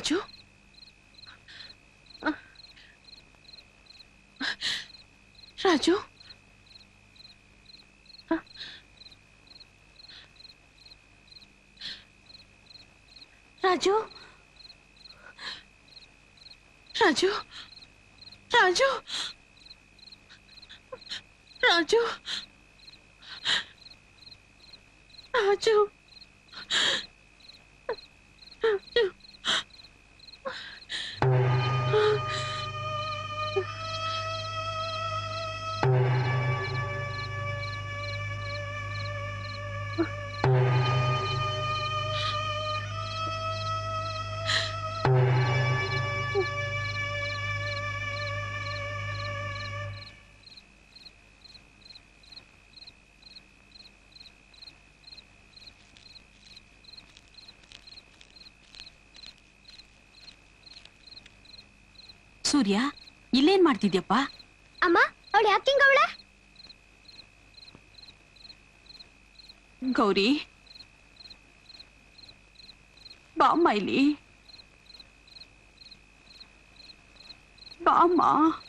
ರಾಜು ರಾಜು ರಾಜು ರಾಜು ರಾಜು ರಾಜು ರಾಜು ರಾಜು ಸೂರ್ಯ ಇಲ್ಲೇನ್ ಮಾಡ್ತಿದ್ಯಪ್ಪ ಅಮ್ಮ ಅವಳು ಯಾಕಿಂಗ ಅವಳೆ ಗೌರಿ ಬಾಮ್ಮ ಇಲ್ಲಿ ಬಾಮ್ಮ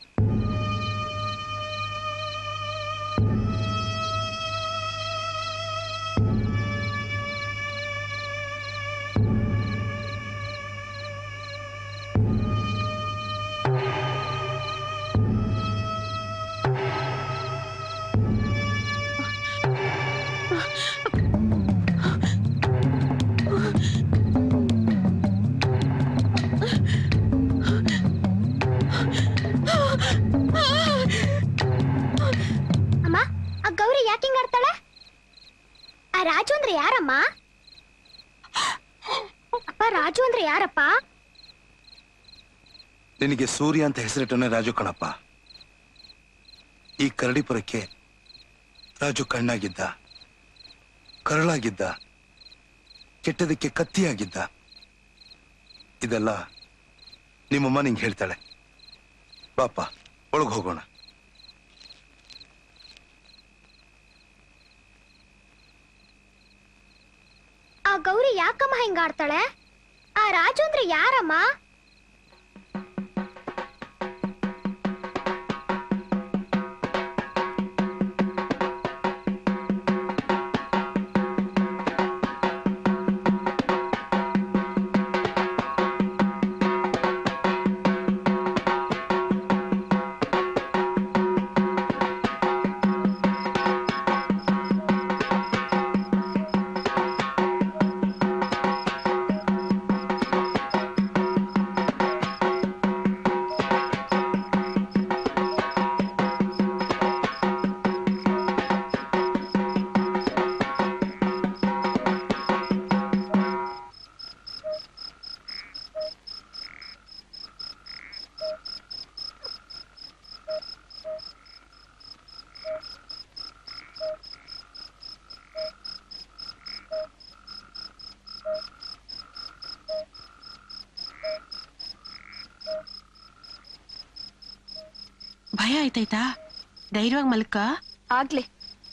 ಅಮ್ಮ ಆ ಗೌರಿ ಯಾಕಿಂಗ್ ಆಡ್ತಾಳೆ ಆ ರಾಜು ಅಂದ್ರೆ ಯಾರಮ್ಮ ಅಪ್ಪ ರಾಜು ಅಂದ್ರೆ ಯಾರಪ್ಪ ನಿನಗೆ ಸೂರ್ಯ ಅಂತ ಹೆಸರಿಟ್ಟನೆ ರಾಜು ಕಣಪ್ಪ ಈ ಕರಡಿಪುರಕ್ಕೆ ರಾಜು ಕಣ್ಣಾಗಿದ್ದ ಕರಳಾಗಿದ್ದ ಕೆಟ್ಟದಕ್ಕೆ ಕತ್ತಿಯಾಗಿದ್ದ ಇದೆಲ್ಲ ನಿಮ್ಮಮ್ಮ ನಿಂಗೆ ಹೇಳ್ತಾಳೆ ಬಾಪ ಒಳಗೆ ಹೋಗೋಣ ಆ ಗೌರಿ ಯಾಕಮ್ಮ ಹಿಂಗ ಆಡ್ತಾಳೆ ಆ ರಾಜು ಅಂದ್ರೆ ಯಾರಮ್ಮ ಭಯ ಆಯ್ತಾಯ್ತಾ ಧೈರ್ಯವಾಗಿ ಮಲ್ಕ ಆಗ್ಲಿ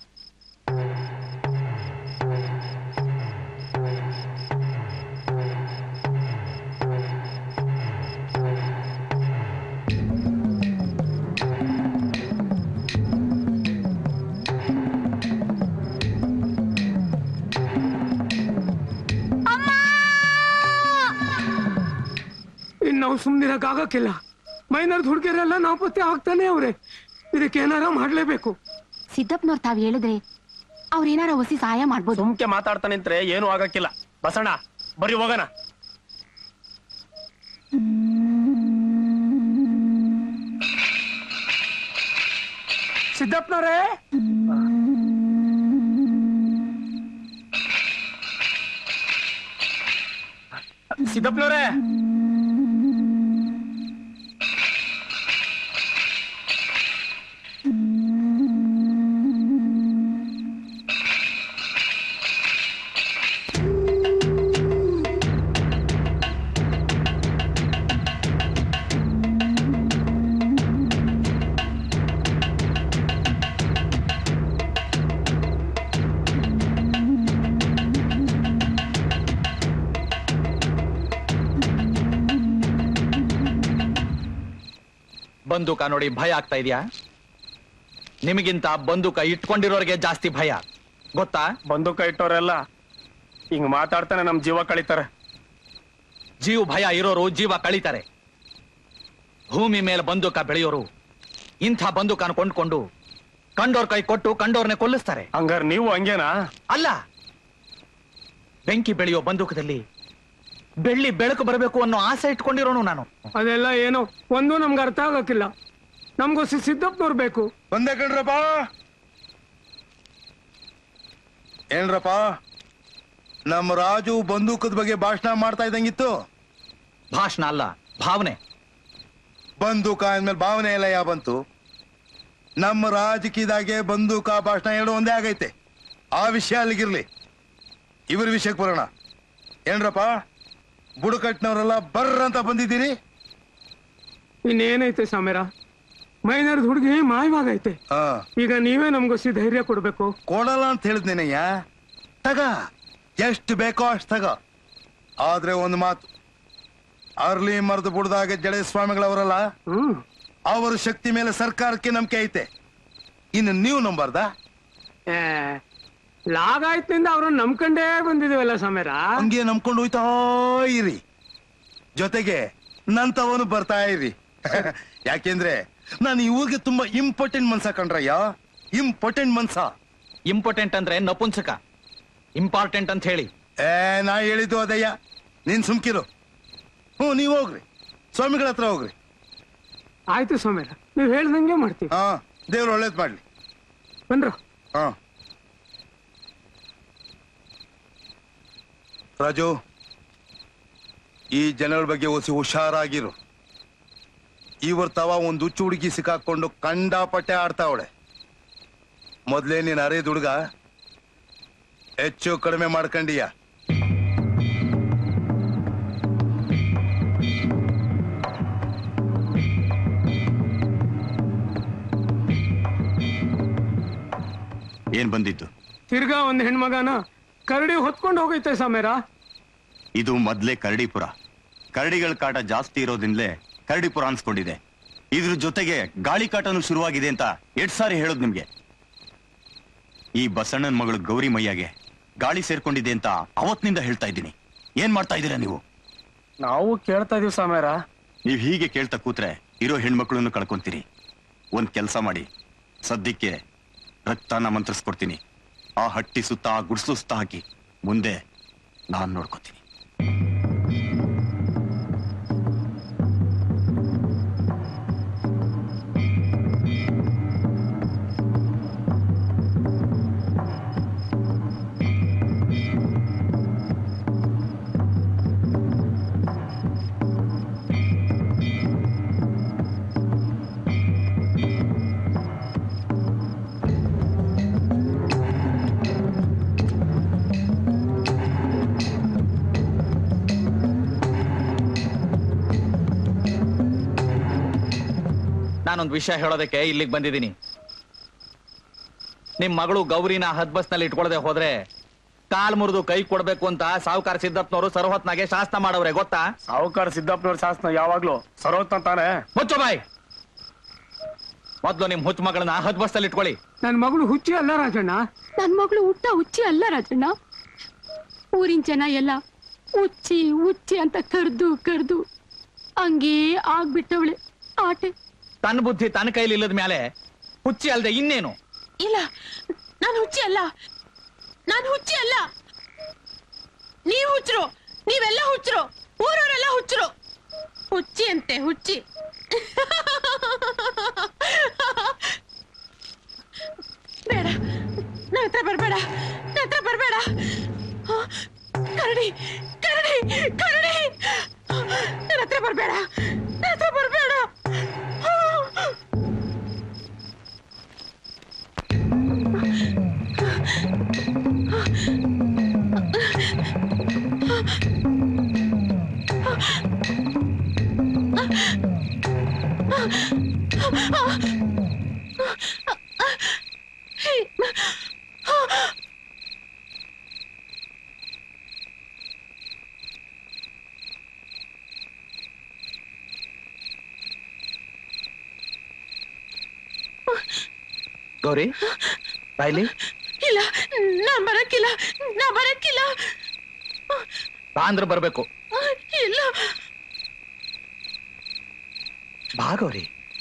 ಇನ್ನು ನಾವು ಸುಮ್ಮನಿರಕ್ಕಾಗಕ್ಕಿಲ್ಲ ಮೈನರ್ದು ಹುಡುಗಿಯರೆಲ್ಲ ನಾಪತ್ತೆ ಆಗ್ತಾನೆ ಅವ್ರೆ ಇದಕ್ಕೆ ಏನಾರ ಮಾಡ್ಲೇಬೇಕು ಸಿದ್ದಪ್ಪನವ್ರು ತಾವ್ ಹೇಳಿದ್ರೆ ಅವ್ರೇನಾರ ಹೊಸಿ ಸಹಾಯ ಮಾಡ್ಬೋದು ಸುಮ್ಕೆ ಮಾತಾಡ್ತಾ ನಿಂತ್ರೆ ಏನು ಆಗಕ್ಕಿಲ್ಲ ಬಸಣ್ಣ ಬರೀ ಹೋಗೋಣ ಸಿದ್ದಪ್ಪನವ್ರೇ ಸಿದ್ದಪ್ಪನವ್ರೆ ಬಂದೂಕ ನೋಡಿ ಭಯ ಆಗ್ತಾ ಇದೆಯಾ ನಿಮಗಿಂತ ಬಂದೂಕ ಇಟ್ಕೊಂಡಿರೋರಿಗೆ ಜಾಸ್ತಿ ಭಯ ಗೊತ್ತಾ ಬಂದೂಕ ಇಟ್ಟೋರೆಲ್ಲ ಹಿಂಗ್ ಮಾತಾಡ್ತಾನೆ ನಮ್ ಜೀವ ಕಳಿತಾರೆ ಜೀವ ಭಯ ಇರೋರು ಜೀವ ಕಳೀತಾರೆ ಭೂಮಿ ಮೇಲೆ ಬಂದೂಕ ಬೆಳೆಯೋರು ಇಂಥ ಬಂದೂಕನ ಕೊಂಡ್ಕೊಂಡು ಕಂಡೋರ್ ಕೈ ಕೊಟ್ಟು ಕಂಡೋರ್ನೆ ಕೊಲ್ಲಿಸ್ತಾರೆ ಹಂಗಾರ್ ನೀವು ಹಂಗೇನಾ ಅಲ್ಲ ಬೆಂಕಿ ಬೆಳೆಯೋ ಬಂದೂಕದಲ್ಲಿ ಬೆಳ್ಳಿ ಬೆಳಕು ಬರಬೇಕು ಅನ್ನೋ ಆಸೆ ಇಟ್ಕೊಂಡಿರೋನು ನಾನು ಅದೆಲ್ಲ ಏನೋ ಒಂದು ನಮ್ಗೆ ಅರ್ಥ ಆಗಕ್ಕಿಲ್ಲ ನಮ್ಗೋಸಿ ಸಿದ್ದಪ್ಪನವ್ರು ಬೇಕು ಬಂದೆ ಕಣ್ರಪ್ಪ ಏನ್ರಪ್ಪ ನಮ್ಮ ರಾಜು ಬಂದೂಕದ ಬಗ್ಗೆ ಭಾಷಣ ಮಾಡ್ತಾ ಇದ್ದಂಗಿತ್ತು ಭಾಷಣ ಅಲ್ಲ ಭಾವನೆ ಬಂದೂಕ ಅಂದ್ಮೇಲೆ ಭಾವನೆ ಎಲ್ಲ ಯಾ ಬಂತು ನಮ್ಮ ರಾಜಕೀಯದಾಗೆ ಬಂದೂಕ ಭಾಷಣ ಎರಡು ಒಂದೇ ಆಗೈತೆ ಆ ವಿಷಯ ಅಲ್ಲಿಗಿರ್ಲಿ ಇವ್ರ ವಿಷಯಕ್ಕೆ ಬರೋಣ ಏನ್ರಪ್ಪ ಬುಡಕಟ್ನವರೆಲ್ಲ ಬರ್ರ ಅಂತ ಬಂದಿದ್ದೀರಿ ಇನ್ನೇನೈತೆ ಸಮೀರ ಮೈನರ್ದ ಹುಡುಗಿ ಮಾಯವಾಗೈತೆ ಹಾ ಈಗ ನೀವೇ ನಮ್ಗೋಸಿ ಧೈರ್ಯ ಕೊಡ್ಬೇಕು ಕೊಡಲ್ಲ ಅಂತ ಹೇಳಿದ್ನೇನಯ್ಯ ತಗ ಎಷ್ಟು ಬೇಕೋ ಅಷ್ಟು ತಗ ಆದ್ರೆ ಒಂದು ಮಾತು ಅರ್ಲಿ ಮರದ ಬುಡದಾಗ ಜಡೆ ಸ್ವಾಮಿಗಳವರಲ್ಲ ಹ್ಮ್ ಅವರ ಶಕ್ತಿ ಮೇಲೆ ಸರ್ಕಾರಕ್ಕೆ ನಂಬಿಕೆ ಐತೆ ಇನ್ನು ನೀವು ನಂಬಾರ್ದ ಏ, ಲಾಗಾಯ್ತಿನಿಂದ ಅವ್ರನ್ನ ನಂಬ್ಕೊಂಡೇ ಬಂದಿದೀವಲ್ಲ ಸಮೀರ ಹಂಗೆ ನಂಬ್ಕೊಂಡು ಹೋಯ್ತಾ ಇರಿ ಜೊತೆಗೆ ನಂತವನು ಬರ್ತಾ ಇರಿ ಯಾಕೆಂದ್ರೆ ನಾನು ಈ ಊರಿಗೆ ತುಂಬಾ ಇಂಪಾರ್ಟೆಂಟ್ ಮನ್ಸ ಕಂಡ್ರಯ್ಯ ಇಂಪಾರ್ಟೆಂಟ್ ಮನ್ಸ ಇಂಪಾರ್ಟೆಂಟ್ ಅಂದ್ರೆ ನಪುಂಸಕ ಇಂಪಾರ್ಟೆಂಟ್ ಅಂತ ಹೇಳಿ ಏ ನಾ ಹೇಳಿದ್ದು ಅದಯ್ಯ ನೀನ್ ಸುಮ್ಕಿರು ಹ್ಞೂ ನೀವು ಹೋಗ್ರಿ ಸ್ವಾಮಿಗಳ ಹತ್ರ ಹೋಗ್ರಿ ಆಯ್ತು ಸಮೀರ ನೀವ್ ಹೇಳ್ದಂಗೆ ಮಾಡ್ತೀವಿ ಹಾ ದೇವ್ರು ಒಳ್ಳೇದ್ ಮಾಡ್ಲಿ ಬಂದ್ರ ಹಾ ರಾಜು ಈ ಜನಗಳ ಬಗ್ಗೆ ಒಸಿ ಹುಷಾರಾಗಿರು ಇವರ್ ತವ ಒಂದು ಹುಚ್ಚು ಹುಡುಗಿ ಸಿಕ್ಕಾಕೊಂಡು ಕಂಡಾಪಟ್ಟೆ ಆಡ್ತಾವಳೆ ಮೊದ್ಲೇ ನೀನ್ ಅರೇದ್ ಹುಡುಗ ಹೆಚ್ಚು ಕಡಿಮೆ ಮಾಡ್ಕಂಡಿಯ ಏನ್ ಬಂದಿದ್ದು ತಿರ್ಗಾ ಒಂದ್ ಹೆಣ್ಮಗನ ಕರಡಿ ಹೊತ್ಕೊಂಡು ಹೋಗೈತೆ ಸಮೀರ ಇದು ಮೊದ್ಲೇ ಕರಡಿಪುರ ಕರಡಿಗಳ ಕಾಟ ಜಾಸ್ತಿ ಇರೋದ್ರಿಂದಲೇ ಕರಡಿಪುರ ಅನ್ಸ್ಕೊಂಡಿದೆ ಇದ್ರ ಜೊತೆಗೆ ಗಾಳಿ ಕಾಟನು ಶುರುವಾಗಿದೆ ಅಂತ ಎಷ್ಟ್ ಸಾರಿ ಹೇಳೋದ್ ನಿಮ್ಗೆ ಈ ಬಸಣ್ಣನ್ ಮಗಳು ಗೌರಿ ಮಯ್ಯಗೆ ಗಾಳಿ ಸೇರ್ಕೊಂಡಿದೆ ಅಂತ ಅವತ್ತಿನಿಂದ ಹೇಳ್ತಾ ಇದ್ದೀನಿ ಏನ್ ಮಾಡ್ತಾ ಇದ್ದೀರಾ ನೀವು ನಾವು ಕೇಳ್ತಾ ಇದೀವಿ ಸಾಮ್ಯಾರ ನೀವ್ ಹೀಗೆ ಕೇಳ್ತಾ ಕೂತ್ರೆ ಇರೋ ಹೆಣ್ಮಕ್ಳನ್ನು ಕಳ್ಕೊಂತೀರಿ ಒಂದ್ ಕೆಲ್ಸ ಮಾಡಿ ಸದ್ಯಕ್ಕೆ ರಕ್ತನ ಮಂತ್ರಿಸ್ಕೊಡ್ತೀನಿ ಆ ಹಟ್ಟಿ ಸುತ್ತ ಆ ಗುಡ್ಸ್ಲು ಸುತ್ತ ಹಾಕಿ ಮುಂದೆ ನಾನ್ ನೋಡ್ಕೋತೀನಿ ನಾನೊಂದು ವಿಷಯ ಹೇಳೋದಕ್ಕೆ ಇಲ್ಲಿಗೆ ಬಂದಿದ್ದೀನಿ ನಿಮ್ ಮಗಳು ಗೌರಿನ ಹದ್ಬಸ್ನಲ್ಲಿ ಇಟ್ಕೊಳ್ಳದೆ ಹೋದ್ರೆ ಕಾಲ್ ಮುರಿದು ಕೈ ಕೊಡ್ಬೇಕು ಅಂತ ಸಾವುಕಾರ ಸಿದ್ದಪ್ಪನವರು ಸರ್ವತ್ನಾಗೆ ಶಾಸ್ತ್ರ ಮಾಡವ್ರೆ ಗೊತ್ತಾ ಸಾವುಕಾರ ಸಿದ್ದಪ್ಪನವ್ರ ಶಾಸನ ಯಾವಾಗ್ಲೂ ಸರೋತ್ನ ತಾನೆ ಮುಚ್ಚು ಬಾಯ್ ಮೊದ್ಲು ನಿಮ್ ಹುಚ್ಚ ಮಗಳನ್ನ ಹದ್ಬಸ್ತಲ್ಲಿ ಇಟ್ಕೊಳ್ಳಿ ನನ್ ಮಗಳು ಹುಚ್ಚಿ ಅಲ್ಲ ರಾಜಣ್ಣ ನನ್ ಮಗಳು ಹುಟ್ಟ ಹುಚ್ಚಿ ಅಲ್ಲ ರಾಜಣ್ಣ ಊರಿನ ಜನ ಎಲ್ಲ ಹುಚ್ಚಿ ಹುಚ್ಚಿ ಅಂತ ಕರ್ದು ಕರ್ದು ಹಂಗೇ ಆಗ್ಬಿಟ್ಟವಳೆ ಆಟೆ ತನ್ನ ಬುದ್ಧಿ ತನ್ನ ಕೈಲಿ ಇಲ್ಲದ ಮೇಲೆ ಹುಚ್ಚಿ ಅಲ್ದೆ ಇನ್ನೇನು ಇಲ್ಲ ನಾನು ಹುಚ್ಚಿ ಅಲ್ಲ ನಾನು ಹುಚ್ಚಿ ಅಲ್ಲ ನೀವ್ ಹುಚ್ಚರು ನೀವೆಲ್ಲ ಹುಚ್ಚರು ಊರವರೆಲ್ಲ ಹುಚ್ಚರು ಹುಚ್ಚಿ ಅಂತೆ ಹುಚ್ಚಿ ಬೇಡ ನನ್ನ ಹತ್ರ ಬರ್ಬೇಡ ನನ್ನ ಹತ್ರ ಬರ್ಬೇಡ ಆ, ಕರಡಿ ಕರಡಿ ಕರಡಿ ನನ್ನ ಹತ್ರ ಬರ್ಬೇಡ ನನ್ನ ಹತ್ರ ಬರ್ಬೇಡ ಆ. ಗೌರಿ ಬಾಯ್ಲಿ ಇಲ್ಲ ನಾನ್ ಬರಕ್ಕಿಲ್ಲ ನಾ ಬರಕ್ಕಿಲ್ಲ ಬಾ ಅಂದ್ರೆ ಬರ್ಬೇಕು ಇಲ್ಲ ಬಾ ಗೌರಿ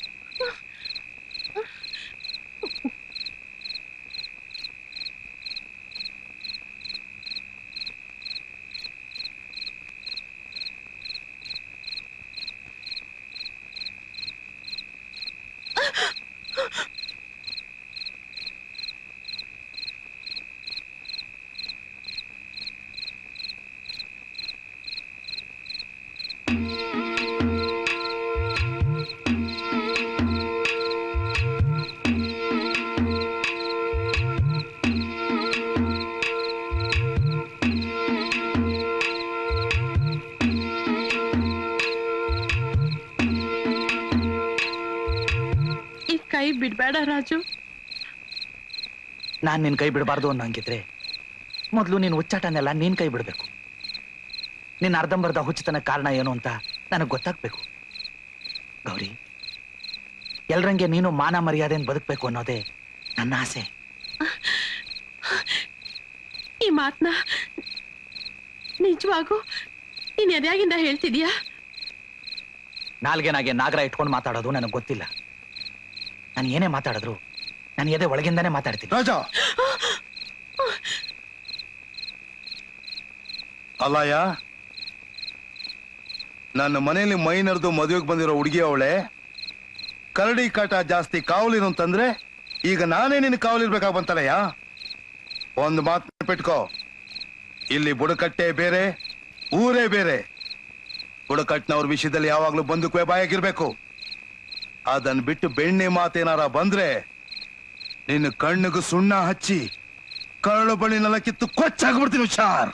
ಈ ಕೈ ಬಿಡ್ಬೇಡ ರಾಜು ನಾನ್ ನಿನ್ ಕೈ ಬಿಡಬಾರ್ದು ಅನ್ನಂಗಿದ್ರೆ ಮೊದಲು ನೀನ್ ಹುಚ್ಚಾಟನೆಲ್ಲ ನೀನ್ ಕೈ ಬಿಡ್ಬೇಕು ನಿನ್ನ ಅರ್ಧಂಬರ್ಧ ಹುಚ್ಚತನ ಕಾರಣ ಏನು ಅಂತ ನನಗ್ ಗೊತ್ತಾಗ್ಬೇಕು ಗೌರಿ ಎಲ್ರಂಗೆ ನೀನು ಮಾನ ಮರ್ಯಾದೆನ್ ಬದುಕ್ಬೇಕು ಅನ್ನೋದೇ ನನ್ನ ಆಸೆ ಈ ಮಾತ್ನ ನಿಜವಾಗೂ ನೀನ್ ಎದ್ಯಾಗಿಂದ ಹೇಳ್ತಿದ್ಯಾ ನಾಲ್ಗೆನಾಗೆ ನಾಗರ ಇಟ್ಕೊಂಡು ಮಾತಾಡೋದು ನನಗೆ ಗೊತ್ತಿಲ್ಲ ನಾನು ಏನೇ ಮಾತಾಡಿದ್ರು ನಾನು ಎದೆ ಒಳಗಿಂದಾನೇ ಮಾತಾಡ್ತೀನಿ ರಾಜ ಅಲ್ಲಯ್ಯ ನನ್ನ ಮನೆಯಲ್ಲಿ ಮೈನರ್ದು ಮದುವೆಗೆ ಬಂದಿರೋ ಹುಡುಗಿ ಅವಳೆ ಕರಡಿ ಕಾಟ ಜಾಸ್ತಿ ಕಾವಲಿನು ಅಂತಂದ್ರೆ ಈಗ ನಾನೇ ನಿನ್ನ ಕಾವಲಿರ್ಬೇಕಾಗ್ ಬಂತಲ್ಲಯ್ಯ ಒಂದು ಮಾತು ನೆನ್ಪಿಟ್ಕೋ ಇಲ್ಲಿ ಬುಡಕಟ್ಟೆ ಬೇರೆ ಊರೇ ಬೇರೆ ಬುಡಕಟ್ಟಿನವ್ರ ವಿಷಯದಲ್ಲಿ ಯಾವಾಗ್ಲೂ ಬಂದೂಕುವೆ ಬಾಯಾಗಿರ್ಬೇಕು ಅದನ್ ಬಿಟ್ಟು ಬೆಣ್ಣೆ ಮಾತೇನಾರ ಬಂದ್ರೆ ನಿನ್ನ ಕಣ್ಣಿಗೂ ಸುಣ್ಣ ಹಚ್ಚಿ ಕರಳು ಬಣ್ಣಿನೆಲ್ಲ ಕಿತ್ತು ಕೊಚ್ಚಾಗ್ಬಿಡ್ತೀನಿ ಹುಷಾರ್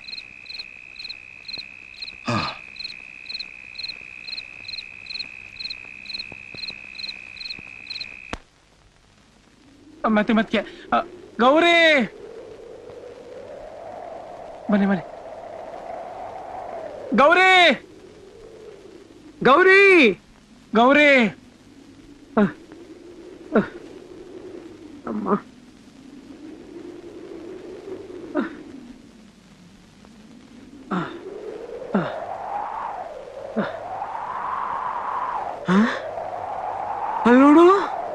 ಮತ್ತೆ ಮತ್ತೆ ಅ, ಗೌರಿ ಬನ್ನಿ ಬನ್ನಿ ಗೌರಿ ಗೌರಿ ಗೌರಿ ಅ, ಅ, ಅಮ್ಮ ಅ, ಅ, ಅ. ಹ? ಅಲ್ಲ್ ನೋಡು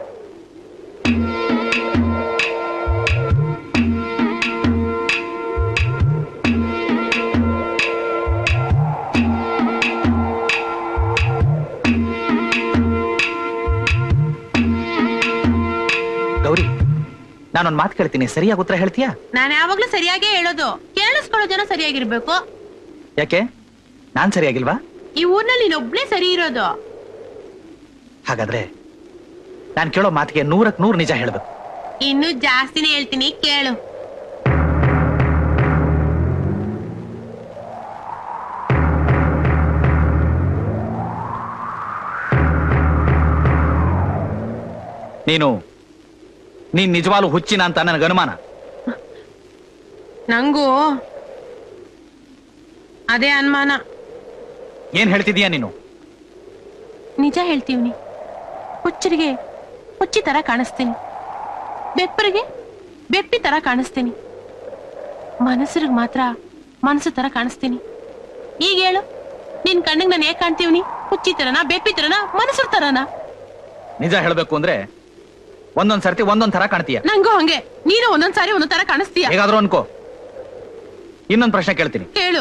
ಗೌರಿ ನಾನೊಂದ್ ಮಾತು ಕೇಳ್ತೀನಿ ಸರಿಯಾಗಿ ಉತ್ತರ ಹೇಳ್ತೀಯಾ ನಾನು ಯಾವಾಗ್ಲೂ ಸರಿಯಾಗೇ ಹೇಳೋದು ಕೇಳಿಸ್ಕೊಳ್ಳೋ ಜನ ಸರಿಯಾಗಿರ್ಬೇಕು ಯಾಕೆ ನಾನ್ ಸರಿಯಾಗಿಲ್ವಾ ಈ ಊರ್ನಲ್ಲಿ ನೀನೊಬ್ನೇ ಸರಿ ಇರೋದು ಹಾಗಾದ್ರೆ ನಾನ್ ಕೇಳೋ ಮಾತಿಗೆ ನೂರಕ್ ನೂರ್ ನಿಜ ಹೇಳ್ಬೇಕು ಇನ್ನು ಜಾಸ್ತಿನೇ ಹೇಳ್ತೀನಿ ಕೇಳು ನೀನು ನೀನ್ ನಿಜವಾಗ್ಲೂ ಹುಚ್ಚಿನ ಅಂತ ನನಗೆ ಅನುಮಾನ ನಂಗೂ ಅದೇ ಅನುಮಾನ ಏನ್ ಹೇಳ್ತಿದೀಯ ನೀನು ನಿಜ ಹೇಳ್ತೀವ್ನಿ ಹುಚ್ಚರಿಗೆ ಹುಚ್ಚಿ ತರ ಕಾಣಿಸ್ತೀನಿ ಬೆಪ್ಪರಿಗೆ ಬೆಪ್ಪಿ ತರ ಕಾಣಿಸ್ತೀನಿ ಮನಸ್ಸರಿಗೆ ಮಾತ್ರ ಮನಸ್ಸು ತರ ಕಾಣಿಸ್ತೀನಿ ಈಗ ಹೇಳು ನಿನ್ ಕಣ್ಣಿಗೆ ನಾನು ಹೇಗ್ ಕಾಣ್ತೀವ್ನಿ ಹುಚ್ಚಿ ತರನಾ ಬೆಪ್ಪಿ ತರನಾ ಮನಸ್ಸರ್ ತರನಾ ನಿಜ ಹೇಳ್ಬೇಕು ಅಂದ್ರೆ ಒಂದೊಂದ್ ಸರ್ತಿ ಒಂದೊಂದ್ ತರ ಕಾಣ್ತೀಯ ನಂಗೂ ಹಂಗೆ ನೀನು ಒಂದೊಂದ್ ಸಾರಿ ಒಂದೊಂದ್ ತರ ಕಾಣಿಸ್ತೀಯ ಹೇಗಾದ್ರೂ ಅನ್ಕೋ ಇನ್ನೊಂದ್ ಪ್ರಶ್ನೆ ಕೇಳ್ತೀನಿ ಕೇಳು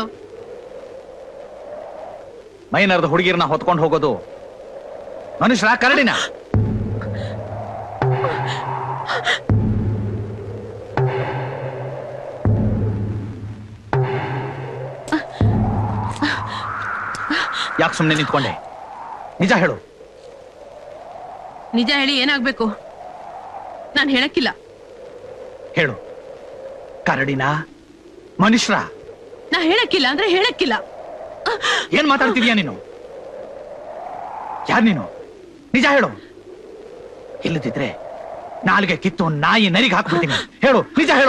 ಮೈನರ್ದ ಹುಡುಗಿರ್ನ ಹೊತ್ಕೊಂಡು ಹೋಗೋದು ಮನುಷ್ಯರ ಕರಡಿನ ಯಾಕೆ ಸುಮ್ಮನೆ ನಿಂತ್ಕೊಂಡೆ ನಿಜ ಹೇಳು ನಿಜ ಹೇಳಿ ಏನಾಗ್ಬೇಕು ನಾನ್ ಹೇಳಕ್ಕಿಲ್ಲ ಹೇಳು ಕರಡಿನ ಮನುಷ್ಯರ ನಾ ಹೇಳಕ್ಕಿಲ್ಲ ಅಂದ್ರೆ ಹೇಳಕ್ಕಿಲ್ಲ ಏನ್ ಮಾತಾಡ್ತಿದ್ಯಾ ನೀನು ಯಾರ್ ನೀನು ನಿಜ ಹೇಳು ಇಲ್ಲದಿದ್ರೆ ನಾಲ್ಗೆ ಕಿತ್ತು ನಾಯಿ ನರಿಗೆ ಹಾಕ್ಬಿಡ್ತೀನಿ ಹೇಳು ನಿಜ ಹೇಳು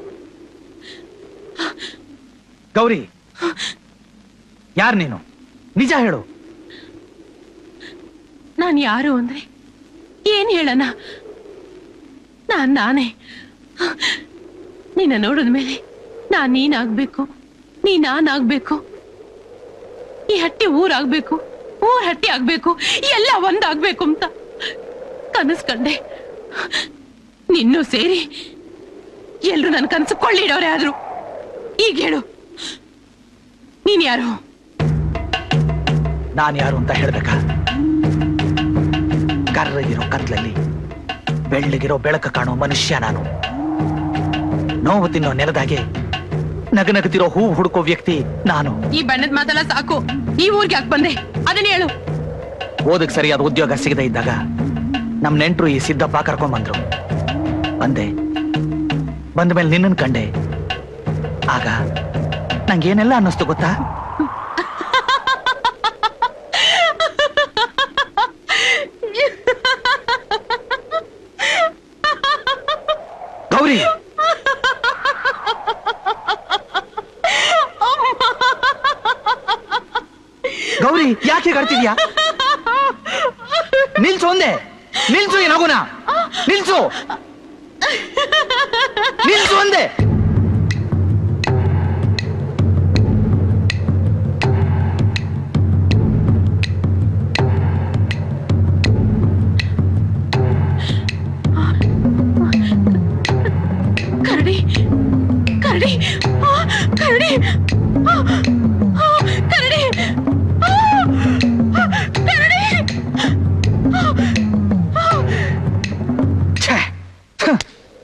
ಗೌರಿ ಯಾರ್ ನೀನು ನಿಜ ಹೇಳು ನಾನು ಯಾರು ಅಂದ್ರೆ ಏನ್ ಹೇಳಣ ನಾನ್ ನಾನೇ ನಿನ್ನ ನೋಡಿದ ಮೇಲೆ ನಾನ್ ನೀನಾಗ್ಬೇಕು ನೀ ನಾನಾಗ್ಬೇಕು ಈ ಹಟ್ಟಿ ಊರಾಗ್ಬೇಕು ಊರ್ ಹಟ್ಟಿ ಆಗ್ಬೇಕು ಎಲ್ಲ ಒಂದಾಗ್ಬೇಕು ಅಂತ ಕನಸು ಕಂಡೆ ನಿನ್ನೂ ಸೇರಿ ಎಲ್ರು ನನ್ನ ಕನಸು ಕೊಳ್ಳಿಡೋರೆ ಆದ್ರು ಈಗ ಹೇಳು ನೀನ್ ಯಾರು ನಾನು ಯಾರು ಅಂತ ಹೇಳ್ಬೇಕಾ ಕರ್ರಗಿರೋ ಕತ್ಲಲ್ಲಿ ಬೆಳ್ಳಗಿರೋ ಬೆಳಕು ಕಾಣೋ ಮನುಷ್ಯ ನಾನು ನೋವು ತಿನ್ನೋ ನೆಲದಾಗೆ ನಗನಗತಿರೋ ಹೂ ಹುಡುಕೋ ವ್ಯಕ್ತಿ ನಾನು ಈ ಬಣ್ಣದ ಮಾತೆಲ್ಲ ಸಾಕು ಈ ಊರ್ಗೆ ಯಾಕೆ ಬಂದೆ ಅದನ್ನ ಹೇಳು ಓದಕ್ ಸರಿಯಾದ ಉದ್ಯೋಗ ಸಿಗದೆ ಇದ್ದಾಗ ನಮ್ ನೆಂಟ್ರು ಈ ಸಿದ್ದಪ್ಪ ಕರ್ಕೊಂಡ್ ಬಂದ್ರು ಬಂದೆ ಬಂದ ಮೇಲೆ ನಿನ್ನನ್ ಕಂಡೆ ಆಗ ನಂಗೇನೆಲ್ಲ ಅನ್ನಿಸ್ತು ಗೊತ್ತಾ ಗೌರಿ ಗೌರಿ ಯಾಕೆ ಕಡ್ತಿದ್ಯಾ ನಿಲ್ಸು ಒಂದೇ ನಿಲ್ಸು ಈ ನಗುನ ನಿಲ್ಸು ನಿಲ್ಸು ಒಂದೇ ಕರಡಿ ಕರಡಿ ಆ, ಕರಡಿ ಆ, ಆ, ಕರಡಿ ಆ, ಆ, ಕರಡಿ ಛೇ ಥು.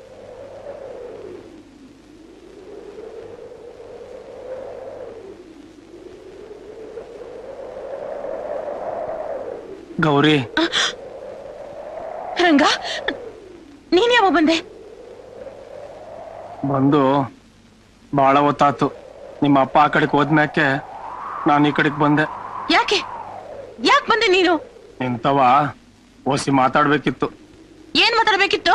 ಗೌರಿ ರಂಗ ನೀನ್ ಯಾವಾಗ ಬಂದೆ ಬಂದು ಬಹಳ ಹೊತ್ತಾತು ನಿಮ್ಮ ಅಪ್ಪ ಆ ಕಡೆಗೆ ಹೋದ್ಮ್ಯಾಕೆ ನಾನು ಈ ಕಡೆಗೆ ಬಂದೆ ಯಾಕೆ ಯಾಕೆ ಬಂದೆ ನೀನು ನಿಂತವ ಓಸಿ ಮಾತಾಡ್ಬೇಕಿತ್ತು ಏನ್ ಮಾತಾಡ್ಬೇಕಿತ್ತು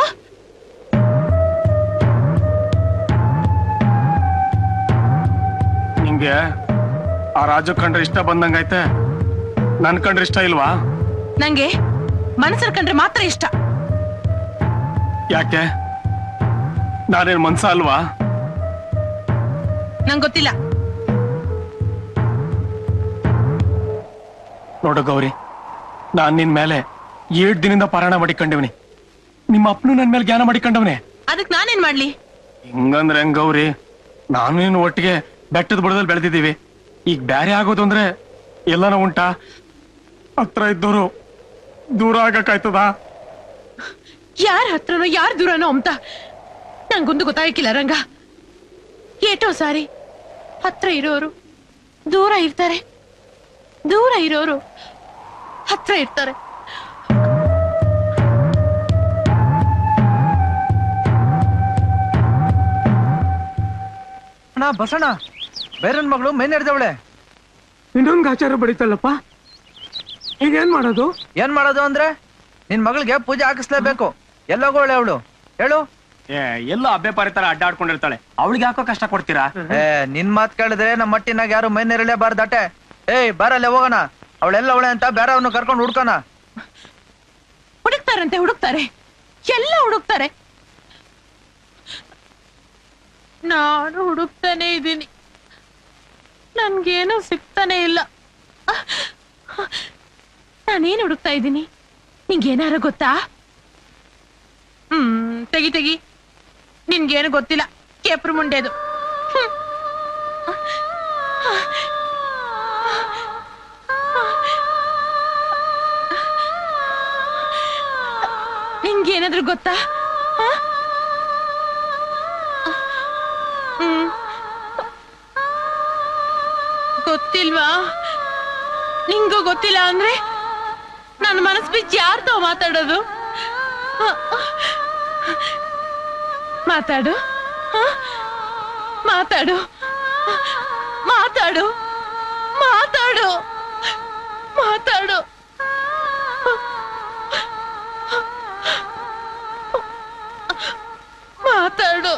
ನಿಂಗೆ ಆ ರಾಜು ಕಂಡ್ರೆ ಇಷ್ಟ ಬಂದಂಗೈತೆ ನನ್ ಕಂಡ್ರೆ ಇಷ್ಟ ಇಲ್ವಾ ನಂಗೆ ಮನಸ್ಸರ್ ಕಂಡ್ರೆ ಮಾತ್ರ ಇಷ್ಟ ಯಾಕೆ ನಾನೇನ್ ಮನ್ಸ ಅಲ್ವಾ ನಂಗ್ ಗೊತ್ತಿಲ್ಲ ನೋಡು ಗೌರಿ ನಾನ್ ನಿನ್ ಮೇಲೆ ಏಳ್ ದಿನದಿಂದ ಪಾರಾಯಣ ಮಾಡಿಕೊಂಡವನಿ ನಿಮ್ಮ ಅಪ್ಪನು ನನ್ ಮೇಲೆ ಜ್ಞಾನ ಮಾಡಿಕೊಂಡವನೆ ಅದಕ್ ನಾನೇನ್ ಮಾಡ್ಲಿ ಹಿಂಗಂದ್ರೆ ಹೆಂಗ್ ಗೌರಿ ನಾನು ನೀನು ಒಟ್ಟಿಗೆ ಬೆಟ್ಟದ ಬುಡದಲ್ಲಿ ಬೆಳೆದಿದ್ದೀವಿ ಈಗ ಬ್ಯಾರೆ ಆಗೋದು ಅಂದ್ರೆ ಎಲ್ಲಾನ ಉಂಟಾ ಹತ್ರ ಇದ್ದವರು ದೂರ ಆಗಕ್ಕಾಯ್ತದ ಯಾರ ಹತ್ರನೋ ಯಾರ್ ದೂರನೋ ಅಂತ ನಂಗೊಂದು ಗೊತ್ತಾಗಿಲ್ಲ ರಂಗ ಏಟೋ ಸಾರಿ ಹತ್ರ ಇರೋರು ದೂರ ಇರ್ತಾರೆ ದೂರ ಇರೋರು ಹತ್ರ ಇರ್ತಾರೆ ಅಣ್ಣ ಬಸಣ್ಣ ಬೇರನ್ ಮಗಳು ಮೇನೆಡ್ದವಳೆ ಇನ್ನೊಂದು ಆಚಾರ ಬಡಿತಲ್ಲಪ್ಪ ಈಗ ಏನ್ ಮಾಡೋದು ಏನ್ ಮಾಡೋದು ಅಂದ್ರೆ ನಿನ್ ಮಗಳಿಗೆ ಪೂಜೆ ಹಾಕಿಸ್ಲೇಬೇಕು ಎಲ್ಲೋಗೋಳೆ ಅವಳು ಹೇಳು ಏ ಎಲ್ಲೋ ಅಬ್ಬೆ ಪಾರಿ ತರ ಅಡ್ಡಾಡ್ಕೊಂಡಿರ್ತಾಳೆ ಅವಳಿಗೆ ಯಾಕೋ ಕಷ್ಟ ಕೊಡ್ತೀರಾ ಏ ನಿನ್ ಮಾತ್ ಕೇಳಿದ್ರೆ ನಮ್ಮ ಮಟ್ಟಿನಾಗ ಯಾರು ಮೈನೇರಲೇಬಾರ್ದಟೆ ಏಯ್ ಬರಲ್ಲೇ ಹೋಗೋಣ ಅವಳೆಲ್ಲ ಅವಳೆ ಅಂತ ಬೇರೆಯವ್ರನ್ನ ಕರ್ಕೊಂಡು ಹುಡ್ಕೋಣ ಹುಡುಕ್ತಾರಂತೆ ಹುಡುಕ್ತಾರೆ ಎಲ್ಲ ಹುಡುಕ್ತಾರೆ ನಾನು ಹುಡುಕ್ತಾನೆ ಇದ್ದೀನಿ ನನ್ಗೇನು ಸಿಗ್ತಾನೆ ಇಲ್ಲ ನಾನೇನು ಹುಡುಕ್ತಾ ಇದ್ದೀನಿ ನಿಂಗೇನಾರ ಗೊತ್ತಾ ಹ್ಮ್ ತೆಗಿ ತೆಗಿ ನಿನ್ಗೇನು ಗೊತ್ತಿಲ್ಲ ಕೇಪ್ರು ಮುಂಡೆದು ಹ್ಮ್. ನಿಂಗೇನಾದ್ರೂ ಗೊತ್ತಾ ಆ? ಹ್ಮ್. ಗೊತ್ತಿಲ್ವಾ ನಿಂಗೂ ಗೊತ್ತಿಲ್ಲ ಅಂದ್ರೆ ನನ್ನ ಮನಸ್ ಬಿಚ್ಚಿ ಯಾರ್ದೋ ಮಾತಾಡೋದು ಆ, ಆ. ಮಾತಾಡು ಆ? ಮಾತಾಡು ಮಾತಾಡು ಮಾತಾಡು ಮಾತಾಡು ಮಾತಾಡು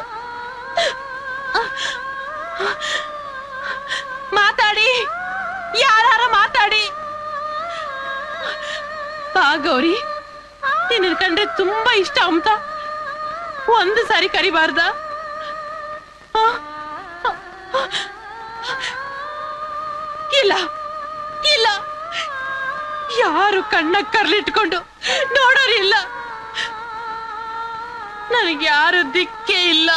ಮಾತಾಡಿ ಯಾರ ಮಾತಾಡಿ ಗೌರಿ ನಿನ್ನ ಕಂಡ್ರೆ ತುಂಬಾ ಇಷ್ಟ ಅಂತ ಒಂದು ಸಾರಿ ಕರಿಬಾರ್ದ ಇಲ್ಲ ಇಲ್ಲ ಯಾರು ಕಣ್ಣ ಕರ್ಲಿಟ್ಕೊಂಡು ನೋಡೋರಿಲ್ಲ ನನಗೆ ಯಾರು ದಿಕ್ಕೇ ಇಲ್ಲ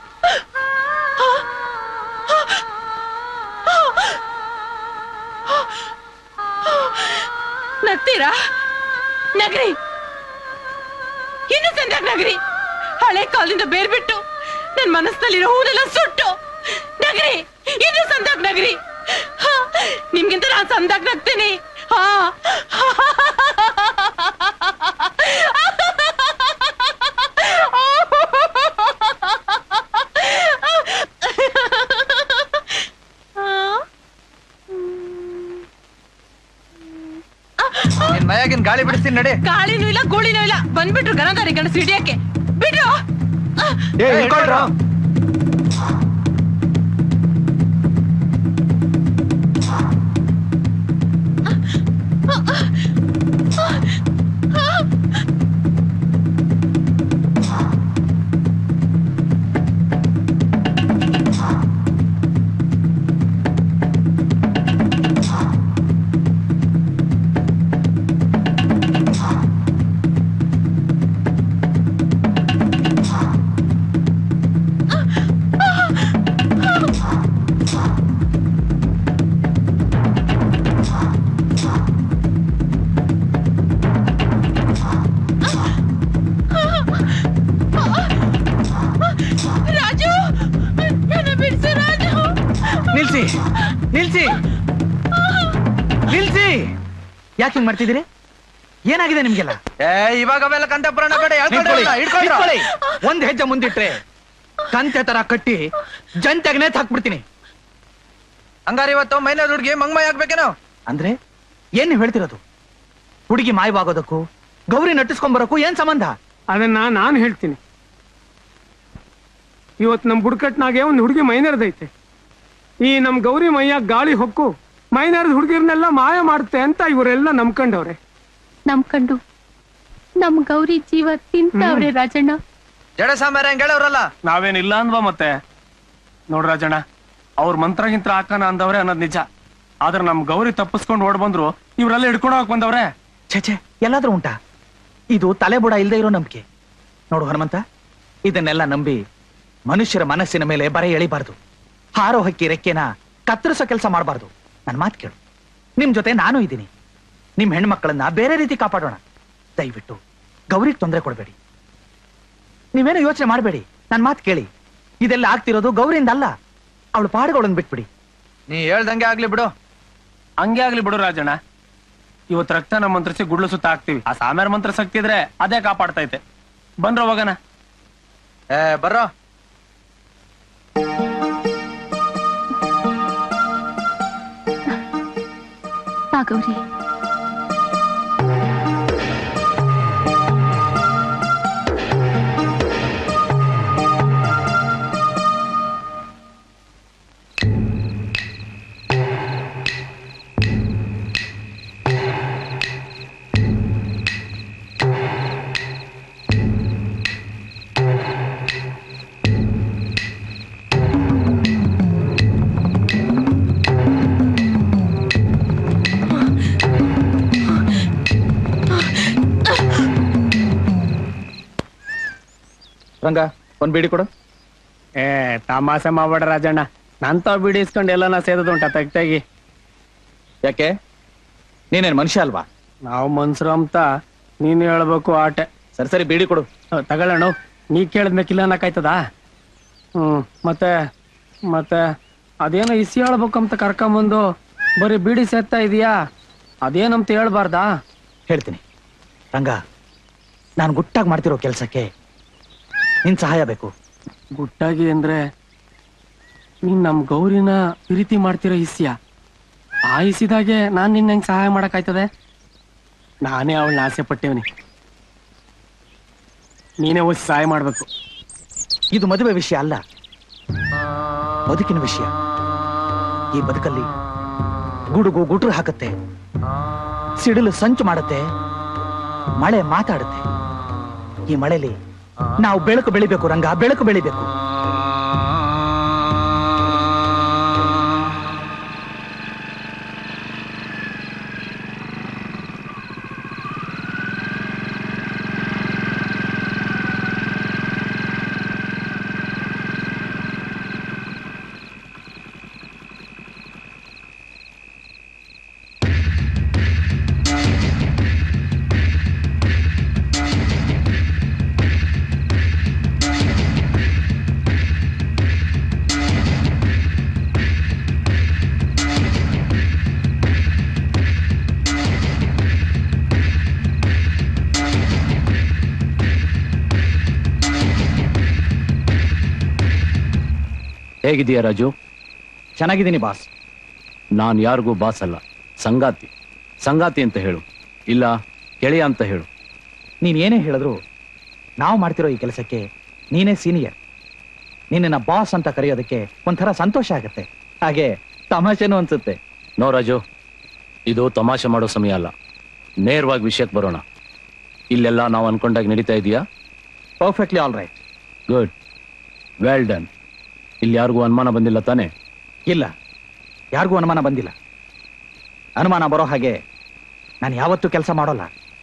ನಗ್ತೀರಾ ನಗರಿ ಇನ್ನು ಸಂಧ್ಯಾಗ್ ನಗರಿ ಹಳೆ ಕಾಲದಿಂದ ಬೇರ್ಬಿಟ್ಟು ನನ್ ಮನಸ್ಸಿನಲ್ಲಿರೋ ಹೂನೆಲ್ಲ ಸುಟ್ಟು ನಗರಿ ಇನ್ನು ಸಂಧ್ಯಾಗ್ ನಗರಿ ಹಾ, ನಿಮ್ಗಿಂತ ನಾನ್ ಸಂಧ್ಯಾಗ್ ನಗ್ತೀನಿ ಹಾ ನಿನ್ ಮಯಾಗಿನ್ ಗಾಳಿ ಬಿಡಿಸ್ತೀನಿ ನಡೆ ಗಾಳಿನೂ ಇಲ್ಲ ಗೂಳಿನೂ ಇಲ್ಲ ಬಂದ್ಬಿಟ್ರು ಗನಗಾರಿ ಗಣಸ್ ಹಿಡಿಯಕ್ಕೆ ಬಿಡ್ರು ಏ ಹಿಡ್ಕೊಳ್ರು. ರಾಜು ನನ್ನ ಬಿಡ್ಸು ರಾಜು ನಿಲ್ಸಿ ನಿಲ್ಸಿ ನಿಲ್ಸಿ ಯಾಕೆ ಹಿಂಗ್ ಮಾಡ್ತಿದ್ದೀರಿ ಏನಾಗಿದೆ ನಿಮ್ಗೆಲ್ಲ ಏ ಇವಾಗ ಅವೆಲ್ಲ ಕಂಠಪುರಾಣ ಬೇಡ ನಿಂತ್ಕೊಳ್ಳಿ, ಹೇಳ್ಕೊಳ್ಳಿ ನಿಂತ್ಕೊಳ್ಳಿ. ಒಂದ್ ಹೆಜ್ಜೆ ಮುಂದಿಟ್ರೆ ಕಂತೆ ತರ ಕಟ್ಟಿ ಜಂತೆಗೆ ನೇತ್ ಹಾಕ್ಬಿಡ್ತೀನಿ ಹಂಗಾರೆ ಇವತ್ತು ಮೈನರ್ ಹುಡುಗಿ ಮಂಗ್ಮೈ ಆಗ್ಬೇಕೇನೋ ಅಂದ್ರೆ ಏನ್ ನೀವ್ ಹೇಳ್ತಿರೋದು ಹುಡುಗಿ ಮಾಯವಾಗೋದಕ್ಕೂ ಗೌರಿ ನಟಿಸ್ಕೊಂಬರಕ್ಕೂ ಏನ್ ಸಂಬಂಧ ಅದನ್ನ ನಾನು ಹೇಳ್ತೀನಿ ಇವತ್ತು ನಮ್ಮ ಬುಡ್ಕಟ್ನಾಗೆ ಒಂದು ಹುಡುಗಿ ಮೈನರ್ದೈತೆ ಈ ನಮ್ ಗೌರಿ ಮೈಯ ಗಾಳಿ ಹೊಕ್ಕು ಮೈನರ್ದ ಹುಡುಗಿರ್ನೆಲ್ಲ ಮಾಯ ಮಾಡುತ್ತೆ ಅಂತ ಇವರೆಲ್ಲ ನಂಬ್ಕೊಂಡವ್ರೆ ನಂಬ್ಕಂಡು ನಮ್ ಗೌರಿ ಜೀವ ತಿಂತಾವ್ರೆ ರಾಜಣ್ಣ ಜಡ ಸಾಂಬಾರ ಹಂಗ ಹೇಳವ್ರಲ್ಲ ನಾವೇನಿಲ್ಲ ಅಂದ್ವಾ ಮತ್ತೆ ನೋಡ್ ರಾಜಣ್ಣ ಅವ್ರ ಮಂತ್ರ ಗಿಂತ್ರ ಹಾಕನ ಅಂದವ್ರೆ ಅನ್ನೋದ್ ನಿಜ ಆದ್ರೆ ನಮ್ ಗೌರಿ ತಪ್ಪಿಸ್ಕೊಂಡು ಓಡ್ ಬಂದ್ರು ಇವ್ರೆಲ್ಲ ಹಿಡ್ಕೊಂಡು ಹೋಗಕ್ ಬಂದವ್ರೆ ಛೇ ಛೇ ಎಲ್ಲಾದ್ರೂ ಉಂಟಾ ಇದು ತಲೆಬುಡ ಇಲ್ದೇ ಇರೋ ನಂಬಿಕೆ ನೋಡು ಹನುಮಂತ ಇದನ್ನೆಲ್ಲ ನಂಬಿ ಮನುಷ್ಯರ ಮನಸ್ಸಿನ ಮೇಲೆ ಬರೆ ಎಳಿಬಾರ್ದು ಹಾರೋ ಹಕ್ಕಿ ರೆಕ್ಕೆನ ಕತ್ತರಿಸೋ ಕೆಲಸ ಮಾಡಬಾರ್ದು ನನ್ ಮಾತು ಕೇಳು ನಿಮ್ ಜೊತೆ ನಾನು ಇದ್ದೀನಿ ನಿಮ್ ಹೆಣ್ಮಕ್ಳನ್ನ ಬೇರೆ ರೀತಿ ಕಾಪಾಡೋಣ ದಯವಿಟ್ಟು ಗೌರಿಗೆ ತೊಂದರೆ ಕೊಡಬೇಡಿ ನೀವೇನು ಯೋಚನೆ ಮಾಡಬೇಡಿ ನನ್ ಮಾತು ಕೇಳಿ ಇದೆಲ್ಲ ಆಗ್ತಿರೋದು ಗೌರಿಯಿಂದ ಅಲ್ಲ ಅವಳು ಪಾಡುಗಳನ್ನ ಬಿಟ್ಬಿಡಿ ನೀ ಹೇಳ್ದಂಗೆ ಆಗ್ಲಿ ಬಿಡು ಹಂಗೆ ಆಗ್ಲಿ ಬಿಡು ರಾಜಣ್ಣ ಇವತ್ ರಕ್ತನ ಮಂತ್ರಿಸಿ ಗುಡ್ಲು ಸುತ್ತ ಹಾಕ್ತಿವಿ ಆ ಸಾಮ್ಯಾರ ಮಂತ್ರ ಶಕ್ತಿ ಇದ್ರೆ ಅದೇ ಕಾಪಾಡ್ತೈತೆ ಬಂದ್ರ ಹೋಗಣ ಏ ಬರ್ರೋ ಬಾ ಗೌರಿ ರಂಗ ಒಂದ್ ಬೀಡಿ ಕೊಡು ಏ ತಮಾಸೆ ಮಾಡ್ಬೇಡ ರಾಜಣ್ಣ ನಂತಾವ್ ಬಿಡಿ ಇಸ್ಕೊಂಡು ಎಲ್ಲನ ಸೇದದು ಉಂಟ ತೆಗ್ತಾಗಿ ಯಾಕೆ ನೀನೇನ್ ಮನುಷ್ಯ ಅಲ್ವಾ ನಾವು ಮನ್ಸರು ಅಂತ ನೀನು ಹೇಳ್ಬೇಕು ಆಟೆ ಸರಿ ಸರಿ ಬೀಡಿ ಕೊಡು ತಗೊಳ್ಳೋಣ ನೀ ಕೇಳಿದ್ಮೇಕಿಲ್ಲ ಅನ್ನಕಾಯ್ತದ ಹ್ಮ್ ಮತ್ತೆ ಮತ್ತೆ ಅದೇನೋ ಇಸಿ ಹೇಳ್ಬೇಕಂತ ಕರ್ಕೊಂಬಂದು ಬರೀ ಬಿಡಿ ಸೇತ್ತಾ ಇದೀಯಾ ಅದೇನಂತ ಹೇಳ್ಬಾರ್ದಾ ಹೇಳ್ತೀನಿ ರಂಗ ನಾನು ಗುಟ್ಟಾಗಿ ಮಾಡ್ತಿರೋ ಕೆಲಸಕ್ಕೆ ನಿನ್ ಸಹಾಯ ಬೇಕು ಗುಟ್ಟಾಗಿ ಅಂದ್ರೆ ನೀನ್ ನಮ್ ಗೌರಿನ ಪ್ರೀತಿ ಮಾಡ್ತಿರೋ ಇಸ್ಯ ಆ ಇಸಿದಾಗೆ ನಾನ್ ನಿನ್ನ ಹೆಂಗ್ ಸಹಾಯ ಮಾಡಕ್ಕಾಯ್ತದೆ ನಾನೇ ಅವಳನ್ನ ಆಸೆ ಪಟ್ಟೇವನಿ ನೀನೇ ಹೋಗಿ ಸಹಾಯ ಮಾಡ್ಬೇಕು ಇದು ಮದುವೆ ವಿಷಯ ಅಲ್ಲ ಬದುಕಿನ ವಿಷಯ ಈ ಬದುಕಲ್ಲಿ ಗುಡುಗು ಗುಟ್ರು ಹಾಕತ್ತೆ ಸಿಡಿಲು ಸಂಚು ಮಾಡುತ್ತೆ ಮಳೆ ಮಾತಾಡುತ್ತೆ ಈ ಮಳೆಲಿ ನಾವು ಬೆಳಕು ಬೆಳಿಬೇಕು ರಂಗ ಬೆಳಕು ಬೆಳಿಬೇಕು ಹೇಗಿದೆಯಾ ರಾಜು ಚೆನ್ನಾಗಿದ್ದೀನಿ ಬಾಸ್ ನಾನು ಯಾರಿಗೂ ಬಾಸ್ ಅಲ್ಲ ಸಂಗಾತಿ ಸಂಗಾತಿ ಅಂತ ಹೇಳು ಇಲ್ಲ ಗೆಳೆಯ ಅಂತ ಹೇಳು ನೀನ್ ಏನೇ ಹೇಳಿದ್ರು ನಾವು ಮಾಡ್ತಿರೋ ಈ ಕೆಲಸಕ್ಕೆ ನೀನೇ ಸೀನಿಯರ್ ನಿನ್ನ ಬಾಸ್ ಅಂತ ಕರೆಯೋದಕ್ಕೆ ಒಂಥರ ಸಂತೋಷ ಆಗುತ್ತೆ ಹಾಗೆ ತಮಾಷೆನೂ ಅನ್ಸುತ್ತೆ ನೋ ರಾಜು ಇದು ತಮಾಷೆ ಮಾಡೋ ಸಮಯ ಅಲ್ಲ ನೇರವಾಗಿ ವಿಷಯಕ್ಕೆ ಬರೋಣ ಇಲ್ಲೆಲ್ಲ ನಾವು ಅನ್ಕೊಂಡಾಗ ನಡೀತಾ ಇದೆಯಾ perfectly all right good well done ಇಲ್ಲಿ ಯಾರಿಗೂ ಅನುಮಾನ ಬಂದಿಲ್ಲ ತಾನೇ ಇಲ್ಲ ಯಾರಿಗೂ ಅನುಮಾನ ಬಂದಿಲ್ಲ ಅನುಮಾನ ಬರೋ ಹಾಗೆ ನಾನು ಯಾವತ್ತೂ ಕೆಲಸ ಮಾಡೋಲ್ಲ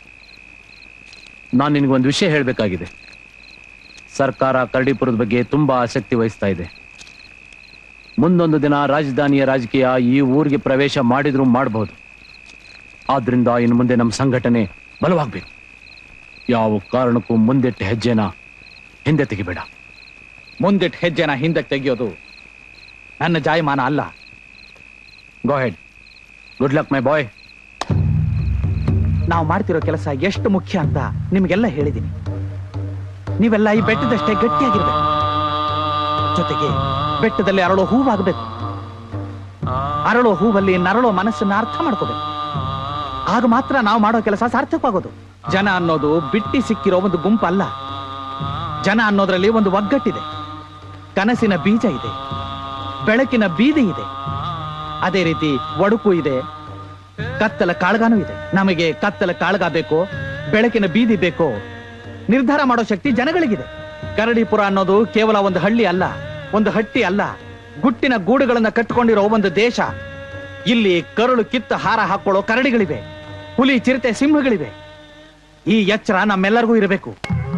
ನಾನು ನಿನಗೊಂದು ವಿಷಯ ಹೇಳಬೇಕಾಗಿದೆ ಸರ್ಕಾರ ಕರಡಿಪುರದ ಬಗ್ಗೆ ತುಂಬಾ ಆಸಕ್ತಿ ವಹಿಸ್ತಾ ಇದೆ ಮುಂದೊಂದು ದಿನ ರಾಜಧಾನಿಯ ರಾಜಕೀಯ ಈ ಊರಿಗೆ ಪ್ರವೇಶ ಮಾಡಿದ್ರು ಮಾಡಬಹುದು ಆದ್ರಿಂದ ಇನ್ನು ಮುಂದೆ ನಮ್ಮ ಸಂಘಟನೆ ಬಲವಾಗಬೇಕು ಯಾವ ಕಾರಣಕ್ಕೂ ಮುಂದಿಟ್ಟ ಹೆಜ್ಜೆನ ಹಿಂದೆ ತೆಗಿಬೇಡ ಮುಂದಿಟ್ಟು ಹೆಜ್ಜೆನ ಹಿಂದಕ್ಕೆ ತೆಗೆಯೋದು ನನ್ನ ಜಾಯಮಾನ ಅಲ್ಲ go ahead good luck my boy ನಾವು ಮಾಡ್ತಿರೋ ಕೆಲಸ ಎಷ್ಟು ಮುಖ್ಯ ಅಂತ ನಿಮ್ಗೆಲ್ಲ ಹೇಳಿದ್ದೀನಿ ನೀವೆಲ್ಲ ಈ ಬೆಟ್ಟದಷ್ಟೇ ಗಟ್ಟಿಯಾಗಿರ್ಬೇಕು ಜೊತೆಗೆ ಬೆಟ್ಟದಲ್ಲಿ ಅರಳೋ ಹೂವಾಗಬೇಕು ಅರಳೋ ಹೂವಲ್ಲಿ ನರಳೋ ಮನಸ್ಸನ್ನ ಅರ್ಥ ಮಾಡ್ಕೋಬೇಕು ಆಗ ಮಾತ್ರ ನಾವು ಮಾಡೋ ಕೆಲಸ ಸಾರ್ಥಕವಾಗೋದು ಜನ ಅನ್ನೋದು ಬಿಟ್ಟಿ ಸಿಕ್ಕಿರೋ ಒಂದು ಗುಂಪಲ್ಲ ಜನ ಅನ್ನೋದ್ರಲ್ಲಿ ಒಂದು ಒಗ್ಗಟ್ಟಿದೆ ಕನಸಿನ ಬೀಜ ಇದೆ ಬೆಳಕಿನ ಬೀದಿ ಇದೆ ಅದೇ ರೀತಿ ಒಡುಕು ಇದೆ ಕತ್ತಲ ಕಾಳಗಾನೂ ಇದೆ ನಮಗೆ ಕತ್ತಲ ಕಾಳಗ ಬೇಕೋ ಬೆಳಕಿನ ಬೀದಿ ಬೇಕೋ ನಿರ್ಧಾರ ಮಾಡೋ ಶಕ್ತಿ ಜನಗಳಿಗಿದೆ ಕರಡಿಪುರ ಅನ್ನೋದು ಕೇವಲ ಒಂದು ಹಳ್ಳಿ ಅಲ್ಲ ಒಂದು ಹಟ್ಟಿ ಅಲ್ಲ ಗುಟ್ಟಿನ ಗೂಡುಗಳನ್ನ ಕಟ್ಟಿಕೊಂಡಿರೋ ಒಂದು ದೇಶ ಇಲ್ಲಿ ಕರುಳು ಕಿತ್ತ ಹಾರ ಹಾಕೊಳ್ಳೋ ಕರಡಿಗಳಿವೆ ಹುಲಿ ಚಿರತೆ ಸಿಂಹಗಳಿವೆ ಈ ಎಚ್ಚರ ನಮ್ಮೆಲ್ಲರಿಗೂ ಇರಬೇಕು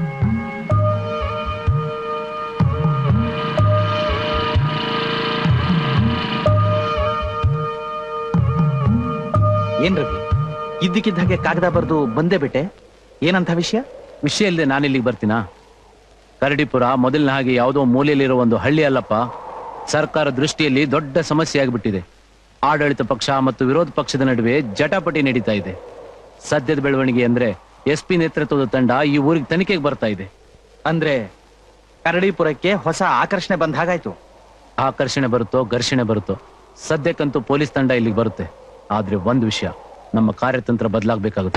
ಏನ್ ರವಿ ಇದ್ದಕ್ಕಿದ್ದ ಹಾಗೆ ಕಾಗದ ಬರೆದು ಬಂದೇ ಬಿಟ್ಟೆ ಏನಂತ ವಿಷಯ ವಿಷಯ ಇಲ್ಲದೆ ನಾನಿಲ್ಲಿಗೆ ಬರ್ತೀನಾ ಕರಡಿಪುರ ಮೊದಲಿನ ಹಾಗೆ ಯಾವುದೋ ಮೂಲೆಯಲ್ಲಿರೋ ಒಂದು ಹಳ್ಳಿ ಅಲ್ಲಪ್ಪ ಸರ್ಕಾರ ದೃಷ್ಟಿಯಲ್ಲಿ ದೊಡ್ಡ ಸಮಸ್ಯೆ ಆಗಿಬಿಟ್ಟಿದೆ ಆಡಳಿತ ಪಕ್ಷ ಮತ್ತು ವಿರೋಧ ಪಕ್ಷದ ನಡುವೆ ಜಟಾಪಟಿ ನಡೀತಾ ಇದೆ ಸದ್ಯದ ಬೆಳವಣಿಗೆ ಅಂದ್ರೆ ಎಸ್ ಪಿ ನೇತೃತ್ವದ ತಂಡ ಈ ಊರಿಗೆ ತನಿಖೆಗೆ ಬರ್ತಾ ಇದೆ ಅಂದ್ರೆ ಕರಡಿಪುರಕ್ಕೆ ಹೊಸ ಆಕರ್ಷಣೆ ಬಂದ ಹಾಗಾಯ್ತು ಆಕರ್ಷಣೆ ಬರುತ್ತೋ ಘರ್ಷಣೆ ಬರುತ್ತೋ ಸದ್ಯಕ್ಕಂತೂ ಪೊಲೀಸ್ ತಂಡ ಇಲ್ಲಿಗೆ ಬರುತ್ತೆ ಆದ್ರೆ ಒಂದು ವಿಷಯ ನಮ್ಮ ಕಾರ್ಯತಂತ್ರ ಬದಲಾಗಬೇಕಾಗುತ್ತೆ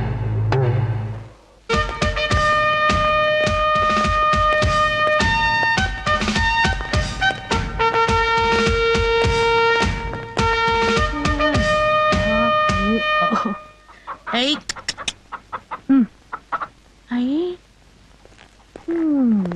ಐ ಹ್ಮ್ ಐ ಹ್ಮ್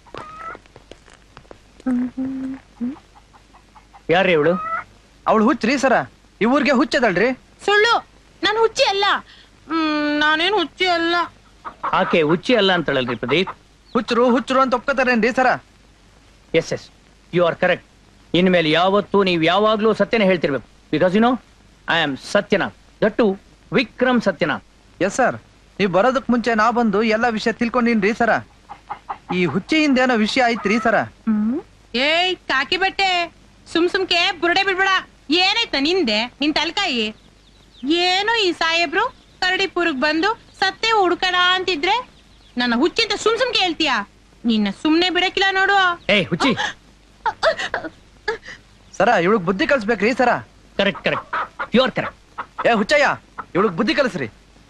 ಯಾರ್ರಿ ಇವಳು ಅವಳು ಹುಚ್ಚ್ರಿ ಸರ ಈ ಊರಿಗೆ ಹುಚ್ಚದಳ್ರಿ ಸುಳ್ಳು ನಾನು ಹುಚ್ಚಿ ಅಲ್ಲ ಹ್ಮ್ ನಾನೇನು ಹುಚ್ಚಿ ಅಲ್ಲ ಆಕೆ ಹುಚ್ಚಿ ಅಲ್ಲ ಅಂತಳಲ್ರಿ ಪ್ರದೀಪ್ ಹುಚ್ಚರು ಹುಚ್ಚರು ಅಂತ ಒಪ್ಕೋತಾರೇನ್ರಿ sir yes yes you are correct ಇನ್ಮೇಲೆ ಯಾವತ್ತೂ ನೀವು ಯಾವಾಗ್ಲೂ ಸತ್ಯನ ಹೇಳ್ತಿರ್ಬೇಕು because you know I am Sathyanath that Vikram Sathyanath yes sir ನೀವ್ ಬರೋದಕ್ ಮುಂಚೆ ನಾ ಬಂದು ಎಲ್ಲಾ ವಿಷಯ ತಿಳ್ಕೊಂಡಿನ್ರಿ ಸರ ಈ ಹುಚ್ಚಿಯಿಂದ ಏನೋ ವಿಷಯ ಐತ್ರಿ ಸರ ಏಯ್ ಕಾಕಿ ಬಟ್ಟೆ ಸುಮ್ ಸುಮ್ಕೆ ಬುರುಡೆ ಬಿಡ್ಬೇಡ ಏನಾಯ್ತ ನಿಂದೆ ನಿನ್ ತಲ್ಕಾಯಿ ಏನು ಈ ಸಾಹೇಬ್ರು ಕರಡಿಪುರಕ್ ಬಂದು ಸತ್ತೆ ಹುಡ್ಕಣ ಅಂತಿದ್ರೆ ನನ್ನ ಹುಚ್ಚಿಂತ ಸುಮ್ ಸುಮ್ಕೆ ಹೇಳ್ತೀಯಾ ನಿನ್ನ ಸುಮ್ನೆ ಬಿಡಕಿಲ್ಲ ನೋಡು ಏ ಹುಚ್ಚಿ ಸರ ಇವಳಗ್ ಬುದ್ಧಿ ಕಲ್ಸ್ಬೇಕ್ರಿ sir correct correct pure correct ಏ ಹುಚ್ಚಯ್ಯ ಇವಳಗ್ ಬುದ್ಧಿ ಕಲಿಸ್ರಿ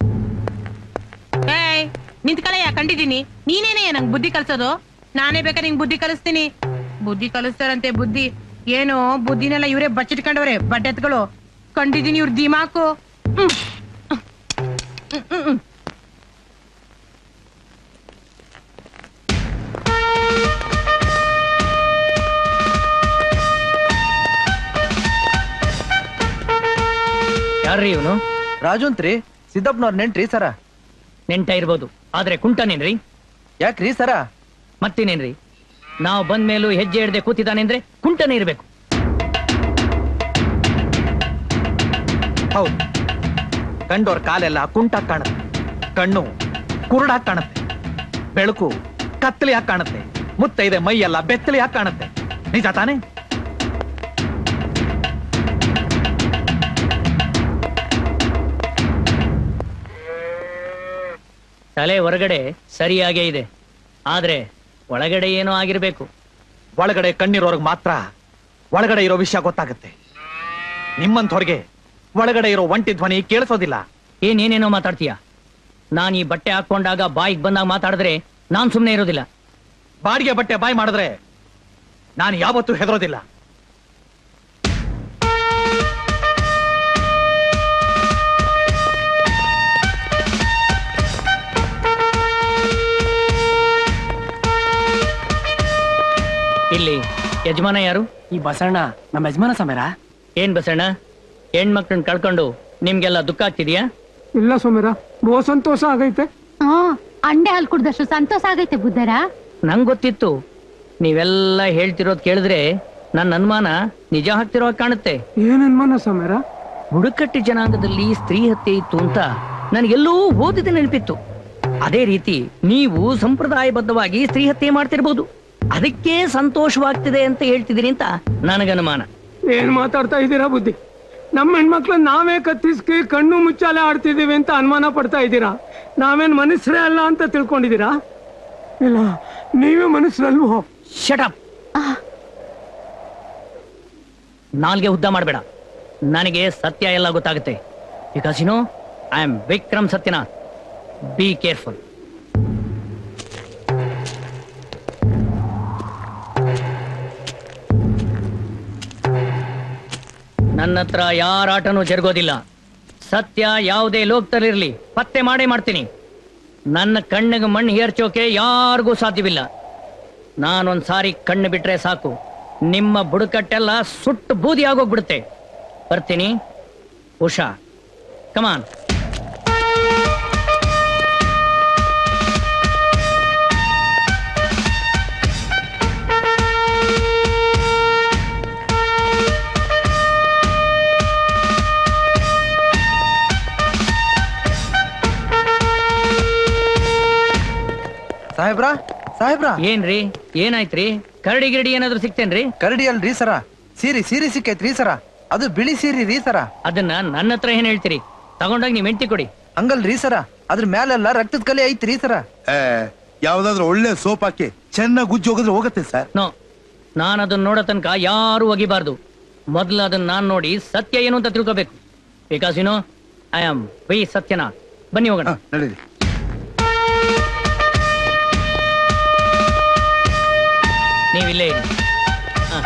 ಏಯ್ ನಿಂತ್ ಕಳೆಯ ಕಂಡಿದ್ದೀನಿ ನೀನೇನೆ ನಂಗ್ ಬುದ್ಧಿ ಕಲ್ಸೋದು ನಾನೇ ಬೇಕಾದ್ರೆ ನಿಂಗ್ ಬುದ್ಧಿ ಕಲಿಸ್ತೀನಿ ಬುದ್ಧಿ ಕಲಿಸ್ತಾರಂತೆ ಬುದ್ಧಿ ಏನು ಬುದ್ಧಿನೆಲ್ಲ ಇವರೇ ಬಚ್ಚಿಟ್ಕೊಂಡವ್ರೆ ಬಡ್ಡೆತ್ಗಳು ಕಂಡಿದ್ದೀನಿ ಇವ್ರ ದಿಮಾಕು ಹ್ಮ್. ಹ್ಮ್, ಹ್ಮ್, ಹ್ಮ್. ಯಾರ್ರಿ ಇವನು ರಾಜು ಅಂತ್ರಿ ಸಿದ್ದಪ್ಪನವ್ರ ನೆಂಟ್ರಿ ಸರ ನೆಂಟ ಇರ್ಬೋದು ಆದ್ರೆ ಕುಂಟನೇನ್ರಿ ಯಾಕ್ರಿ ಸರ ಮತ್ತೇನೇನ್ರಿ ನಾವು ಬಂದ ಮೇಲೂ ಹೆಜ್ಜೆ ಹಿಡ್ದೆ ಕೂತಿದ್ದಾನೆ ಅಂದ್ರೆ ಕುಂಟನೇ ಇರ್ಬೇಕು ಹೌದು ಕಂಡೋರ್ ಕಾಲೆಲ್ಲ ಕುಂಟಾಗ್ ಕಾಣುತ್ತೆ ಕಣ್ಣು ಕುರುಡಾಗ್ ಕಾಣುತ್ತೆ ಬೆಳಕು ಕತ್ತಲಿಯಾಗಿ ಕಾಣುತ್ತೆ ಮುತ್ತೈದೆ ಮೈಯೆಲ್ಲ ಬೆತ್ತಲಿಯಾಗಿ ಕಾಣುತ್ತೆ ನಿಜ ತಾನೇ ತಲೆ ಹೊರಗಡೆ ಸರಿಯಾಗೇ ಇದೆ ಆದ್ರೆ ಒಳಗಡೆ ಏನೋ ಆಗಿರ್ಬೇಕು ಒಳಗಡೆ ಕಣ್ಣಿರೋರ್ಗ್ ಮಾತ್ರ ಒಳಗಡೆ ಇರೋ ವಿಷಯ ಗೊತ್ತಾಗುತ್ತೆ ನಿಮ್ಮಂಥವ್ರಿಗೆ ಒಳಗಡೆ ಇರೋ ಒಂಟಿ ಧ್ವನಿ ಕೇಳಿಸೋದಿಲ್ಲ ಏನೇನೇನೋ ಮಾತಾಡ್ತೀಯ ನಾನು ಈ ಬಟ್ಟೆ ಹಾಕೊಂಡಾಗ ಬಾಯಿಗೆ ಬಂದಾಗ ಮಾತಾಡಿದ್ರೆ ನಾನ್ ಸುಮ್ಮನೆ ಇರೋದಿಲ್ಲ ಬಾಡಿಗೆ ಬಟ್ಟೆ ಬಾಯ್ ಮಾಡಿದ್ರೆ ನಾನು ಯಾವತ್ತೂ ಹೆದರೋದಿಲ್ಲ ಇಲ್ಲಿ ಯಜಮಾನ ಯಾರು ಈ ಬಸಣ್ಣ ನಮ್ಮ ಯಜಮಾನ ಸಮೀರ ಏನ್ ಬಸಣ್ಣ ಹೆಣ್ಮಕ್ಳನ್ನ ಕಳ್ಕೊಂಡು ನಿಮ್ಗೆಲ್ಲ ದುಃಖ ಆಗ್ತಿದ್ಯಾ ಇಲ್ಲ ಸಮೀರ ಬಹು ಸಂತೋಷ ಆಗೈತೆ ಹ್ಮ್ ಅಂಡೆ ಹಾಲು ಕುಡ್ದಷ್ಟು ಸಂತೋಷ ಆಗೈತೆ ಬುದ್ಧರ ನಂಗ್ ಗೊತ್ತಿತ್ತು ನೀವೆಲ್ಲ ಹೇಳ್ತಿರೋದ್ ಕೇಳಿದ್ರೆ ನನ್ನ ಅನುಮಾನ ನಿಜ ಆಗ್ತಿರೋ ಹಾಗ್ ಕಾಣುತ್ತೆ ಏನ್ ಅನ್ಮಾನ ಸಮೀರ ಬುಡಕಟ್ಟಿ ಜನಾಂಗದಲ್ಲಿ ಸ್ತ್ರೀ ಹತ್ಯೆ ಇತ್ತು ಅಂತ ನನಗೆಲ್ಲೋ ಓದಿದ ನೆನಪಿತ್ತು ಅದೇ ರೀತಿ ನೀವು ಸಂಪ್ರದಾಯಬದ್ಧವಾಗಿ ಸ್ತ್ರೀ ಹತ್ಯೆ ಮಾಡ್ತಿರ್ಬೋದು ಅದಕ್ಕೆ ಸಂತೋಷವಾಗ್ತಿದೆ ಅಂತ ಹೇಳ್ತಿದ್ದೀರಿ ಅಂತ ನನಗನುಮಾನ ಏನ್ ಮಾತಾಡ್ತಾ ಇದ್ದೀರಾ ಬುದ್ಧಿ ನಮ್ಮ ಹೆಣ್ಮಕ್ಳನ್ನ ನಾವೇ ಕತ್ತಿಸ್ಕಿ ಕಣ್ಣು ಮುಚ್ಚಾಲೆ ಆಡ್ತಿದೀವಿ ಅಂತ ಅನುಮಾನ ಪಡ್ತಾ ಇದ್ದೀರಾ ನಾವೇನ್ ಮನುಷ್ಯರೇ ಅಲ್ಲ ಅಂತ ತಿಳ್ಕೊಂಡಿದ್ದೀರಾ ಇಲ್ಲ ನೀವೇ ಮನುಷ್ಯರಲ್ವೋ ಶಟಪ್ ನಾಲ್ಗೆ ಉದ್ದ ಮಾಡಬೇಡ ನನಗೆ ಸತ್ಯ ಎಲ್ಲ ಗೊತ್ತಾಗುತ್ತೆ because you know I am Vikram Sathyanath be careful ನನ್ನ ಹತ್ರ ಯಾರ ಆಟನೂ ಜರುಗೋದಿಲ್ಲ ಸತ್ಯ ಯಾವುದೇ ಲೋಕದಲ್ಲಿರ್ಲಿ ಪತ್ತೆ ಮಾಡೇ ಮಾಡ್ತೀನಿ ನನ್ನ ಕಣ್ಣಿಗೆ ಮಣ್ಣು ಹೇರ್ಚೋಕೆ ಯಾರಿಗೂ ಸಾಧ್ಯವಿಲ್ಲ ನಾನೊಂದ್ ಸಾರಿ ಕಣ್ಣು ಬಿಟ್ರೆ ಸಾಕು ನಿಮ್ಮ ಬುಡಕಟ್ಟೆಲ್ಲ ಸುಟ್ಟು ಬೂದಿ ಆಗೋಗ್ಬಿಡುತ್ತೆ ಬರ್ತೀನಿ ಉಷಾ ಕಮಾನ್ ಸಾಹೇಬ್ರ ಸಾಹೇಬ್ರ ಏನ್ರಿ ಏನಾಯ್ತ್ರಿ ಕರಡಿ ಗಿರಡಿ ಏನಾದ್ರು ಸಿಕ್ತೇನ್ರಿ ಕರಡಿ ಅಲ್ರಿ ಸರ ಸೀರಿ ಸೀರಿ ಸಿಕ್ಕೈತ್ರಿ ಸರ ಅದು ಬಿಳಿ ಸೀರಿ ರೀ ಸರ ಅದನ್ನ ನನ್ನ ಹತ್ರ ಏನ್ ಹೇಳ್ತೀರಿ ತಗೊಂಡೋಗಿ ನೀವ್ ಹೆಂಡತಿ ಕೊಡಿ ಹಂಗಲ್ರಿ ಸರ ಅದ್ರ ಮ್ಯಾಲೆಲ್ಲ ರಕ್ತದ ಕಲೆ ಐತ್ರಿ ಸರ ಏ ಯಾವ್ದಾದ್ರು ಒಳ್ಳೆ ಸೋಪ್ ಹಾಕಿ ಚೆನ್ನಾಗಿ ಗುಜ್ಜಿ ಹೋಗಿದ್ರೆ ಹೋಗುತ್ತೆ ಸರ್ ನೋ ನಾನು ಅದನ್ನ ನೋಡೋ ತನಕ ಯಾರು ಒಗಿಬಾರ್ದು ಮೊದ್ಲು ಅದನ್ನ ನಾನ್ ನೋಡಿ ಸತ್ಯ ಏನು ಅಂತ ತಿಳ್ಕೋಬೇಕು because you know I am V Sathyanath ಬನ್ನಿ ಹೋಗೋಣ ನಡೀರಿ ನೀವಿಲ್ಲೇ ಇರಿ ಹ.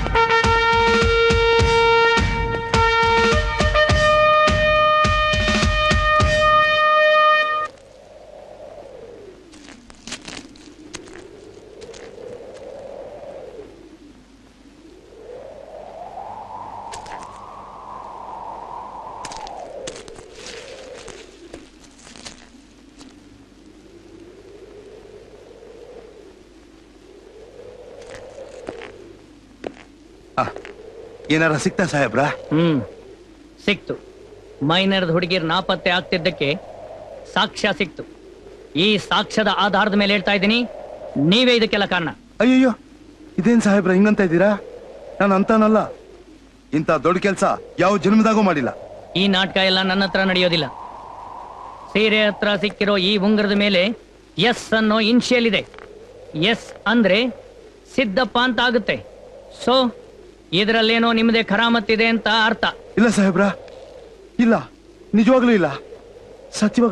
ಏನಾರ ಸಿಕ್ತಾ ಸಾಹೇಬ್ರ ಹ್ಮ್ ಸಿಕ್ತು ಮೈನರ್ದ ಹುಡುಗಿರ್ ನಾಪತ್ತೆ ಆಗ್ತಿದ್ದಕ್ಕೆ ಸಾಕ್ಷ್ಯ ಸಿಕ್ತು ಈ ಸಾಕ್ಷ್ಯದ ಆಧಾರದ ಮೇಲೆ ಹೇಳ್ತಾ ಇದ್ದೀನಿ ನೀವೇ ಇದಕ್ಕೆಲ್ಲ ಕಾರಣ ಅಯ್ಯಯ್ಯೋ ಇದೇನ್ ಸಾಹೇಬ್ರ ಹಿಂಗಂತ ಇದ್ದೀರಾ ನಾನು ಅಂತಾನಲ್ಲ ಇಂಥ ದೊಡ್ಡ ಕೆಲಸ ಯಾವ ಜನ್ಮದಾಗೂ ಮಾಡಿಲ್ಲ ಈ ನಾಟಕ ಎಲ್ಲ ನನ್ನ ಹತ್ರ ನಡೆಯೋದಿಲ್ಲ ಸೀರೆ ಹತ್ರ ಸಿಕ್ಕಿರೋ ಈ ಉಂಗುರದ ಮೇಲೆ ಎಸ್ ಅನ್ನೋ ಇನ್ಶಿಯಲ್ ಇದೆ ಎಸ್ ಅಂದ್ರೆ ಸಿದ್ದಪ್ಪ ಅಂತ ಆಗುತ್ತೆ ಸೊ ಇದರಲ್ಲೇನೋ ನಿಮ್ಮದೇ ಖರಾಮತ್ತಿದೆ ಅಂತ ಅರ್ಥ ಇಲ್ಲ ಸಾಹೇಬ್ರ ಇಲ್ಲ ನಿಜವಾಗ್ಲೂ ಇಲ್ಲ ಸತ್ಯವಾಗ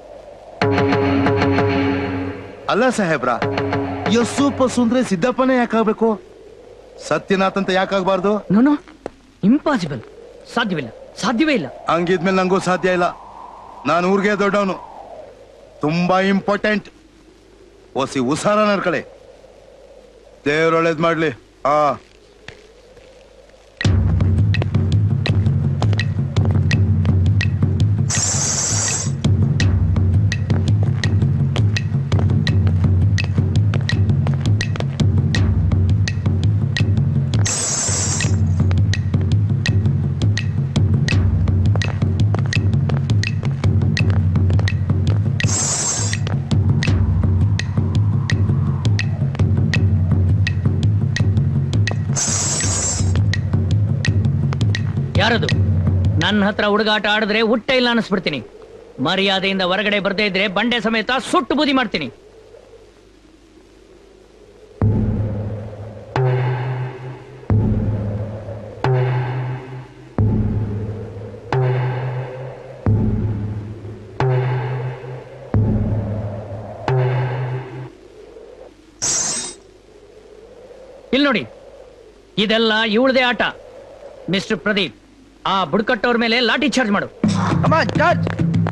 ಅಲ್ಲ ಸಾಹೇಬ್ರ ಯಸ್ಸು ಪಸ್ಸು ಅಂದ್ರೆ ಸಿದ್ದಪ್ಪನೇ ಯಾಕಾಗ್ಬೇಕು ಸತ್ಯನಾಥ್ ಅಂತ ಯಾಕಾಗ್ಬಾರ್ದು ನೋನು ಇಂಪಾಸಿಬಲ್ ಸಾಧ್ಯವಿಲ್ಲ ಸಾಧ್ಯವೇ ಇಲ್ಲ ಹಂಗಿದ್ಮೇಲೆ ನಂಗೂ ಸಾಧ್ಯ ಇಲ್ಲ ನಾನು ಊರಿಗೆ ದೊಡ್ಡವನು ತುಂಬಾ ಇಂಪಾರ್ಟೆಂಟ್ ಓಸಿ ಉಸಾರ ನಡ್ಕಳೆ ದೇವ್ರ ಒಳ್ಳೇದ್ ಮಾಡ್ಲಿ ಹಾ ಯಾರದು ನನ್ನ ಹತ್ರ ಹುಡುಗಾಟ ಆಡಿದ್ರೆ ಹುಟ್ಟ ಇಲ್ಲ ಅನಿಸ್ಬಿಡ್ತೀನಿ ಮರ್ಯಾದೆಯಿಂದ ಹೊರಗಡೆ ಬರ್ದೇ ಇದ್ರೆ ಬಂಡೆ ಸಮೇತ ಸುಟ್ಟು ಬೂದಿ ಮಾಡ್ತೀನಿ ಇಲ್ಲಿ ನೋಡಿ ಇದೆಲ್ಲ ಇವಳದೇ ಆಟ ಮಿಸ್ಟರ್ ಪ್ರದೀಪ್ ಆ ಬುಡ್ಕಟ್ಟವ್ರ ಮೇಲೆ ಲಾಠಿ ಚಾರ್ಜ್ ಮಾಡು ಅಮ್ಮ ಚಾರ್ಜ್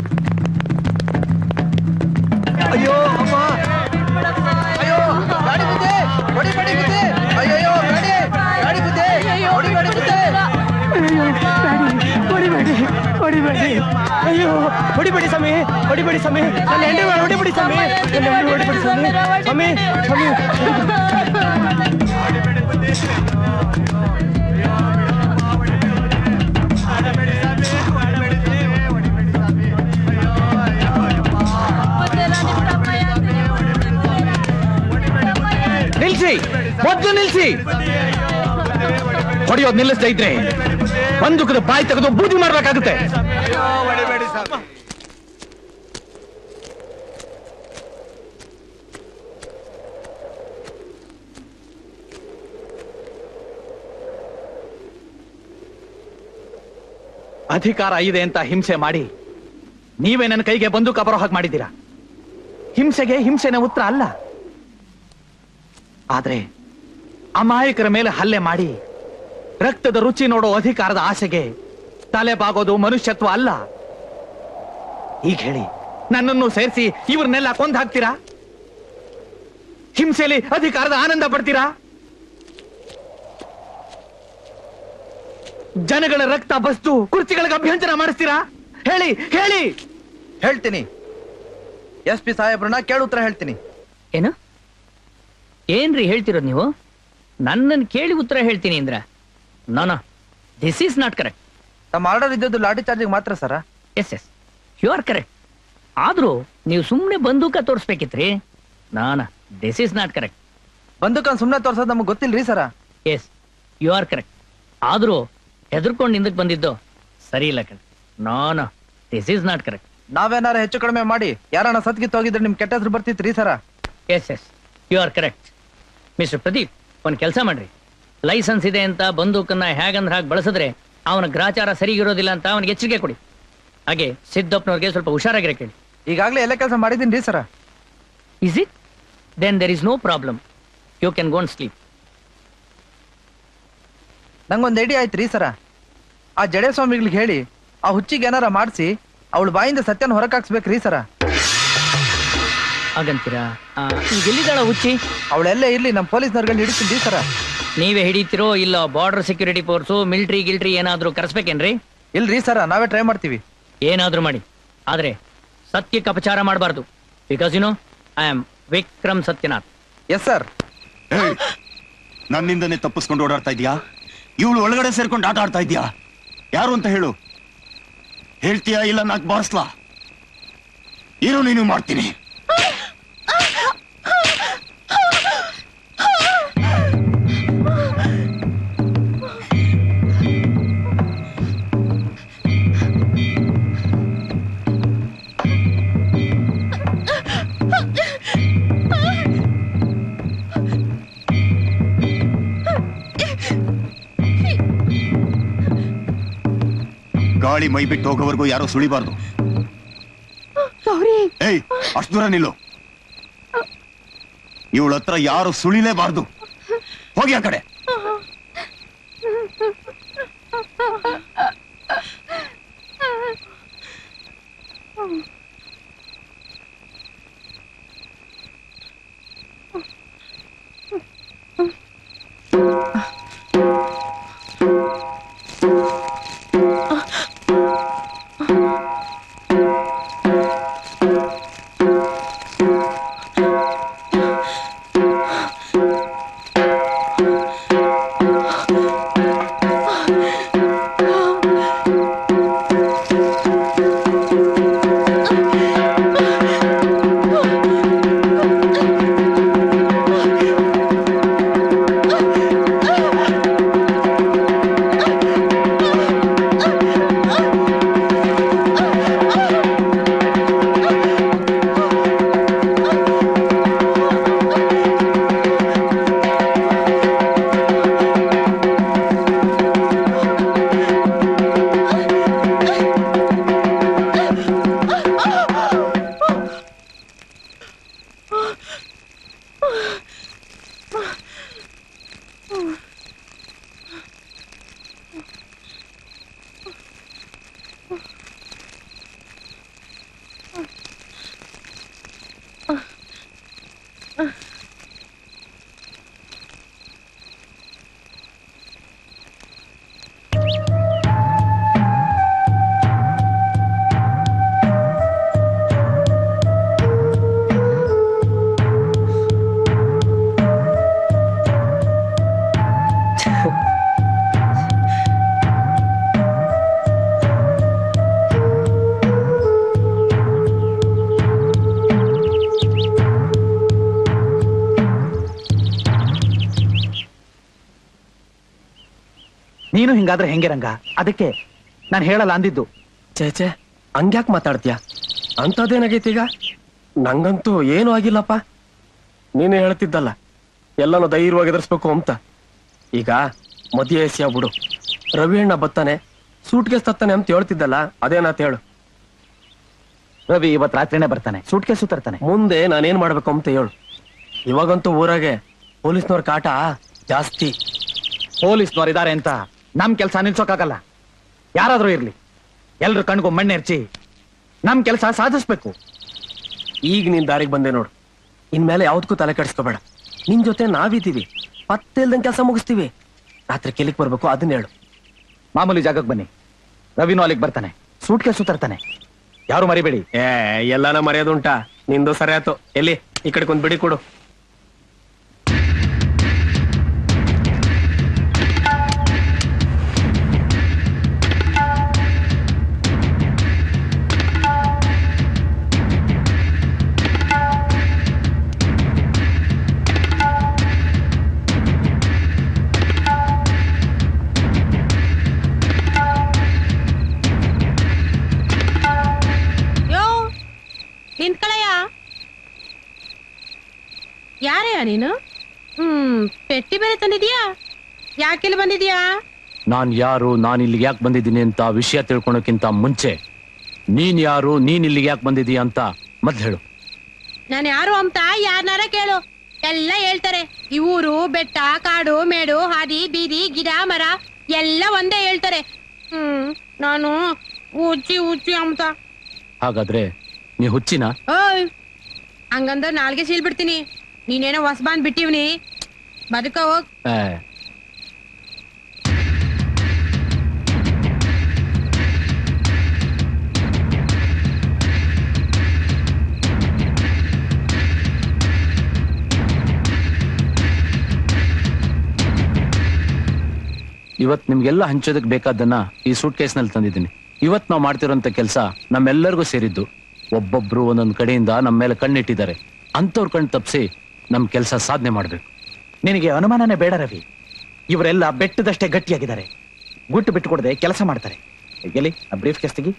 ಅಯ್ಯೋ ಅಮ್ಮ ಅಯ್ಯೋ ಗಾಡಿ ಬುದ್ಧಿ ಹೊಡಿ ಬಡಿ ಬುದ್ಧಿ ಅಯ್ಯೋ ಗಾಡಿ ಗಾಡಿ ಬುದ್ಧಿ ಹೊಡಿ ಬಡಿ ಬುದ್ಧಿ ಹೊಡಿಬೇಡಿ ಹೊಡಿಬೇಡಿ ಅಯ್ಯೋ ಹೊಡಿಬೇಡಿ ಸ್ವಾಮಿ ಹೊಡಿಬೇಡಿ ಸ್ವಾಮಿ ನನ್ನ ಹೆಂಡಿ ಮೇಲೆ ಹೊಡಿಬೇಡಿ ಸ್ವಾಮಿ ನನ್ನ ಹೆಂಡಿ ಹೊಡಿಬೇಡಿ ಸ್ವಾಮಿ ಸ್ವಾಮಿ ಸ್ವಾಮಿ ನಿಲ್ಸಿ ಮೊದ್ಲು ನಿಲ್ಸಿ ಹೊಡಿಯೋದ್ ನಿಲ್ಲಿಸ್ತಾ ಇದ್ರೆ ಬಂದೂಕದ ಬಾಯಿ ತೆಗೆದು ಬೂದಿ ಮಾಡ್ಬೇಕಾಗುತ್ತೆ ಅಧಿಕಾರ ಇದೆ ಅಂತ ಹಿಂಸೆ ಮಾಡಿ ನೀವೇ ನನ್ನ ಕೈಗೆ ಬಂದೂಕ ಬರೋ ಹಾಗೆ ಮಾಡಿದ್ದೀರಾ ಹಿಂಸೆಗೆ ಹಿಂಸೆನ ಉತ್ತರ ಅಲ್ಲ ಆದ್ರೆ ಅಮಾಯಕರ ಮೇಲೆ ಹಲ್ಲೆ ಮಾಡಿ ರಕ್ತದ ರುಚಿ ನೋಡೋ ಅಧಿಕಾರದ ಆಸೆಗೆ ತಲೆ ಬಾಗೋದು ಮನುಷ್ಯತ್ವ ಅಲ್ಲ ಈಗ ಹೇಳಿ ನನ್ನನ್ನು ಸೇರಿಸಿ ಇವ್ರನ್ನೆಲ್ಲ ಕೊಂದು ಹಾಕ್ತೀರಾ ಹಿಂಸೆಯಲ್ಲಿ ಅಧಿಕಾರದ ಆನಂದ ಪಡ್ತೀರಾ ಜನಗಳ ರಕ್ತ ಬಸ್ತು ಕುರ್ಚಿಗಳಿಗೆ ಅಭ್ಯಂತರ ಮಾಡಿಸ್ತೀರಾ ಹೇಳಿ ಹೇಳಿ ಹೇಳ್ತೀನಿ ಎಸ್ ಪಿ ಸಾಹೇಬ್ರನ್ನ ಕೇಳು ಉತ್ತರ ಹೇಳ್ತೀನಿ ಏನು ಏನ್ರಿ ಹೇಳ್ತಿರೋದು ನೀವು ನನ್ನನ್ನು ಕೇಳಿ ಉತ್ತರ ಹೇಳ್ತೀನಿ ಅಂದ್ರ ನಾನಾ ದಿಸ್ ಈಸ್ ನಾಟ್ ಕರೆಕ್ಟ್ ನಮ್ಮ ಆರ್ಡರ್ ಇದ್ದದ್ದು ಲಾಠಿ ಚಾರ್ಜಿಗೆ ಮಾತ್ರ sir yes yes you are correct ಆದ್ರೂ ನೀವು ಸುಮ್ಮನೆ ಬಂದೂಕ ತೋರಿಸ್ಬೇಕಿತ್ರಿ ನಾನಾ ದಿಸ್ ಈಸ್ ನಾಟ್ ಕರೆಕ್ಟ್ ಬಂದೂಕ ಸುಮ್ನೆ ತೋರ್ಸೋದು ನಮಗೆ ಗೊತ್ತಿಲ್ರಿ sir yes you are correct ಆದ್ರೂ ಹೆದರ್ಕೊಂಡು ಹಿಂದಕ್ಕೆ ಬಂದಿದ್ದು ಸರಿ ಇಲ್ಲ ಕಣ್ ನಾನಾ ದಿಸ್ ಈಸ್ ನಾಟ್ ಕರೆಕ್ಟ್ ನಾವೇನಾರ ಹೆಚ್ಚು ಕಡಿಮೆ ಮಾಡಿ ಯಾರನ್ನ ಸತ್ಗಿತ್ತು ಹೋಗಿದ್ರೆ ನಿಮ್ ಕೆಟ್ಟ ಹೆಸರು ಬರ್ತಿತ್ರಿ sir yes yes you are correct mister Pradeep ಒಂದು ಕೆಲಸ ಮಾಡ್ರಿ ಲೈಸೆನ್ಸ್ ಇದೆ ಅಂತ ಬಂದೂಕನ್ನ ಹೇಗಂದ್ರೆ ಹಾಗೆ ಬಳಸಿದ್ರೆ ಅವನ ಗ್ರಾಚಾರ ಸರಿಗಿರೋದಿಲ್ಲ ಅಂತ ಅವನಿಗೆ ಎಚ್ಚರಿಕೆ ಕೊಡಿ ಹಾಗೆ ಸಿದ್ದಪ್ಪನವ್ರಿಗೆ ಸ್ವಲ್ಪ ಹುಷಾರಾಗಿರೋ ಕೇಳಿ ಈಗಾಗಲೇ ಎಲ್ಲ ಕೆಲಸ ಮಾಡಿದೀನಿ ರೀ sir is it then there is no problem you can gone sleep ನಂಗೊಂದ್ ಐಡಿಯಾ ಆಯ್ತು ರೀ ಸರ ಆ ಜಡೆ ಸ್ವಾಮಿಗಳಿಗೆ ಹೇಳಿ ಆ ಹುಚ್ಚಿಗೆ ಏನಾರ ಮಾಡಿಸಿ ಅವಳ ಬಾಯಿಂದ ಸತ್ಯನ ಹೊರಕಾಕ್ಸ್ಬೇಕ್ರಿ ಸರ ಹಾಗಂತೀರಾ ಆ, ಈಗ ಎಲ್ಲಿದ್ದಾಳ ಹುಚ್ಚಿ ಅವಳೆಲ್ಲೇ ಇರ್ಲಿ ನಮ್ಮ ಪೊಲೀಸ್ನವ್ರಿಗೆ ಹಿಡಿತೀನಿ ರೀ ಸರ ನೀವೇ ಹಿಡಿತಿರೋ ಇಲ್ಲ ಬಾರ್ಡರ್ ಸೆಕ್ಯೂರಿಟಿ ಫೋರ್ಸು ಮಿಲಿಟರಿ ಗಿಲ್ಟ್ರಿ ಏನಾದ್ರೂ ಕರೆಸ್ಬೇಕೇನ್ರಿ ಇಲ್ರಿ ಸರ ನಾವೇ ಟ್ರೈ ಮಾಡ್ತೀವಿ ಏನಾದ್ರೂ ಮಾಡಿ ಆದ್ರೆ ಸತ್ಯಕ್ಕೆ ಅಪಚಾರ ಮಾಡಬಾರ್ದು because you know I am Vikram Sathyanath yes sir ಏಯ್, ನನ್ನಿಂದನೇ ತಪ್ಪಿಸ್ಕೊಂಡು ಓಡಾಡ್ತಾ ಇದೀಯಾ ಇವಳು ಒಳಗಡೆ ಸೇರ್ಕೊಂಡು ಆಟ ಆಡ್ತಾ ಇದೀಯಾ ಯಾರು ಅಂತ ಹೇಳು ಹೇಳ್ತೀಯಾ ಇಲ್ಲ ನಾಕ್ ಬಾರಿಸ್ಲಾ ಏನು ನೀನು ಮಾಡ್ತೀನಿ ಗಾಳಿ ಮೈ ಬಿಟ್ಟು ಹೋಗೋವರೆಗೂ ಯಾರೋ ಸುಳಿಬಾರ್ದು ಏಯ್ ಅಷ್ಟು ದೂರ ನಿಲ್ಲು ಇವಳ ಹತ್ರ ಯಾರು ಸುಳಿಲೇಬಾರ್ದು ಹೋಗಿ ಆ ಕಡೆ ಆ ನೀನು ಹಿಂಗಾದ್ರೆ ಹೆಂಗೆ ರಂಗ ಅದಕ್ಕೆ ನಾನು ಹೇಳಲ್ಲ ಅಂದಿದ್ದು ಚೇಚೆ ಹಂಗ್ಯಾಕ್ ಮಾತಾಡ್ತೀಯ ಅಂಥದ್ದೇನಾಗೈತಿ ಈಗ ನಂಗಂತೂ ಏನೂ ಆಗಿಲ್ಲಪ್ಪ ನೀನೇ ಹೇಳ್ತಿದ್ದಲ್ಲ ಎಲ್ಲನೂ ಧೈರ್ಯವಾಗಿ ಎದುರಿಸ್ಬೇಕು ಅಂತ ಈಗ ಮದುವೆ ಎಸಿಯ ಬಿಡು ರವಿ ಅಣ್ಣ ಬತ್ತಾನೆ ಸೂಟ್ಕೇಸ್ ತತ್ತಾನೆ ಅಂತ ಹೇಳ್ತಿದ್ದಲ್ಲ ಅದೇನಾತ್ ಹೇಳು ರವಿ ಇವತ್ ರಾತ್ರಿನೇ ಬರ್ತಾನೆ ಸೂಟ್ಕೇಸು ತರ್ತಾನೆ ಮುಂದೆ ನಾನೇನ್ ಮಾಡ್ಬೇಕು ಅಂತ ಹೇಳು ಇವಾಗಂತೂ ಊರಾಗೆ ಪೊಲೀಸ್ನವ್ರ ಕಾಟ ಜಾಸ್ತಿ ಪೊಲೀಸ್ನವ್ರು ಇದಾರೆ ಅಂತ ನಮ್ ಕೆಲಸ ನಿಲ್ಸೋಕಾಗಲ್ಲ ಯಾರಾದ್ರೂ ಇರ್ಲಿ ಎಲ್ರ ಕಣ್ಗೂ ಮಣ್ಣೆರ್ಚಿ ನಮ್ ಕೆಲಸ ಸಾಧಿಸ್ಬೇಕು ಈಗ ನೀನ್ ದಾರಿಗೆ ಬಂದೆ ನೋಡು ಇನ್ಮೇಲೆ ಯಾವ್ದಕ್ಕೂ ತಲೆ ಕೆಡಿಸ್ಕೋಬೇಡ ನಿನ್ ಜೊತೆ ನಾವಿದ್ದೀವಿ ಪತ್ತೆ ಇಲ್ದಂಗ್ ಕೆಲಸ ಮುಗಿಸ್ತೀವಿ ರಾತ್ರಿ ಕೆಲಿಕ್ ಬರ್ಬೇಕು ಅದನ್ನ ಹೇಳು ಮಾಮೂಲಿ ಜಾಗಕ್ಕೆ ಬನ್ನಿ ರವಿನೂ ಅಲ್ಲಿಗೆ ಬರ್ತಾನೆ ಸೂಟ್ಕೇಸು ತರ್ತಾನೆ ಯಾರು ಮರಿಬೇಡಿ ಏ ಎಲ್ಲಾನ ಮರ್ಯಾದುಂಟಾ ನಿಂದು ಸರಿ ಆಯ್ತು ಎಲ್ಲಿ ಈ ಕಡೆ ಕೊಂದ್ ಬಿಡಿ ಕೊಡು ಯೋ ನಿಂತ್ಕಳಯ್ಯ ಯಾರಯ್ಯ ನೀನು ಹ್ಮ್ ಪೆಟ್ಟಿ ಬೇರೆ ತಂದಿದ್ಯಾ ಯಾಕೆಲ್ಲಿ ಬಂದಿದ್ಯಾ ನಾನ್ ಯಾರು ನಾನು ಇಲ್ಲಿಗೆ ಯಾಕೆ ಬಂದಿದ್ದೀನಿ ಅಂತ ವಿಷಯ ತಿಳ್ಕೊಳಕ್ಕಿಂತ ಮುಂಚೆ ನೀನ್ ಯಾರು ನೀನ್ ಇಲ್ಲಿಗೆ ಯಾಕೆ ಬಂದಿದೀಯ ಅಂತ ಮೊದ್ಲು ಹೇಳು ನಾನು ಯಾರು ಅಂತ ಯಾರನಾರ ಕೇಳು ಎಲ್ಲ ಹೇಳ್ತಾರೆ ಈ ಊರು ಬೆಟ್ಟ ಕಾಡು ಮೇಡು ಹಾದಿ ಬೀದಿ ಗಿಡ ಮರ ಎಲ್ಲ ಒಂದೇ ಹೇಳ್ತಾರೆ ಹ್ಮ್ ನಾನು ಉಚ್ಚಿ ಉಚ್ಚಿ ಅಂತ ಹಾಗಾದ್ರೆ ನೀ ಹುಚ್ಚಿನ ಓಯ್ ಹಂಗಂದ್ರೆ ನಾಲ್ಗೆ ಸೀಲ್ ಬಿಡ್ತೀನಿ ನೀನೇನೋ ಹೊಸಬಾಂದ್ ಬಿಟ್ಟಿವ್ನಿ ಬದುಕ ಹೋಗ್ ಏ, ಇವತ್ ನಿಮ್ಗೆಲ್ಲ ಹಂಚೋದಕ್ ಬೇಕಾದನ್ನ ಈ ಸೂಟ್ ಕೇಸ್ನಲ್ಲಿ ತಂದಿದ್ದೀನಿ ಇವತ್ ನಾವು ಮಾಡ್ತಿರೋಂತ ಕೆಲಸ ನಮ್ಮೆಲ್ಲರಿಗೂ ಸೇರಿದ್ದು ಒಬ್ಬೊಬ್ರು ಒಂದೊಂದ್ ಕಡೆಯಿಂದ ನಮ್ಮ ಮೇಲೆ ಕಣ್ಣಿಟ್ಟಿದ್ದಾರೆ ಅಂತವ್ರ ಕಣ್ ತಪ್ಸಿ ನಮ್ ಕೆಲಸ ಸಾಧನೆ ಮಾಡ್ಬೇಕು ನಿನಗೆ ಅನುಮಾನನೇ ಬೇಡ ರವಿ ಇವರೆಲ್ಲ ಬೆಟ್ಟದಷ್ಟೇ ಗಟ್ಟಿಯಾಗಿದ್ದಾರೆ ಗುಟ್ಟು ಬಿಟ್ಟು ಕೊಡದೆ ಕೆಲಸ ಮಾಡ್ತಾರೆ ಎಲ್ಲಿ ಆ ಬ್ರೀಫ್ ಕೇಸ್ ತೆಗಿ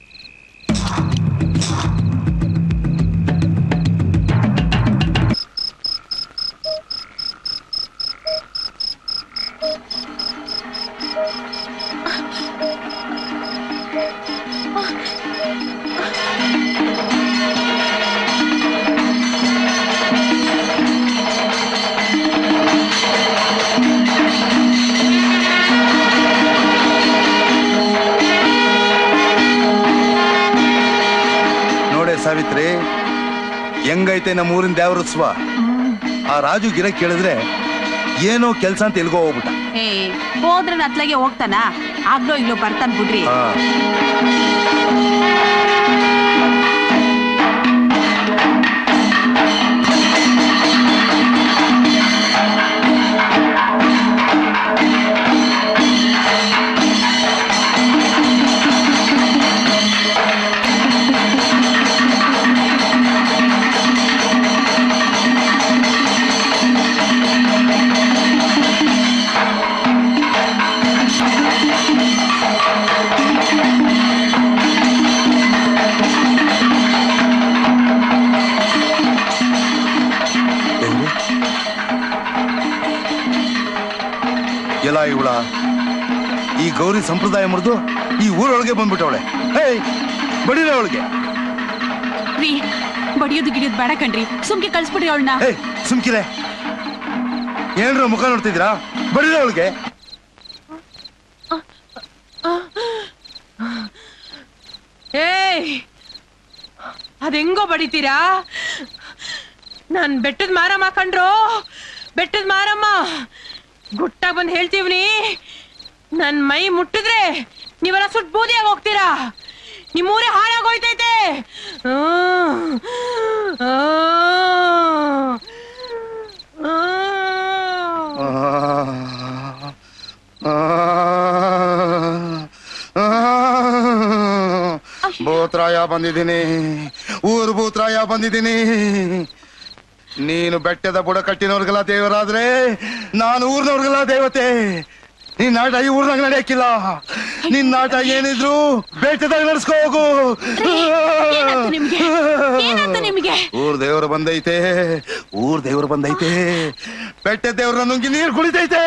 ನೋಡೆ ಸಾವಿತ್ರಿ ಹೆಂಗೈತೆ ನಮ್ಮ ಊರಿನ ದೇವ್ರ ಉತ್ಸವ ಆ ರಾಜು ಗಿರ ಕೇಳಿದ್ರೆ ಏನೋ ಕೆಲ್ಸ ಅಂತ ಎಲ್ಗೋ ಹೋಗ್ಬಿಟ್ಟ ಏ ಹೋದ್ರೆ ಅತ್ಲಾಗೆ ಹೋಗ್ತಾನ ಆಗ್ಲೋ ಇಲ್ಲೋ ಬರ್ತಾನ ಬಿಡ್ರಿ ಆ. ಎಲ್ಲಿ? ಎಲ್ಲ ಇವಳ ಈ ಗೌರಿ ಸಂಪ್ರದಾಯ ಮುರಿದು ಈ ಊರೊಳಗೆ ಬಂದ್ಬಿಟ್ಟವಳೆ ಏಯ್ ಬಡಿರ ಅವಳಿಗೆ ರೀ ಬಡಿಯೋದು ಗಿಡಿಯೋದು ಬೇಡ ಕಣ್ರಿ ಸುಮ್ಕೆ ಕಳ್ಸ್ಬಿಡ್ರಿ ಅವಳನ್ನ ಏಯ್ ಸುಮ್ಕಿರೆ ಏನ್ರ ಮುಖ ನೋಡ್ತಿದ್ದೀರಾ ಬಡಿರ ಅವಳಿಗೆ ಏಯ್ ಅದೆಂಗೋ ಬಡಿತೀರಾ ನಾನ್ ಬೆಟ್ಟದ ಮಾರಮ್ಮ ಕಂಡ್ರು ಬೆಟ್ಟದ ಮಾರಮ್ಮ ಗುಟ್ಟಾಗ್ ಬಂದ್ ಹೇಳ್ತೀವ್ನಿ ನನ್ ಮೈ ಮುಟ್ಟಿದ್ರೆ ನೀವೆಲ್ಲ ಸುಟ್ ಬೂದಿಯಾಗಿ ಹೋಗ್ತೀರಾ ನಿಮ್ಮೂರೇ ಹಾಳಾಗೋಯ್ತೈತೆ ಹ್ಮ್. ಆ. ಆ. ಭೂತ್ರಾಯ ಬಂದಿದ್ದೀನಿ ಊರು ಭೂತ್ರಾಯ ಬಂದಿದ್ದೀನಿ ನೀನು ಬೆಟ್ಟದ ಬುಡ ಕಟ್ಟಿನವ್ರಿಗೆಲ್ಲ ದೇವರಾದ್ರೆ ನಾನು ಊರಿನವ್ರಿಗೆಲ್ಲ ದೇವತೆ ನಿನ್ ನಾಟ ಈ ಊರ್ನಾಗ ನಡೆಯಕ್ಕಿಲ್ಲ ನಿನ್ ನಾಟ ಏನಿದ್ರು ಬೇಟೆದಾಗ ನಡ್ಸ್ಕೋ ಹೋಗು ಏನಾಯ್ತು ನಿಮ್ಗೆ ಏನಾಯ್ತು ನಿಮ್ಗೆ ಊರ್ ದೇವ್ರು ಬಂದೈತೆ ಊರ್ ದೇವ್ರು ಬಂದೈತೆ ಬೆಟ್ಟ ದೇವ್ರ ನುಂಗಿ ನೀರ್ ಕುಡಿತೈತೆ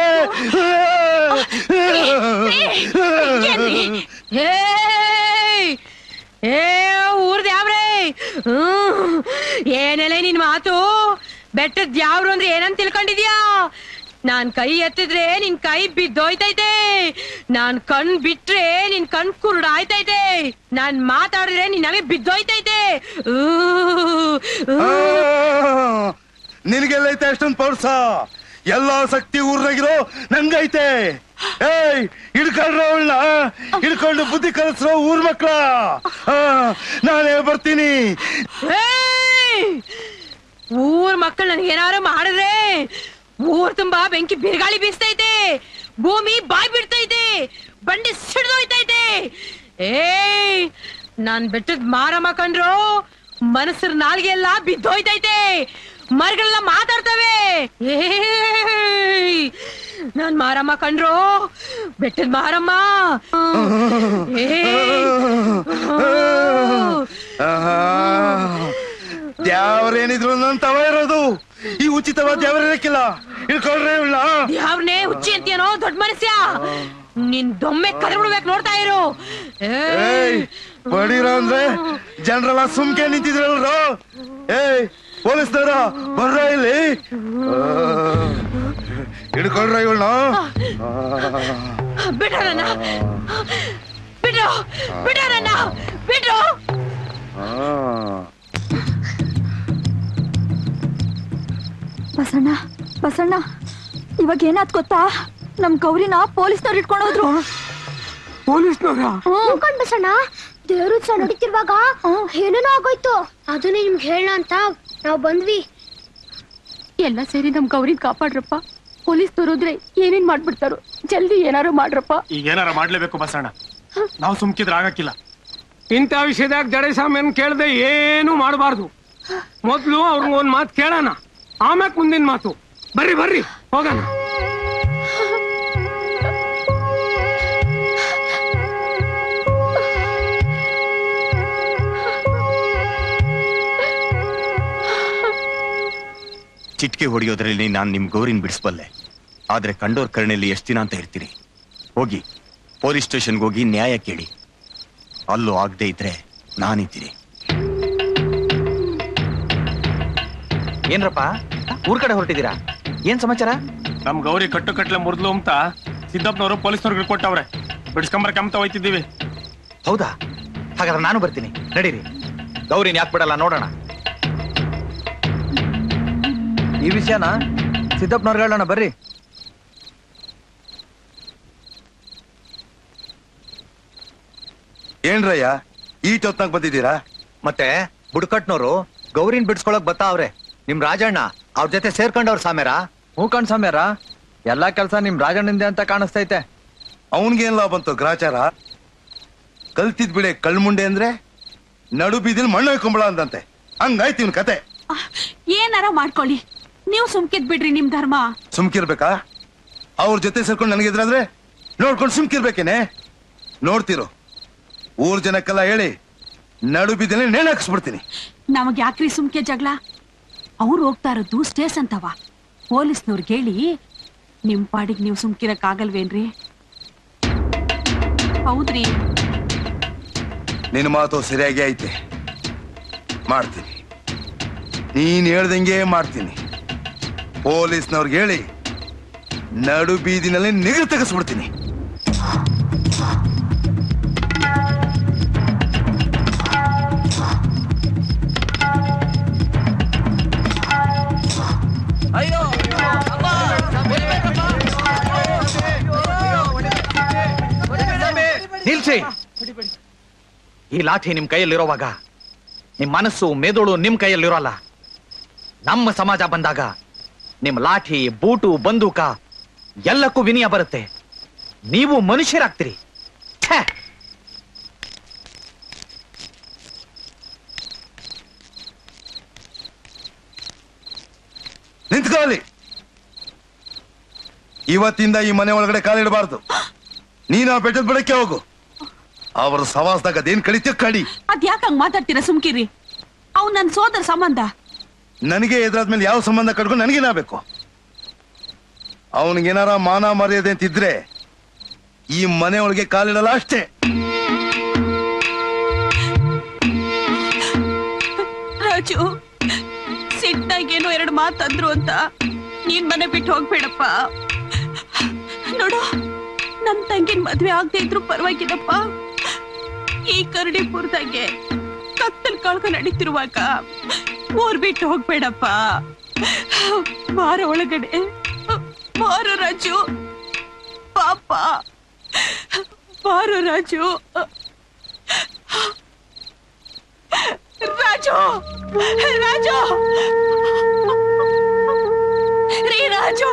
ಏಯ್! ಏ ಊರ್ದ ಯಾವ್ರೇ ಹ್ಮ್. ಏನೆಲ್ಲ ನಿನ್ ಮಾತು ಬೆಟ್ಟದ ಯಾವ್ರು ಅಂದ್ರೆ ಏನಂತ ತಿಳ್ಕೊಂಡಿದ್ಯಾ ನಾನ್ ಕೈ ಎತ್ತಿದ್ರೆ ನಿನ್ ಕೈ ಬಿದ್ದೋಯ್ತೈತೆ ನಾನ್ ಕಣ್ ಬಿಟ್ರೆ ನಿನ್ ಕಣ್ ಕುರುಡಾಯ್ತೈತೆ ನಾನ್ ಮಾತಾಡಿದ್ರೆ ನಿನ್ ನಮಗೆ ಬಿದ್ದೋಯ್ತೈತೆ ಊ, ಊ. ನಿನಗೆಲ್ಲೈತೆ ಅಷ್ಟೊಂದ್ ಪೌರ್ಸ ಎಲ್ಲಾ ಶಕ್ತಿ ಊರ್ನಾಗಿರೋ ನಂಗೈತೆ ಏಯ್ ಹಿಡ್ಕೊಂಡ್ರ ಅವಳನ್ನ ಹಿಡ್ಕೊಂಡು ಬುದ್ಧಿ ಕಲಿಸ್ರೋ ಊರ್ ಮಕ್ಳ ಆ, ನಾನೇ ಬರ್ತೀನಿ ಏಯ್! ಊರ್ ಮಕ್ಕಳು ನನ್ಗೆ ಏನಾರು ಮಾಡಿದ್ರೆ ಊರ್ ತುಂಬಾ ಬೆಂಕಿ ಬಿರುಗಾಳಿ ಬೀಸ್ತೈತೆ ಭೂಮಿ ಬಾಯ್ ಬಿಡ್ತೈತೆ ಬಂಡಿ ಸಿಡ್ದೋಯ್ತೈತೆ ಏಯ್ ನಾನ್ ಬೆಟ್ಟದ್ ಮಾರಮ್ಮ ಕಂಡ್ರು ಮನಸ್ಸರ್ ನಾಲ್ಗೆ ಎಲ್ಲ ಬಿದ್ದೋಯ್ತೈತೆ ಮರಗಳೆಲ್ಲ ಮಾತಾಡ್ತವೆ ಏಯ್ ನಾನ್ ಮಾರಮ್ಮ ಕಂಡ್ರು ಬೆಟ್ಟದ್ ಮಾರಮ್ಮ ದ್ಯಾವ್ರೇನಿದ್ರು ನನ್ ತವ ಇರೋದು ಈ ಉಚಿತವಾದ ದ್ಯಾವ್ರಿರಕ್ಕಿಲ್ಲ ಹಿಡ್ಕೊಂಡ್ರೆ ಇವಳನ್ನ ಯಾವ್ನೇ ಹುಚ್ಚಿ ಅಂತೀಯನೋ ದೊಡ್ಡ ಮನುಷ್ಯ ನಿನ್ ದೊಮ್ಮೆ ಕದ್ರ ಬಿಡ್ಬೇಕು ನೋಡ್ತಾ ಇರು ಏಯ್ ಬಡೀರ ಅಂದ್ರೆ ಜನರೆಲ್ಲ ಸುಮ್ಕೆ ನಿಂತಿದ್ರಲ್ರ ಏಯ್ ಪೊಲೀಸ್ನವರ ಬರ್ರ ಇಲ್ಲಿ ಹಿಡ್ಕೊಳ್ರ ಇವಳನ್ನ ಬಿಡ್ರ ನನ್ನ ಬಿಡ್ರು ಬಿಡ್ರ ನನ್ನ ಬಿಡ್ರು ಬಸಣ್ಣ ಬಸಣ್ಣ ಇವಾಗ ಏನಾದ್ ಗೊತ್ತಾ ನಮ್ ಗೌರಿನ ಪೊಲೀಸ್ನವ್ರು ಇಟ್ಕೊಂಡು ಹೋದ್ರು ಪೊಲೀಸ್ನವ್ರ ನೋಡ್ಕೊಂಡ್ ಬಸಣ್ಣ ದೇವ್ರ ಉತ್ಸವ ನಡೀತಿರುವಾಗ ಏನೇನೋ ಆಗೋಯ್ತು ಅದನ್ನೇ ನಿಮ್ಗೆ ಹೇಳ ಅಂತ ನಾವ್ ಬಂದ್ವಿ ಎಲ್ಲ ಸೇರಿ ನಮ್ ಗೌರಿನ್ ಕಾಪಾಡ್ರಪ್ಪ ಪೊಲೀಸ್ ತೋರಿದ್ರೆ ಏನೇನ್ ಮಾಡ್ಬಿಡ್ತಾರೋ ಜಲ್ದಿ ಏನಾರು ಮಾಡ್ರಪ್ಪ ಈಗ ಏನಾರ ಮಾಡ್ಲೇಬೇಕು ಬಸಣ್ಣ ನಾವು ಸುಮ್ಕಿದ್ರೆ ಆಗಕ್ಕಿಲ್ಲ ಇಂಥ ವಿಷಯದಾಗ ಜಡೆ ಸಾಮ್ಯನ್ ಕೇಳದೆ ಏನು ಮಾಡಬಾರ್ದು ಮೊದ್ಲು ಅವ್ರಿಗೆ ಒಂದ್ ಮಾತು ಕೇಳೋಣ ಆಮ್ಯಾಕ್ ಮುಂದಿನ ಮಾತು ಬರ್ರಿ ಬರ್ರಿ ಹೋಗೋಣ ಚಿಟ್ಕೆ ಹೊಡೆಯೋದ್ರಲ್ಲಿ ನಾನು ನಿಮ್ ಗೌರಿನ್ ಬಿಡಿಸ್ಬಲ್ಲೆ ಆದ್ರೆ ಕಂಡೋರ್ ಕರ್ಣೆಯಲ್ಲಿ ಎಷ್ಟು ದಿನ ಅಂತ ಇರ್ತೀರಿ ಹೋಗಿ ಪೊಲೀಸ್ ಸ್ಟೇಷನ್ಗೆ ಹೋಗಿ ನ್ಯಾಯ ಕೇಳಿ ಅಲ್ಲೂ ಆಗದೆ ಇದ್ರೆ ನಾನಿದ್ದೀನಿ ಏನ್ರಪ್ಪ ಊರ್ ಕಡೆ ಹೊರಟಿದ್ದೀರಾ ಏನ್ ಸಮಾಚಾರ ನಮ್ ಗೌರಿ ಕಟ್ಟು ಕಟ್ಲೆ ಮುರಿದ್ಲು ಅಂತ ಸಿದ್ದಪ್ಪನವರು ಪೊಲೀಸ್ನವ್ರಿಗೆ ಕೊಟ್ಟವ್ರೆ ಬಿಡಿಸ್ಕೊಂಬರ ಕೆಮ್ತ ಹೋಯ್ತಿದ್ದೀವಿ ಹೌದಾ ಹಾಗಾದ್ರೆ ನಾನು ಬರ್ತೀನಿ ನಡೀರಿ ಗೌರಿನ ಯಾಕೆ ಬಿಡಲ್ಲ ನೋಡೋಣ ಈ ವಿಷಯನ ಸಿದ್ದಪ್ಪನವ್ರಿಗೆ ಹೇಳೋಣ ಬರ್ರಿ ಏನ್ರಯ್ಯ ಈ ಹೊತ್ನಾಗ ಬಂದಿದ್ದೀರಾ ಮತ್ತೆ ಬುಡ್ಕಟ್ನವ್ರು ಗೌರಿನ್ ಬಿಡ್ಸ್ಕೊಳಕ್ ಬತ್ತಾವ್ರೆ ನಿಮ್ ರಾಜಣ್ಣ ಅವ್ರ ಜೊತೆ ಸೇರ್ಕೊಂಡವ್ರ ಸಾಮ್ಯಾರ ಹ್ಞೂ ಕಣ್ ಸಾಮ್ಯಾರ ಎಲ್ಲಾ ಕೆಲ್ಸ ನಿಮ್ ರಾಜಣ್ಣಂದೆ ಅಂತ ಕಾಣಿಸ್ತೈತೆ ಅವನ್ಗೇನ್ ಲಾಭ ಬಂತು ಗ್ರಾಚಾರ ಕಲ್ತಿದ್ ಬಿಡೆ ಕಳ್ಮುಂಡೆ ಅಂದ್ರೆ ನಡು ಬೀದಿಲ್ ಮಣ್ಣು ಹಾಕೊಂಬಳ ಅಂದಂತೆ ಹಂಗಾಯ್ತು ಇವ್ನ ಕತೆ ಏನಾರ ಮಾಡ್ಕೊಳ್ಳಿ ನೀವು ಸುಮ್ಕಿದ್ ಬಿಡ್ರಿ ನಿಮ್ ಧರ್ಮ ಸುಮ್ಕಿರ್ಬೇಕಾ ಅವ್ರ ಜೊತೆ ಸೇರ್ಕೊಂಡು ನನಗಿದ್ರಾದ್ರೆ ನೋಡ್ಕೊಂಡು ಸುಮ್ಕಿರ್ಬೇಕೇನೆ ನೋಡ್ತಿರು ಊರ್ ಜನಕ್ಕೆಲ್ಲ ಹೇಳಿ ನಡು ಬೀದಿಲಿ ನೇಣ್ ಹಾಕಿಸ್ಬಿಡ್ತೀನಿ ನಮಗ್ ಯಾಕ್ರಿ ಸುಮ್ಕೆ ಜಗಳ ಅವ್ರು ಹೋಗ್ತಾ ಇರೋದು ಸ್ಟೇಷನ್ ತವ ಪೊಲೀಸ್ನವ್ರಿಗೆ ಹೇಳಿ ನಿಮ್ ಪಾಡಿಗೆ ನೀವು ಸುಮ್ಕಿರಕ್ ಆಗಲ್ವೇನ್ರಿ ಹೌದ್ರಿ ನಿನ್ನ ಮಾತು ಸರಿಯಾಗಿ ಐತೆ ಮಾಡ್ತೀನಿ ನೀನ್ ಹೇಳ್ದಂಗೆ ಮಾಡ್ತೀನಿ ಪೊಲೀಸ್ನವ್ರಿಗೆ ಹೇಳಿ ನಡು ಬೀದಿನಲ್ಲಿ ನಿಗರು ತೆಗೆಸ್ಬಿಡ್ತೀನಿ ಅಯ್ಯೋ ನಿಲ್ಸಿ ಈ ಲಾಠಿ ನಿಮ್ ಕೈಯಲ್ಲಿರೋವಾಗ ನಿಮ್ ಮನಸ್ಸು ಮೆದುಳು ನಿಮ್ ಕೈಯಲ್ಲಿರೋಲ್ಲ ನಮ್ಮ ಸಮಾಜ ಬಂದಾಗ ನಿಮ್ ಲಾಠಿ ಬೂಟು ಬಂದೂಕ ಎಲ್ಲಕ್ಕೂ ವಿನಯ ಬರುತ್ತೆ ನೀವು ಮನುಷ್ಯರಾಗ್ತೀರಿ ಛೇ! ನಿಂತ್ಕೋ ಅಲ್ಲಿ ಇವತ್ತಿಂದ ಈ ಮನೆ ಒಳಗಡೆ ಕಾಲಿಡಬಾರ್ದು ನೀನು ಆ ಬೆಟ್ಟದ ಬುಡಕ್ಕೆ ಹೋಗು ಅವರ ಸವಾಸದಾಗ ಅದೇನ್ ಕಡಿತ ಕಡಿ ಅದ್ಯಾಕ್ ಹಂಗ್ ಮಾತಾಡ್ತೀರಾ ಸುಮ್ಕಿರಿ ಅವ್ನ್ ನನ್ ಸೋದರ ಸಂಬಂಧ ನನಗೆ ಎದುರಾದ್ಮೇಲೆ ಯಾವ ಸಂಬಂಧ ಕಟ್ಕೊಂಡು ನನಗೇನಾಗಬೇಕು ಅವನಿಗೇನಾರ ಮಾನ ಮರ್ಯಾದೆ ಅಂತಿದ್ರೆ ಈ ಮನೆ ಒಳಗೆ ಕಾಲಿಡಲ್ಲ ಅಷ್ಟೇ ರಾಜು ಸಿಟ್ಟಾಗ ಏನೋ ಎರಡು ಮಾತಂದ್ರು ಅಂತ ನೀನ್ ಮನೆ ಬಿಟ್ಟು ಹೋಗ್ಬೇಡಪ್ಪ ನೋಡು ನನ್ ತಂಗಿನ ಮದ್ವೆ ಆಗದೆ ಇದ್ರು ಪರವಾಗಿಲ್ಲಪ್ಪ ಈ ಕರಡಿಪುರದಾಗೆ ಕತ್ತಲ್ ಕಳ್ಕ ನಡೀತಿರುವಾಗ ಊರ್ ಬಿಟ್ಟು ಹೋಗ್ಬೇಡಪ್ಪ ಮಾರ ಒಳಗಡೆ ಮಾರು ರಾಜು ಪಾಪ ಮಾರು ರಾಜು ರಾಜು ರಾಜು ರೀ ರಾಜು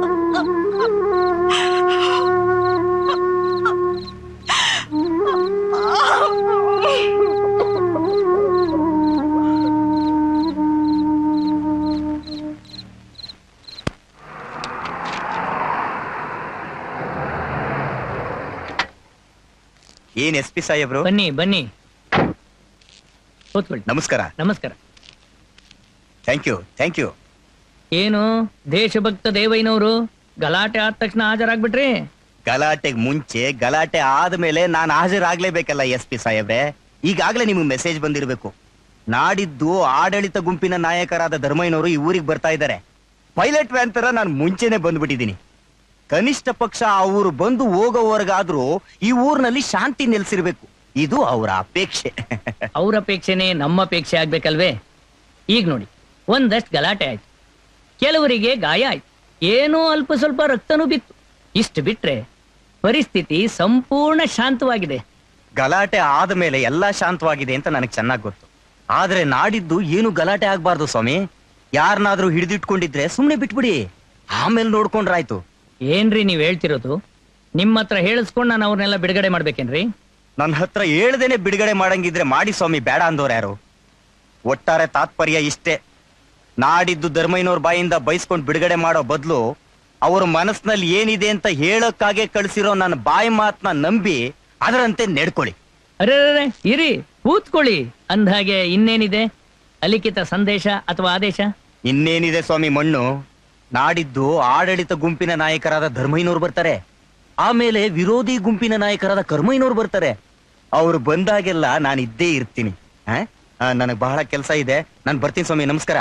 ಏನ್ ಎಸ್ ಪಿ ಸಾಹೇಬ್ರು ಬನ್ನಿ ಬನ್ನಿ ಕೂತ್ಕೊಳ್ಳಿ ನಮಸ್ಕಾರ ನಮಸ್ಕಾರ ಥ್ಯಾಂಕ್ ಯು ಥ್ಯಾಂಕ್ ಯು ಏನು ದೇಶಭಕ್ತ ದೇವಯ್ಯನವರು ಗಲಾಟೆ ಆದ ತಕ್ಷಣ ಹಾಜರಾಗ್ಬಿಟ್ರಿ ಗಲಾಟೆಗೆ ಮುಂಚೆ ಗಲಾಟೆ ಆದ್ಮೇಲೆ ನಾನು ಹಾಜರಾಗ್ಲೇಬೇಕಲ್ಲ ಎಸ್ ಪಿ ಸಾಹೇಬ್ರೆ ಈಗಾಗಲೇ ನಿಮ್ಗೆ ಮೆಸೇಜ್ ಬಂದಿರಬೇಕು ನಾಡಿದ್ದು ಆಡಳಿತ ಗುಂಪಿನ ನಾಯಕರಾದ ಧರ್ಮಯ್ಯನವರು ಈ ಊರಿಗೆ ಬರ್ತಾ ಇದ್ದಾರೆ ಪೈಲಟ್ ವ್ಯಾನ್ ತರ ನಾನು ಮುಂಚೆನೆ ಬಂದ್ಬಿಟ್ಟಿದ್ದೀನಿ ಕನಿಷ್ಠ ಪಕ್ಷ ಅವರು ಬಂದು ಹೋಗೋವರೆಗಾದ್ರೂ ಈ ಊರಿನಲ್ಲಿ ಶಾಂತಿ ನೆಲೆಸಿರ್ಬೇಕು ಇದು ಅವರ ಅಪೇಕ್ಷೆ ಅವ್ರ ಅಪೇಕ್ಷೆನೆ ನಮ್ಮ ಅಪೇಕ್ಷೆ ಆಗ್ಬೇಕಲ್ವೇ ಈಗ ನೋಡಿ ಒಂದಷ್ಟು ಗಲಾಟೆ ಆಯ್ತು ಕೆಲವರಿಗೆ ಗಾಯ ಆಯ್ತು ಏನೋ ಅಲ್ಪ ಸ್ವಲ್ಪ ರಕ್ತನೂ ಬಿತ್ತು ಇಷ್ಟು ಬಿಟ್ರೆ ಪರಿಸ್ಥಿತಿ ಸಂಪೂರ್ಣ ಶಾಂತವಾಗಿದೆ ಗಲಾಟೆ ಆದ್ಮೇಲೆ ಎಲ್ಲಾ ಶಾಂತವಾಗಿದೆ ಅಂತ ನನಗೆ ಚೆನ್ನಾಗಿ ಗೊತ್ತು ಆದ್ರೆ ನಾಡಿದ್ದು ಏನು ಗಲಾಟೆ ಆಗ್ಬಾರ್ದು ಸ್ವಾಮಿ ಯಾರನ್ನಾದ್ರೂ ಹಿಡಿದಿಟ್ಕೊಂಡಿದ್ರೆ ಸುಮ್ನೆ ಬಿಟ್ಬಿಡಿ ಆಮೇಲೆ ನೋಡ್ಕೊಂಡ್ರಾಯ್ತು ಏನ್ರಿ ನೀವ್ ಹೇಳ್ತಿರೋದು ನಿಮ್ಮ ಹತ್ರ ಹೇಳಿಸ್ಕೊಂಡು ನಾನು ಅವ್ರನ್ನೆಲ್ಲ ಬಿಡುಗಡೆ ಮಾಡ್ಬೇಕೇನ್ರಿ ನನ್ನ ಹತ್ರ ಹೇಳ್ದೇನೆ ಬಿಡುಗಡೆ ಮಾಡಂಗಿದ್ರೆ ಮಾಡಿ ಸ್ವಾಮಿ ಬೇಡ ಅಂದವ್ರು ಯಾರು ಒಟ್ಟಾರೆ ತಾತ್ಪರ್ಯ ಇಷ್ಟೇ ನಾಡಿದ್ದು ಧರ್ಮಯ್ಯನವ್ರ ಬಾಯಿಂದ ಬೈಸ್ಕೊಂಡು ಬಿಡುಗಡೆ ಮಾಡೋ ಬದಲು ಅವ್ರ ಮನಸ್ಸಿನಲ್ಲಿ ಏನಿದೆ ಅಂತ ಹೇಳೋಕ್ಕಾಗೆ ಕಳಿಸಿರೋ ನನ್ನ ಬಾಯಿ ಮಾತನ್ನ ನಂಬಿ ಅದರಂತೆ ನಡ್ಕೊಳ್ಳಿ ಅರೆ ಇರಿ ಕೂತ್ಕೊಳ್ಳಿ ಅಂದ್ಹಾಗೆ ಇನ್ನೇನಿದೆ ಅಲಿಖಿತ ಸಂದೇಶ ಅಥವಾ ಆದೇಶ ಇನ್ನೇನಿದೆ ಸ್ವಾಮಿ ಮಣ್ಣು ನಾಡಿದ್ದು ಆಡಳಿತ ಗುಂಪಿನ ನಾಯಕರಾದ ಧರ್ಮಯ್ಯನವ್ರು ಬರ್ತಾರೆ ಆಮೇಲೆ ವಿರೋಧಿ ಗುಂಪಿನ ನಾಯಕರಾದ ಕರ್ಮಯ್ಯನವ್ರು ಬರ್ತಾರೆ ಅವ್ರು ಬಂದಾಗೆಲ್ಲ ನಾನು ಇದ್ದೇ ಇರ್ತೀನಿ ನನಗೆ ಬಹಳ ಕೆಲಸ ಇದೆ ನಾನು ಬರ್ತೀನಿ ಸ್ವಾಮಿ ನಮಸ್ಕಾರ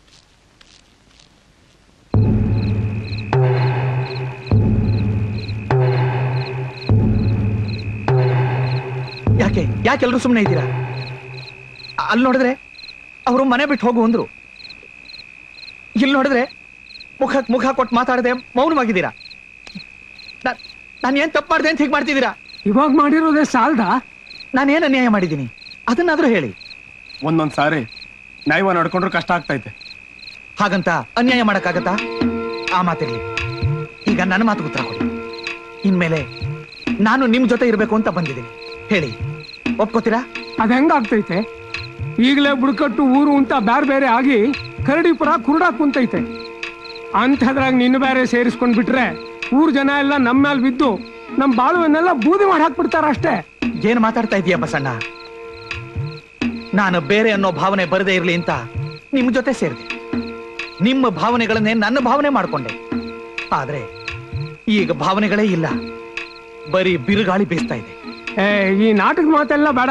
ಯಾಕೆ ಯಾಕೆ ಎಲ್ರು ಸುಮ್ಮನೆ ಇದ್ದೀರಾ ಅ- ಅಲ್ಲಿ ನೋಡಿದ್ರೆ ಅವರು ಮನೆ ಬಿಟ್ಟು ಹೋಗು ಅಂದ್ರು ಇಲ್ಲಿ ನೋಡಿದ್ರೆ ಮುಖಕ್ ಮುಖ ಕೊಟ್ಟು ಮಾತಾಡದೆ ಮೌನವಾಗಿದ್ದೀರಾ ನಾ- ನಾನ್ ಏನ್ ತಪ್ಪು ಮಾಡಿದೆ ಅಂತ ಹೀಗೆ ಮಾಡ್ತಿದ್ದೀರಾ ಇವಾಗ ಮಾಡಿರೋದೇ ಸಾಲ್ದ ನಾನೇನ್ ಅನ್ಯಾಯ ಮಾಡಿದ್ದೀನಿ ಅದನ್ನಾದ್ರೂ ಹೇಳಿ ಒಂದೊಂದ್ ಸಾರಿ ನ್ಯಾಯವ ನಡ್ಕೊಂಡ್ರು ಕಷ್ಟ ಆಗ್ತೈತೆ ಹಾಗಂತ ಅನ್ಯಾಯ ಮಾಡಕ್ಕಾಗತ್ತಾ ಆ ಮಾತಿರ್ಲಿ ಈಗ ನನ್ನ ಮಾತು ಉತ್ತರ ಕೊಡಿ ಇನ್ಮೇಲೆ ನಾನು ನಿಮ್ ಜೊತೆ ಇರ್ಬೇಕು ಅಂತ ಬಂದಿದ್ದೀನಿ ಹೇಳಿ ಒಪ್ಕೋತೀರಾ ಅದ್ ಹೆಂಗಾಗ್ತೈತೆ ಈಗಲೇ ಬುಡಕಟ್ಟು ಊರು ಅಂತ ಬ್ಯಾರೆ ಬೇರೆ ಆಗಿ ಕರಡಿಪುರ ಕುರುಡಾ ಕುಂತೈತೆ ಅಂಥದ್ರಾಗ ನಿನ್ನ ಬೇರೆ ಸೇರಿಸ್ಕೊಂಡ್ ಬಿಟ್ರೆ ಊರ್ ಜನ ಎಲ್ಲ ನಮ್ಮ ಮೇಲೆ ಬಿದ್ದು ನಮ್ ಬಾಳುವನ್ನೆಲ್ಲ ಬೂದಿ ಮಾಡಿ ಹಾಕ್ಬಿಡ್ತಾರ ಅಷ್ಟೇ ಏನ್ ಮಾತಾಡ್ತಾ ಇದೀಯ ಬಸಣ್ಣ ನಾನು ಬೇರೆ ಅನ್ನೋ ಭಾವನೆ ಬರದೇ ಇರ್ಲಿ ಅಂತ ನಿಮ್ ಜೊತೆ ಸೇರಿದೆ ನಿಮ್ಮ ಭಾವನೆಗಳನ್ನೇ ನನ್ನ ಭಾವನೆ ಮಾಡ್ಕೊಂಡೆ ಆದ್ರೆ ಈಗ ಭಾವನೆಗಳೇ ಇಲ್ಲ ಬರೀ ಬಿರುಗಾಳಿ ಬೀಸ್ತಾ ಇದೆ ಏ ಈ ನಾಟಕ ಮಾತೆಲ್ಲ ಬೇಡ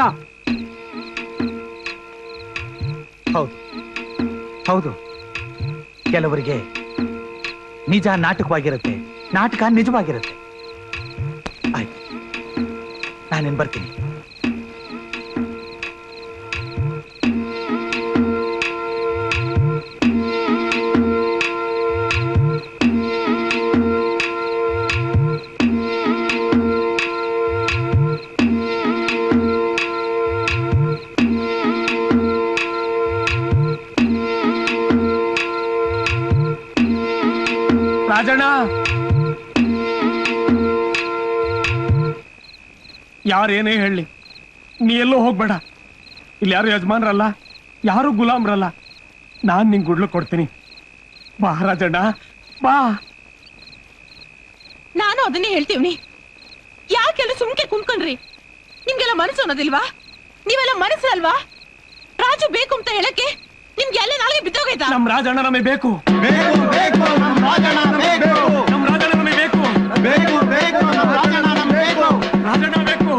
ಹೌದು ಹೌದು ಕೆಲವರಿಗೆ ನಿಜ ನಾಟಕವಾಗಿರುತ್ತೆ ನಾಟಕ ನಿಜವಾಗಿರುತ್ತೆ ಆಯ್ತು ನಾನೇನ್ ಬರ್ತೀನಿ ರಾಜಣ್ಣ ಯಾರೇನೇ ಹೇಳಿ ನೀ ಎಲ್ಲೋ ಹೋಗ್ಬೇಡ ಇಲ್ಲಿ ಯಾರು ಯಜಮಾನ್ರಲ್ಲ ಯಾರು ಗುಲಾಮ್ರಲ್ಲ ನಾನ್ ನಿಂಗೆ ಗುಡ್ಲು ಕೊಡ್ತೀನಿ ಬಾ ರಾಜಣ್ಣ ಬಾ ಅದನ್ನೇ ಹೇಳ್ತೀವ್ನಿ ಯಾಕೆಲ್ಲ ಸುಮ್ಕೆ ಕುಂತ್ಕೊಂಡ್ರಿ ನಿಮ್ಗೆಲ್ಲ ಮನಸ್ಸು ಅನ್ನೋದಿಲ್ವಾ ನೀವೆಲ್ಲ ಮನಸ್ಸಲ್ವಾ ರಾಜು ಬೇಕು ಅಂತ ಹೇಳಕ್ಕೆ ನಿಮ್ಗೆ ಎಲ್ಲ ನಾಳೆ ಬಿದ್ದೋಗೈತಾ ನಮ್ ರಾಜಣ್ಣ ನಮಗೆ ಬೇಕು ನಮ್ ರಾಜಣ್ಣ ನಮಗೆ ಬೇಕು ರಾಜಣ್ಣ ಬೇಕು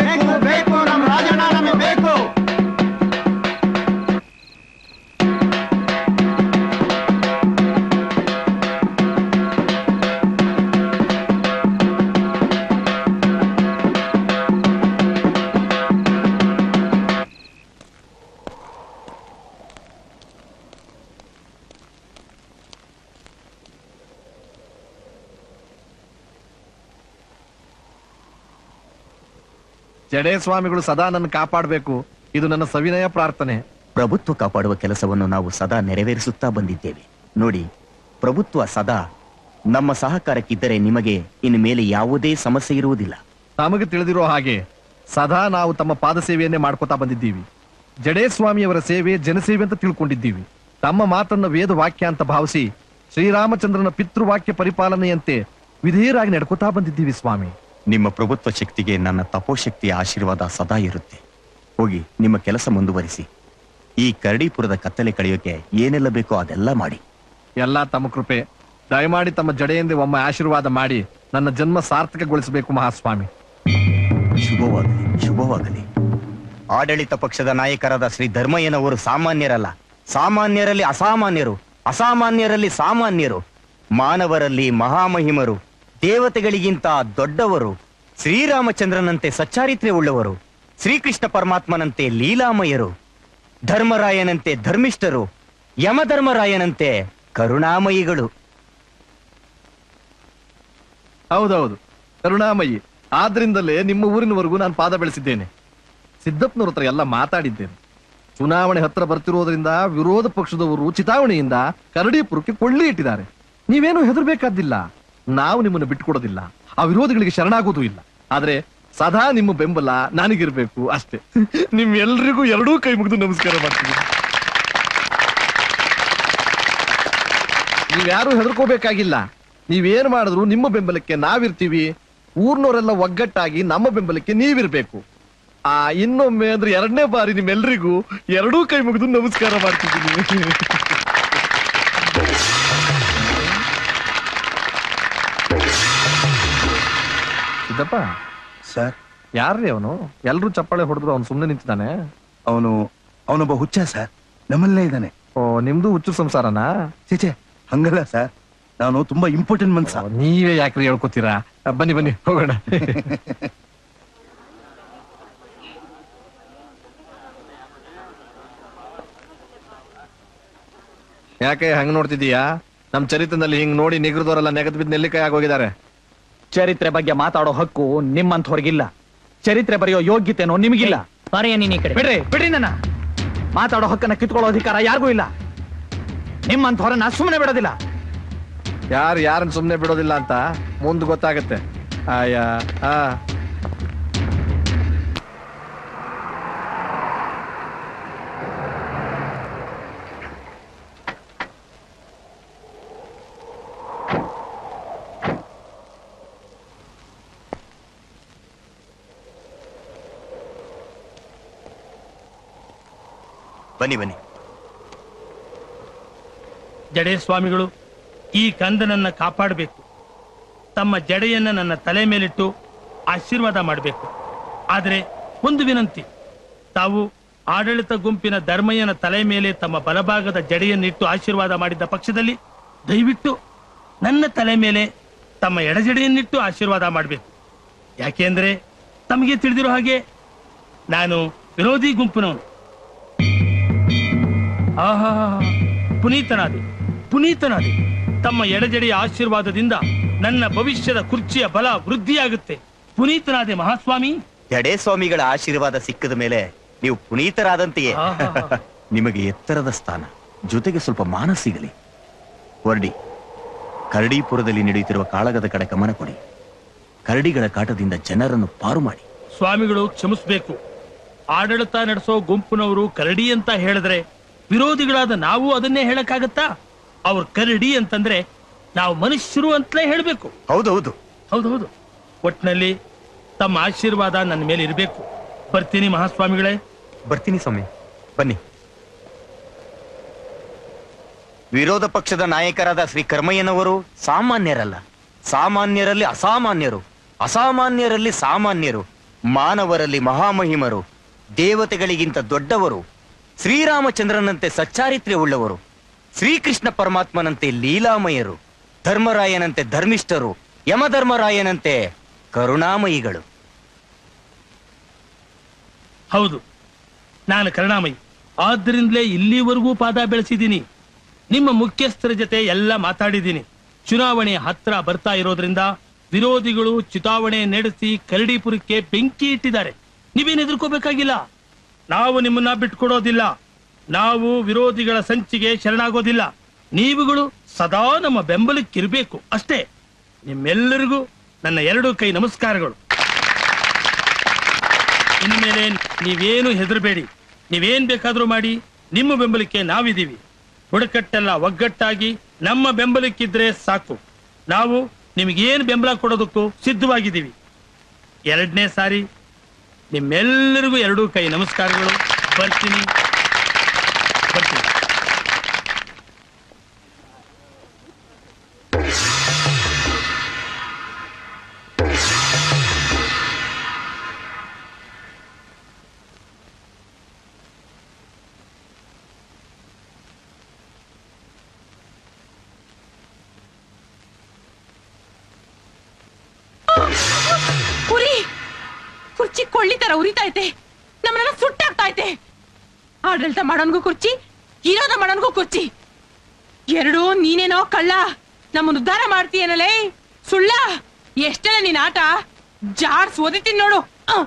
ಜಡೇ ಸ್ವಾಮಿಗಳು ಸದಾ ನನ್ನ ಕಾಪಾಡಬೇಕು ಇದು ನನ್ನ ಸವಿನಯ ಪ್ರಾರ್ಥನೆ ಪ್ರಭುತ್ವ ಕಾಪಾಡುವ ಕೆಲಸವನ್ನು ನಾವು ಸದಾ ನೆರವೇರಿಸುತ್ತಾ ಬಂದಿದ್ದೇವೆ ನೋಡಿ ಪ್ರಭುತ್ವ ಸದಾ ನಮ್ಮ ಸಹಕಾರಕ್ಕಿದ್ದರೆ ನಿಮಗೆ ಇನ್ನು ಮೇಲೆ ಯಾವುದೇ ಸಮಸ್ಯೆ ಇರುವುದಿಲ್ಲ ತಮಗೆ ತಿಳಿದಿರೋ ಹಾಗೆ ಸದಾ ನಾವು ತಮ್ಮ ಪಾದ ಸೇವೆಯನ್ನೇ ಮಾಡ್ಕೋತಾ ಬಂದಿದ್ದೀವಿ ಜಡೇ ಸ್ವಾಮಿಯವರ ಸೇವೆ ಜನಸೇವೆ ಅಂತ ತಿಳ್ಕೊಂಡಿದ್ದೀವಿ ತಮ್ಮ ಮಾತನ್ನ ವೇದ ವಾಕ್ಯ ಅಂತ ಭಾವಿಸಿ ಶ್ರೀರಾಮಚಂದ್ರನ ಪಿತೃವಾಕ್ಯ ಪರಿಪಾಲನೆಯಂತೆ ವಿಧೇಯರಾಗಿ ನಡ್ಕೋತಾ ಬಂದಿದ್ದೀವಿ ಸ್ವಾಮಿ ನಿಮ್ಮ ಪ್ರಭುತ್ವ ಶಕ್ತಿಗೆ ನನ್ನ ತಪೋಶಕ್ತಿಯ ಆಶೀರ್ವಾದ ಸದಾ ಇರುತ್ತೆ ಹೋಗಿ ನಿಮ್ಮ ಕೆಲಸ ಮುಂದುವರಿಸಿ ಈ ಕರಡಿಪುರದ ಕತ್ತಲೆ ಕಳೆಯೋಕೆ ಏನೆಲ್ಲ ಬೇಕೋ ಅದೆಲ್ಲ ಮಾಡಿ ಎಲ್ಲ ತಮ್ಮ ಕೃಪೆ ದಯಮಾಡಿ ತಮ್ಮ ಜಡೆಯಿಂದ ಒಮ್ಮೆ ಆಶೀರ್ವಾದ ಮಾಡಿ ನನ್ನ ಜನ್ಮ ಸಾರ್ಥಕಗೊಳಿಸಬೇಕು ಮಹಾಸ್ವಾಮಿ ಶುಭವಾಗಲಿ ಶುಭವಾಗಲಿ ಆಡಳಿತ ಪಕ್ಷದ ನಾಯಕರಾದ ಶ್ರೀ ಧರ್ಮಯ್ಯನವರು ಸಾಮಾನ್ಯರಲ್ಲ ಸಾಮಾನ್ಯರಲ್ಲಿ ಅಸಾಮಾನ್ಯರು ಅಸಾಮಾನ್ಯರಲ್ಲಿ ಸಾಮಾನ್ಯರು ಮಾನವರಲ್ಲಿ ಮಹಾಮಹಿಮರು ದೇವತೆಗಳಿಗಿಂತ ದೊಡ್ಡವರು ಶ್ರೀರಾಮಚಂದ್ರನಂತೆ ಸಚ್ಚಾರಿತ್ರ್ಯ ಉಳ್ಳವರು ಶ್ರೀಕೃಷ್ಣ ಪರಮಾತ್ಮನಂತೆ ಲೀಲಾಮಯರು ಧರ್ಮರಾಯನಂತೆ ಧರ್ಮಿಷ್ಠರು ಯಮಧರ್ಮರಾಯನಂತೆ ಕರುಣಾಮಯಿಗಳು ಹೌದೌದು ಕರುಣಾಮಯಿ ಆದ್ರಿಂದಲೇ ನಿಮ್ಮ ಊರಿನವರೆಗೂ ನಾನು ಪಾದ ಬೆಳೆಸಿದ್ದೇನೆ ಸಿದ್ದಪ್ಪನವ್ರ ಹತ್ರ ಎಲ್ಲ ಮಾತಾಡಿದ್ದೇನೆ ಚುನಾವಣೆ ಹತ್ರ ಬರ್ತಿರೋದ್ರಿಂದ ವಿರೋಧ ಪಕ್ಷದವರು ಚಿತಾವಣೆಯಿಂದ ಕರಡಿಪುರಕ್ಕೆ ಕೊಳ್ಳಿ ಇಟ್ಟಿದ್ದಾರೆ ನೀವೇನು ಹೆದರ್ಬೇಕಾದಿಲ್ಲ ನಾವು ನಿಮ್ಮನ್ನು ಬಿಟ್ಟುಕೊಡೋದಿಲ್ಲ ಆ ವಿರೋಧಿಗಳಿಗೆ ಶರಣಾಗೋದು ಇಲ್ಲ ಆದ್ರೆ ಸದಾ ನಿಮ್ಮ ಬೆಂಬಲ ನನಗಿರ್ಬೇಕು ಅಷ್ಟೇ ನಿಮ್ ಎಲ್ರಿಗೂ ಎರಡೂ ಕೈ ಮುಗಿದು ನಮಸ್ಕಾರ ಮಾಡ್ತೀನಿ ನೀವ್ಯಾರು ಹೆದರ್ಕೋಬೇಕಾಗಿಲ್ಲ ನೀವೇನ್ ಮಾಡಿದ್ರು ನಿಮ್ಮ ಬೆಂಬಲಕ್ಕೆ ನಾವಿರ್ತೀವಿ ಊರ್ನವರೆಲ್ಲ ಒಗ್ಗಟ್ಟಾಗಿ ನಮ್ಮ ಬೆಂಬಲಕ್ಕೆ ನೀವಿರ್ಬೇಕು ಆ ಇನ್ನೊಮ್ಮೆ ಅಂದ್ರೆ ಎರಡನೇ ಬಾರಿ ನಿಮ್ಮೆಲ್ರಿಗೂ ಎರಡೂ ಕೈ ಮುಗಿದು ನಮಸ್ಕಾರ ಮಾಡ್ತಿದ್ದೀನಿ ಸಿದ್ದಪ್ಪ ಸರ್ ಯಾರ್ರಿ ಅವನು ಎಲ್ರು ಚಪ್ಪಾಳೆ ಹೊಡೆದ್ರು ಅವ್ನು ಸುಮ್ನೆ ನಿಂತಿದ್ದಾನೆ ಅವನು ಅವನೊಬ್ಬ ಹುಚ್ಚ ಸರ್ ನಮ್ಮಲ್ಲೇ ಇದ್ದಾನೆ ಓ ನಿಮ್ದು ಹುಚ್ಚು ಸಂಸಾರನಾ ಚೇಚೆ ಹಂಗಲ್ಲ ಸರ್ ನಾನು ತುಂಬಾ ಇಂಪಾರ್ಟೆಂಟ್ ಮನ್ಸ ನೀವೇ ಯಾಕ್ರಿ ಹೇಳ್ಕೊತೀರಾ ಬನ್ನಿ ಬನ್ನಿ ಹೋಗೋಣ ಯಾಕೆ ಹಂಗ್ ನೋಡ್ತಿದೀಯಾ ನಮ್ ಚರಿತ್ರದಲ್ಲಿ ಹಿಂಗ್ ನೋಡಿ ನಿಗ್ರದವರೆಲ್ಲ ನೆಗದ್ ಬಿದ್ದು ನೆಲ್ಲಿಕಾಯಿ ಆಗೋಗಿದ್ದಾರೆ ಚರಿತ್ರೆ ಬಗ್ಗೆ ಮಾತಾಡೋ ಹಕ್ಕು ನಿಮ್ಮಂಥವ್ರಿಗಿಲ್ಲ ಚರಿತ್ರೆ ಬರೆಯೋ ಯೋಗ್ಯತೆನೋ ನಿಮಗಿಲ್ಲ ಪಾರಯ್ಯ ನೀನ್ ಈ ಕಡೆ ಬಿಡ್ರಿ ಬಿಡ್ರಿ ನನ್ನ ಮಾತಾಡೋ ಹಕ್ಕನ್ನ ಕಿತ್ಕೊಳ್ಳೋ ಅಧಿಕಾರ ಯಾರಿಗೂ ಇಲ್ಲ ನಿಮ್ಮಂಥವ್ರನ್ನ ಸುಮ್ಮನೆ ಬಿಡೋದಿಲ್ಲ ಯಾರು ಯಾರನ್ನ ಸುಮ್ನೆ ಬಿಡೋದಿಲ್ಲ ಅಂತ ಮುಂದ್ ಗೊತ್ತಾಗತ್ತೆ ಆಯಾ ಆ ಬನ್ನಿ ಬನ್ನಿ ಜಡೆ ಸ್ವಾಮಿಗಳು ಈ ಕಂದನನ್ನ ಕಾಪಾಡಬೇಕು ತಮ್ಮ ಜಡೆಯನ್ನ ನನ್ನ ತಲೆ ಮೇಲಿಟ್ಟು ಆಶೀರ್ವಾದ ಮಾಡಬೇಕು ಆದರೆ ಒಂದು ವಿನಂತಿ ತಾವು ಆಡಳಿತ ಗುಂಪಿನ ಧರ್ಮಯ್ಯನ ತಲೆ ಮೇಲೆ ತಮ್ಮ ಬಲಭಾಗದ ಜಡೆಯನ್ನಿಟ್ಟು ಆಶೀರ್ವಾದ ಮಾಡಿದ್ದ ಪಕ್ಷದಲ್ಲಿ ದಯವಿಟ್ಟು ನನ್ನ ತಲೆ ಮೇಲೆ ತಮ್ಮ ಎಡಜಡೆಯನ್ನಿಟ್ಟು ಆಶೀರ್ವಾದ ಮಾಡಬೇಕು ಯಾಕೆಂದ್ರೆ ತಮಗೆ ತಿಳಿದಿರೋ ಹಾಗೆ ನಾನು ವಿರೋಧಿ ಗುಂಪಿನವನು ಆಹಾ ಪುನೀತನಾದೆ ಪುನೀತನಾದೆ ತಮ್ಮ ಎಡಜಡೆಯ ಆಶೀರ್ವಾದದಿಂದ ನನ್ನ ಭವಿಷ್ಯದ ಕುರ್ಚಿಯ ಬಲ ವೃದ್ಧಿಯಾಗುತ್ತೆ ಪುನೀತನಾದೆ ಮಹಾಸ್ವಾಮಿ ಜಡೇ ಸ್ವಾಮಿಗಳ ಆಶೀರ್ವಾದ ಸಿಕ್ಕದ ಮೇಲೆ ನೀವು ಪುನೀತರಾದಂತೆಯೇ ನಿಮಗೆ ಎತ್ತರದ ಸ್ಥಾನ ಜೊತೆಗೆ ಸ್ವಲ್ಪ ಮಾನ ಸಿಗಲಿ ಹೊರಡಿ ಕರಡಿಪುರದಲ್ಲಿ ನಡೆಯುತ್ತಿರುವ ಕಾಳಗದ ಕಡೆ ಗಮನ ಕೊಡಿ ಕರಡಿಗಳ ಕಾಟದಿಂದ ಜನರನ್ನು ಪಾರು ಮಾಡಿ ಸ್ವಾಮಿಗಳು ಕ್ಷಮಿಸ್ಬೇಕು ಆಡಳಿತ ನಡೆಸೋ ಗುಂಪಿನವರು ಕರಡಿ ಅಂತ ಹೇಳಿದ್ರೆ ವಿರೋಧಿಗಳಾದ ನಾವು ಅದನ್ನೇ ಹೇಳಕ್ಕಾಗತ್ತಾ ಅವ್ರ ಕರಡಿ ಅಂತಂದ್ರೆ ನಾವು ಮನುಷ್ಯರು ಅಂತಲೇ ಹೇಳ್ಬೇಕು ಹೌದೌದು ಹೌದೌದು ಒಟ್ನಲ್ಲಿ ತಮ್ಮ ಆಶೀರ್ವಾದ ನನ್ನ ಮೇಲೆ ಇರಬೇಕು ಬರ್ತೀನಿ ಮಹಾಸ್ವಾಮಿಗಳೇ ಬರ್ತೀನಿ ಸ್ವಾಮಿ ಬನ್ನಿ ವಿರೋಧ ಪಕ್ಷದ ನಾಯಕರಾದ ಶ್ರೀ ಕರ್ಮಯ್ಯನವರು ಸಾಮಾನ್ಯರಲ್ಲ ಸಾಮಾನ್ಯರಲ್ಲಿ ಅಸಾಮಾನ್ಯರು ಅಸಾಮಾನ್ಯರಲ್ಲಿ ಸಾಮಾನ್ಯರು ಮಾನವರಲ್ಲಿ ಮಹಾಮಹಿಮರು ದೇವತೆಗಳಿಗಿಂತ ದೊಡ್ಡವರು ಶ್ರೀರಾಮಚಂದ್ರನಂತೆ ಸಚ್ಚಾರಿತ್ರ್ಯವುಳ್ಳವರು ಶ್ರೀಕೃಷ್ಣ ಪರಮಾತ್ಮನಂತೆ ಲೀಲಾಮಯರು ಧರ್ಮರಾಯನಂತೆ ಧರ್ಮಿಷ್ಠರು ಯಮಧರ್ಮರಾಯನಂತೆ ಕರುಣಾಮಯಿಗಳು ಹೌದು ನಾನು ಕರುಣಾಮಯಿ ಆದ್ರಿಂದಲೇ ಇಲ್ಲಿವರೆಗೂ ಪಾದ ಬೆಳೆಸಿದ್ದೀನಿ ನಿಮ್ಮ ಮುಖ್ಯಸ್ಥರ ಜೊತೆ ಎಲ್ಲ ಮಾತಾಡಿದ್ದೀನಿ ಚುನಾವಣೆ ಹತ್ರ ಬರ್ತಾ ಇರೋದ್ರಿಂದ ವಿರೋಧಿಗಳು ಚುನಾವಣೆ ನಡೆಸಿ ಕರಡಿಪುರಕ್ಕೆ ಬೆಂಕಿ ಇಟ್ಟಿದ್ದಾರೆ ನೀವೇನು ಎದುರ್ಕೋಬೇಕಾಗಿಲ್ಲ ನಾವು ನಿಮ್ಮನ್ನ ಬಿಟ್ಕೊಡೋದಿಲ್ಲ ನಾವು ವಿರೋಧಿಗಳ ಸಂಚಿಗೆ ಶರಣಾಗೋದಿಲ್ಲ ನೀವುಗಳು ಸದಾ ನಮ್ಮ ಬೆಂಬಲಕ್ಕಿರಬೇಕು ಅಷ್ಟೇ ನಿಮ್ಮೆಲ್ಲರಿಗೂ ನನ್ನ ಎರಡು ಕೈ ನಮಸ್ಕಾರಗಳು ಇನ್ಮೇಲೆ ನೀವೇನು ಹೆದರಬೇಡಿ ನೀವೇನ್ ಬೇಕಾದ್ರೂ ಮಾಡಿ ನಿಮ್ಮ ಬೆಂಬಲಕ್ಕೆ ನಾವಿದ್ದೀವಿ ಬುಡಕಟ್ಟೆಲ್ಲ ಒಗ್ಗಟ್ಟಾಗಿ ನಮ್ಮ ಬೆಂಬಲಕ್ಕಿದ್ರೆ ಸಾಕು ನಾವು ನಿಮಗೇನು ಬೆಂಬಲ ಕೊಡೋದಕ್ಕೂ ಸಿದ್ಧವಾಗಿದ್ದೀವಿ ಎರಡನೇ ಸಾರಿ ನಿಮ್ಮೆಲ್ಲರಿಗೂ ಎರಡೂ ಕೈ ನಮಸ್ಕಾರಗಳು ಬರ್ತೀನಿ ಬರ್ತೀನಿ ಉರಿ ಕುರ್ಚಿ ಕೊಳ್ಳಿ ತರ ಉರಿತೈತೆ ನಮ್ಮನ್ನ ಸುಟ್ಟಾಗ್ತಾ ಐತೆ ಆಡಳಿತ ಮಾಡೋನ್ಗೂ ಕುರ್ಚಿ ವಿರೋಧ ಮಾಡೋನ್ಗೂ ಕುರ್ಚಿ ಎರಡೂ ನೀನೇನೋ ಕಳ್ಳ ನಮ್ಮನ್ನ ಉದ್ಧಾರ ಮಾಡ್ತೀಯನಲೇ ಸುಳ್ಳ ಎಷ್ಟೆಲ್ಲ ನೀನ್ ಆಟ ಜಾಡ್ಸ್ ಓದಿತೀನಿ ನೋಡು ಅಹ್.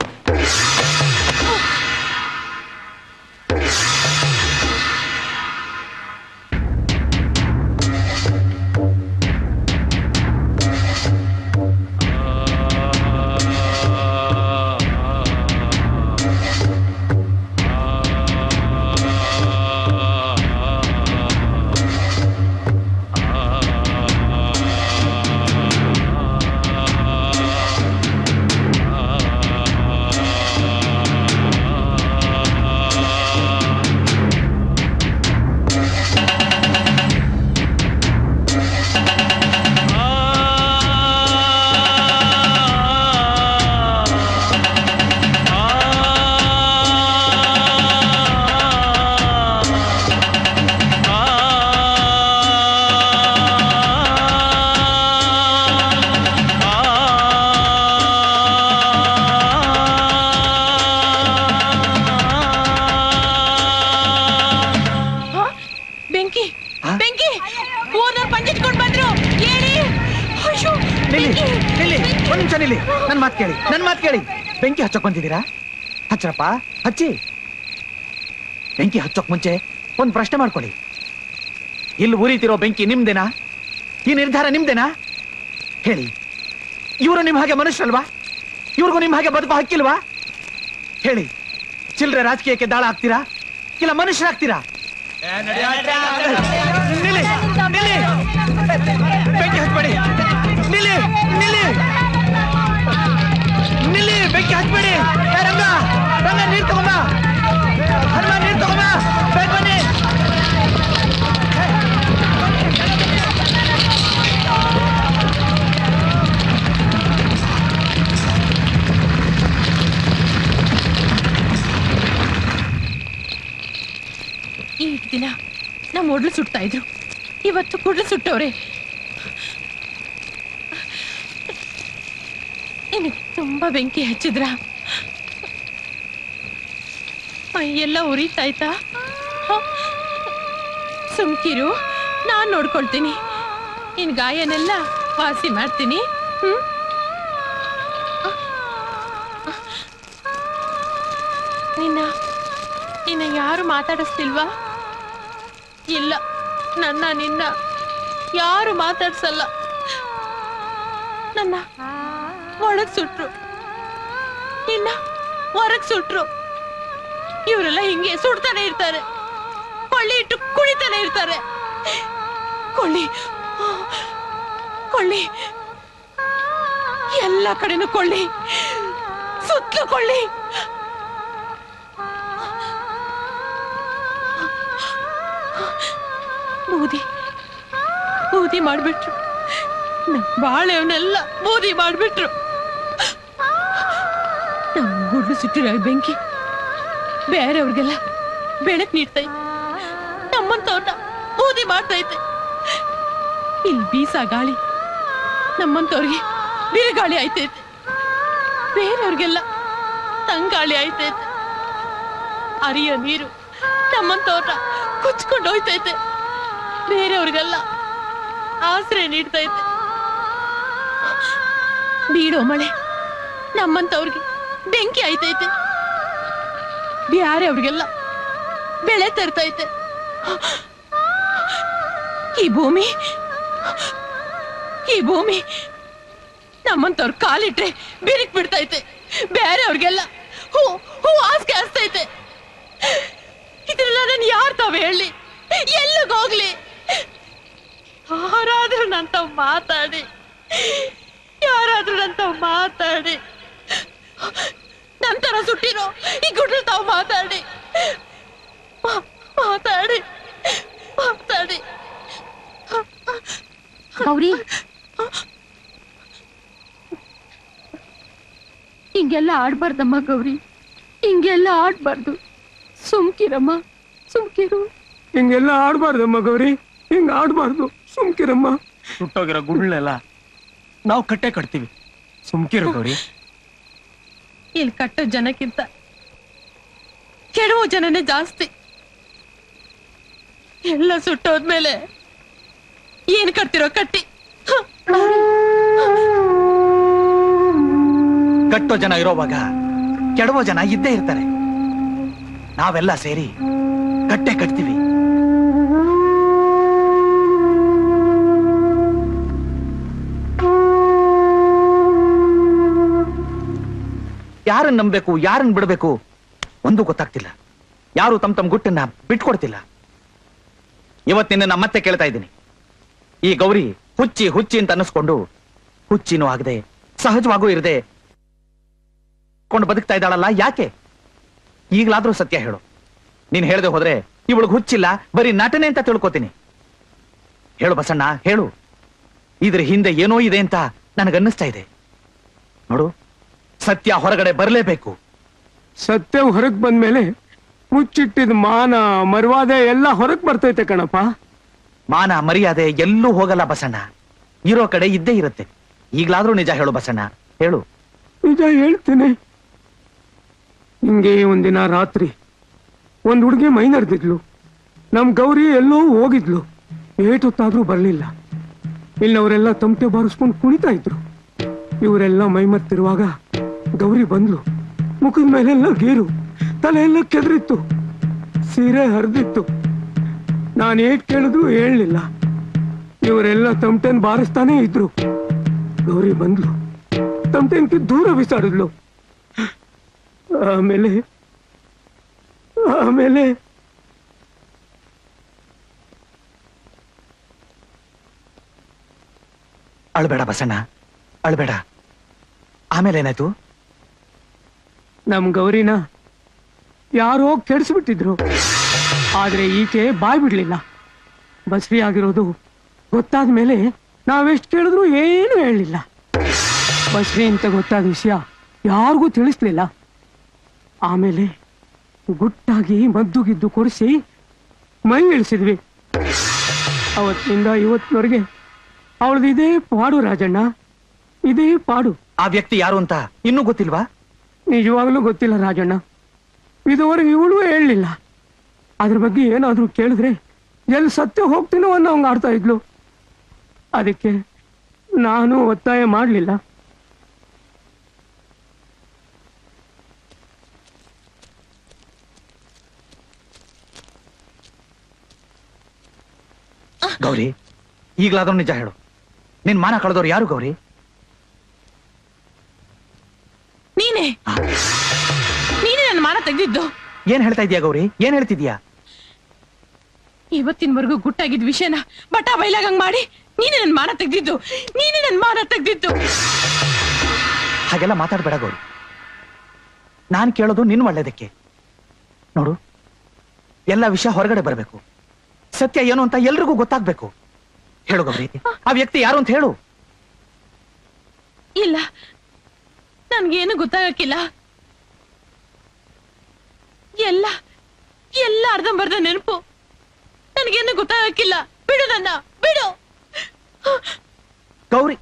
ಹ? ಬೆಂಕಿ ಬೆಂಕಿ ಊರ್ನವ್ರು ಪಂಚಿಟ್ಕೊಂಡ್ ಬಂದ್ರು ಹೇಳಿ ಅಯ್ಯೋ ನಿಲ್ಲಿ ನಿಲ್ಲಿ ಒಂದ್ ನಿಮಿಷ ನಿಲ್ಲಿ ನನ್ ಮಾತ್ ಕೇಳಿ ನನ್ ಮಾತ್ ಕೇಳಿ ಬೆಂಕಿ ಹಚ್ಚಕ್ ಬಂದಿದ್ದೀರಾ ಹಚ್ಚರಪ್ಪ ಹಚ್ಚಿ ಬೆಂಕಿ ಹಚ್ಚೋಕ್ ಮುಂಚೆ ಒಂದ್ ಪ್ರಶ್ನೆ ಮಾಡ್ಕೊಳ್ಳಿ ಇಲ್ಲಿ ಉರಿತಿರೋ ಬೆಂಕಿ ನಿಮ್ದೇನಾ ಈ ನಿರ್ಧಾರ ನಿಮ್ದೇನಾ ಹೇಳಿ ಇವರು ನಿಮ್ ಹಾಗೆ ಮನುಷ್ಯರಲ್ವಾ ಇವ್ರಿಗೂ ನಿಮ್ ಹಾಗೆ ಬದುಕೋ ಹಕ್ಕಿಲ್ವಾ ಹೇಳಿ ಚಿಲ್ರೆ ರಾಜಕೀಯಕ್ಕೆ ದಾಳ ಆಗ್ತೀರಾ ಇಲ್ಲ ಮನುಷ್ಯರಾಗ್ತೀರಾ ನಿಲ್ಲಿ ನಿಲ್ಲಿ ಬೆಂಕಿ ಹಚ್ಬೇಡಿ ನಿಲ್ಲಿ ನಿಲ್ಲಿ ನಿಲ್ಲಿ ಬೆಂಕಿ ಹಚ್ಬೇಡಿ ಏ ರಂಗ ರಂಗ ನೀರ್ ತಗೊಂಬ ಹನುಮ ನೀರ್ ತಗೊಂಬ ಬೇಗ ಬನ್ನಿ ಈ ದಿನ ನಮ್ಮ ಒಡ್ಲು ಸುಡ್ತಾ ಇದ್ರು ಇವತ್ತು ಕುಡ್ಲು ಸುಟ್ಟವ್ರೆ ನಿನಗೆ ತುಂಬಾ ಬೆಂಕಿ ಹಚ್ಚಿದ್ರ ಮೈಯೆಲ್ಲ ಉರಿತಾಯ್ತಾ ಹ? ಸುಮ್ಕಿರು ನಾನ್ ನೋಡ್ಕೊಳ್ತೀನಿ ನಿನ್ ಗಾಯನೆಲ್ಲ ವಾಸಿ ಮಾಡ್ತೀನಿ ಹ್ಮ್ ನಿನ್ನ ನಿನ್ನ ಯಾರು ಮಾತಾಡಿಸ್ತಿಲ್ವಾ ಇಲ್ಲ ನನ್ನ ನಿನ್ನ ಯಾರು ಮಾತಾಡ್ಸಲ್ಲ ನನ್ನ ಒಳಗ್ ಸುಟ್ರು ನಿನ್ನ ಹೊರಗ್ ಸುಟ್ರು ಇವರೆಲ್ಲ ಹಿಂಗೆ ಸುಡ್ತಾನೆ ಇರ್ತಾರೆ ಕೊಳ್ಳಿ ಇಟ್ಟು ಕುಣಿತಾನೆ ಇರ್ತಾರೆ ಕೊಳ್ಳಿ ಕೊಳ್ಳಿ ಎಲ್ಲ ಕಡೆನೂ ಕೊಳ್ಳಿ ಸುತ್ತಲೂ ಕೊಳ್ಳಿ ಬೂದಿ ಬೂದಿ ಮಾಡ್ಬಿಟ್ರು ನಮ್ ಬಾಳೆವನ್ನೆಲ್ಲ ಬೂದಿ ಮಾಡ್ಬಿಟ್ರು ನಮ್ ಗುಡ್ಲು ಸುಟ್ಟಿರೋ ಈ ಬೆಂಕಿ ಬೇರೆಯವ್ರಿಗೆಲ್ಲ ಬೆಳಕ್ ನೀಡ್ತೈತೆ ನಮ್ಮಂತವ್ರನ್ನ ಬೂದಿ ಮಾಡ್ತೈತೆ ಇಲ್ಲಿ ಬೀಸ ಗಾಳಿ ನಮ್ಮಂತವ್ರಿಗೆ ಬಿರುಗಾಳಿ ಆಯ್ತೈತೆ ಬೇರೆಯವ್ರಿಗೆಲ್ಲ ತಂಗಾಳಿ ಆಯ್ತೈತೆ ಅರಿಯೋ ನೀರು ನಮ್ಮಂತವ್ರನ್ನ ಕುಚ್ಕೊಂಡು ಹೋಯ್ತೈತೆ ಬೇರೆಯವ್ರಿಗೆಲ್ಲ ಆಶ್ರಯ ನೀಡ್ತೈತೆ ಬೀಳೋ ಮಳೆ ನಮ್ಮಂತವ್ರಿಗೆ ಬೆಂಕಿ ಆಯ್ತೈತೆ ಬ್ಯಾರೆ ಅವ್ರಿಗೆಲ್ಲ ಬೆಳೆ ತರ್ತೈತೆ ಈ ಭೂಮಿ ಈ ಭೂಮಿ ನಮ್ಮಂತವ್ರ ಕಾಲಿಟ್ರೆ ಬಿರುಕ್ ಬಿಡ್ತೈತೆ ಬೇರೆ ಅವ್ರಿಗೆಲ್ಲ ಹೂ ಹೂ ಹಾಸಿಗೆ ಹಸ್ತೈತೆ ಇದೆಲ್ಲ ನಾನು ಯಾರ್ ತಾವ್ ಹೇಳಿ ಎಲ್ಲಿಗೋಗ್ಲಿ ಯಾರಾದ್ರೂ ನನ್ ತಾವ್ ಮಾತಾಡಿ ಯಾರಾದ್ರೂ ನನ್ ತಾವ್ ಮಾತಾಡಿ ನಂತರ ಸುಟ್ಟಿರೋ ಈ ಗುಡ್ಡ ತಾವ್ ಮಾತಾಡಿ ಮಾ- ಮಾತಾಡಿ ಮಾತಾಡಿ ಗೌರಿ ಹಿಂಗೆಲ್ಲ ಆಡ್ಬಾರ್ದಮ್ಮ ಗೌರಿ ಹಿಂಗೆಲ್ಲ ಆಡ್ಬಾರ್ದು ಸುಮ್ಕಿರಮ್ಮ ಸುಮ್ಕಿರು ಹಿಂಗೆಲ್ಲ ಆಡ್ಬಾರ್ದಮ್ಮ ಗೌರಿ ಹಿಂಗ ಆಡ್ಬಾರ್ದು ಸುಮ್ಕಿರಮ್ಮ ಸುಟ್ಟೋಗಿರೋ ಗುಡ್ನೆಲ್ಲ ನಾವು ಕಟ್ಟೆ ಕಟ್ತೀವಿ ಸುಮ್ಕಿರು ಗೌರಿ ಇಲ್ಲಿ ಕಟ್ಟೋ ಜನಕ್ಕಿಂತ ಕೆಡುವ ಜನನೇ ಜಾಸ್ತಿ ಎಲ್ಲ ಸುಟ್ಟೋದ್ಮೇಲೆ ಏನ್ ಕಟ್ತಿರೋ ಕಟ್ಟಿ ಕಟ್ಟೋ ಜನ ಇರೋವಾಗ ಕೆಡವೋ ಜನ ಇದ್ದೇ ಇರ್ತಾರೆ ನಾವೆಲ್ಲ ಸೇರಿ ಕಟ್ಟೆ ಕಟ್ತೀವಿ ಯಾರನ್ನ ನಂಬೇಕು ಯಾರನ್ನ ಬಿಡಬೇಕು ಒಂದು ಗೊತ್ತಾಗ್ತಿಲ್ಲ ಯಾರು ತಮ್ಮ ತಮ್ಮ ಗುಟ್ಟನ್ನ ಬಿಟ್ಕೊಡ್ತಿಲ್ಲ ಇವತ್ ನಿನ್ನ ಮತ್ತೆ ಕೇಳ್ತಾ ಇದ್ದೀನಿ ಈ ಗೌರಿ ಹುಚ್ಚಿ ಹುಚ್ಚಿ ಅಂತ ಅನ್ನಿಸ್ಕೊಂಡು ಹುಚ್ಚಿನೂ ಆಗದೆ ಸಹಜವಾಗೂ ಇರದೆ ಕೊಂಡು ಬದುಕ್ತಾ ಇದ್ದಾಳಲ್ಲ ಯಾಕೆ ಈಗಲಾದ್ರೂ ಸತ್ಯ ಹೇಳು ನೀನ್ ಹೇಳ್ದೆ ಹೋದ್ರೆ ಇವಳಿಗೆ ಹುಚ್ಚಿಲ್ಲ ಬರೀ ನಟನೆ ಅಂತ ತಿಳ್ಕೊತೀನಿ ಹೇಳು ಬಸಣ್ಣ ಹೇಳು ಇದ್ರ ಹಿಂದೆ ಏನೋ ಇದೆ ಅಂತ ನನಗನ್ನಿಸ್ತಾ ಇದೆ ನೋಡು ಸತ್ಯ ಹೊರಗಡೆ ಬರಲೇಬೇಕು ಸತ್ಯ ಹೊರಗ್ ಬಂದ್ಮೇಲೆ ಮುಚ್ಚಿಟ್ಟಿದ ಮಾನ ಮರ್ವಾದೆ ಎಲ್ಲ ಹೊರಗ್ ಬರ್ತೈತೆ ಕಣಪ್ಪ ಮಾನ ಮರ್ಯಾದೆ ಎಲ್ಲೂ ಹೋಗಲ್ಲ ಬಸಣ್ಣ ಇರೋ ಕಡೆ ಇದ್ದೇ ಇರುತ್ತೆ ಈಗಲಾದ್ರೂ ನಿಜ ಹೇಳು ಬಸಣ್ಣ ಹೇಳು ನಿಜ ಹೇಳ್ತೇನೆ ಹಿಂಗೆ ಒಂದಿನ ರಾತ್ರಿ ಒಂದ್ ಹುಡುಗಿ ಮೈ ನಡೆದಿದ್ಲು ನಮ್ ಗೌರಿ ಎಲ್ಲೋ ಹೋಗಿದ್ಲು ಏಟೊತ್ತಾದ್ರೂ ಬರ್ಲಿಲ್ಲ ಇಲ್ಲವರೆಲ್ಲ ತಮಟೆ ಬಾರಿಸ್ಕೊಂಡು ಕುಣಿತಾ ಇದ್ರು ಇವರೆಲ್ಲ ಮೈಮತ್ತಿರುವಾಗ ಗೌರಿ ಬಂದ್ಲು ಮುಖದ ಮೇಲೆಲ್ಲ ಗೇರು ತಲೆ ಎಲ್ಲ ಕೆದರಿತ್ತು ಸೀರೆ ಹರಿದಿತ್ತು ನಾನು ಏಟ್ ಕೇಳಿದ್ರು ಹೇಳಲಿಲ್ಲ ಇವರೆಲ್ಲ ತಮಟೆನ್ ಬಾರಿಸ್ತಾನೇ ಇದ್ರು ಗೌರಿ ಬಂದ್ಲು ತಮಟೆನ್ಕಿ ದೂರ ಬಿಸಾಡಿದ್ಲು ಆಮೇಲೆ ಆಮೇಲೆ ಅಳ್ಬೇಡ ಬಸಣ್ಣ ಅಳ್ಬೇಡ ಆಮೇಲೆ ಏನಾಯ್ತು ನಮ್ ಗೌರಿನ ಯಾರೋ ಕೆಡಿಸ್ಬಿಟ್ಟಿದ್ರು ಆದ್ರೆ ಈಕೆ ಬಾಯ್ ಬಿಡ್ಲಿಲ್ಲ ಬಸ್ರಿ ಆಗಿರೋದು ಗೊತ್ತಾದ ಮೇಲೆ ನಾವೆಷ್ಟು ಕೇಳಿದ್ರು ಏನು ಹೇಳಲಿಲ್ಲ ಬಸ್ರಿ ಅಂತ ಗೊತ್ತಾದ ವಿಷಯ ಯಾರಿಗೂ ತಿಳಿಸ್ಲಿಲ್ಲ ಆಮೇಲೆ ಗುಟ್ಟಾಗಿ ಮದ್ದು ಗಿದ್ದು ಕೊಡಿಸಿ ಮೈ ಇಳಿಸಿದ್ವಿ ಅವತ್ತಿನಿಂದ ಇವತ್ತಿನವರೆಗೆ ಅವಳದು ಇದೇ ಪಾಡು ರಾಜಣ್ಣ ಇದೇ ಪಾಡು ಆ ವ್ಯಕ್ತಿ ಯಾರು ಅಂತ ಇನ್ನೂ ಗೊತ್ತಿಲ್ವಾ ನಿಜವಾಗ್ಲೂ ಗೊತ್ತಿಲ್ಲ ರಾಜಣ್ಣ ಇದುವರೆಗೆ ಇವಳು ಹೇಳಲಿಲ್ಲ ಅದ್ರ ಬಗ್ಗೆ ಏನಾದ್ರೂ ಕೇಳಿದ್ರೆ ಎಲ್ಲಿ ಸತ್ಯ ಹೋಗ್ತೀನೋ ಅನ್ನೋ ಹಂಗ ಆಡ್ತಾ ಇದ್ಲು ಅದಕ್ಕೆ ನಾನು ಒತ್ತಾಯ ಮಾಡಲಿಲ್ಲ ಗೌರಿ ಈಗಲಾದ್ರೂ ನಿಜ ಹೇಳು ನಿನ್ ಮಾನ ಕಳೆದವ್ರು ಯಾರು ಗೌರಿ ನೀನೇ ನೀನೇ ನನ್ನ ಮಾನ ತೆಗೆದಿದ್ದು ಏನ್ ಹೇಳ್ತಾ ಇದೀಯಾ ಗೌರಿ ಏನ್ ಹೇಳ್ತಿದ್ಯಾ ಇವತ್ತಿನವರೆಗೂ ಗುಟ್ಟಾಗಿದ್ ವಿಷಯನ ಬಟ ಬೈಲಾಗಂಗ್ ಮಾಡಿ ನೀನೇ ನನ್ ಮಾನ ತೆಗ್ದಿದ್ದು ನೀನೇ ನನ್ ಮಾನ ತೆಗ್ದಿದ್ದು ಹಾಗೆಲ್ಲ ಮಾತಾಡ್ಬೇಡ ಗೌರಿ ನಾನ್ ಕೇಳೋದು ನಿನ್ ಒಳ್ಳೇದಕ್ಕೆ ನೋಡು ಎಲ್ಲ ವಿಷಯ ಹೊರಗಡೆ ಬರಬೇಕು ಸತ್ಯ ಏನು ಅಂತ ಎಲ್ರಿಗೂ ಗೊತ್ತಾಗ್ಬೇಕು ಹೇಳು ಗೌರಿ ಆ ವ್ಯಕ್ತಿ ಯಾರು ಅಂತ ಹೇಳು ಇಲ್ಲ ನನ್ಗೇನು ಗೊತ್ತಾಗಕ್ಕಿಲ್ಲ ಎಲ್ಲ ಎಲ್ಲ ಅರ್ಧಂಬರ್ಧ ನೆನಪು ನನ್ಗೇನು ಗೊತ್ತಾಗಕ್ಕಿಲ್ಲ ಬಿಡು ನನ್ನ ಬಿಡು ಗೌರಿ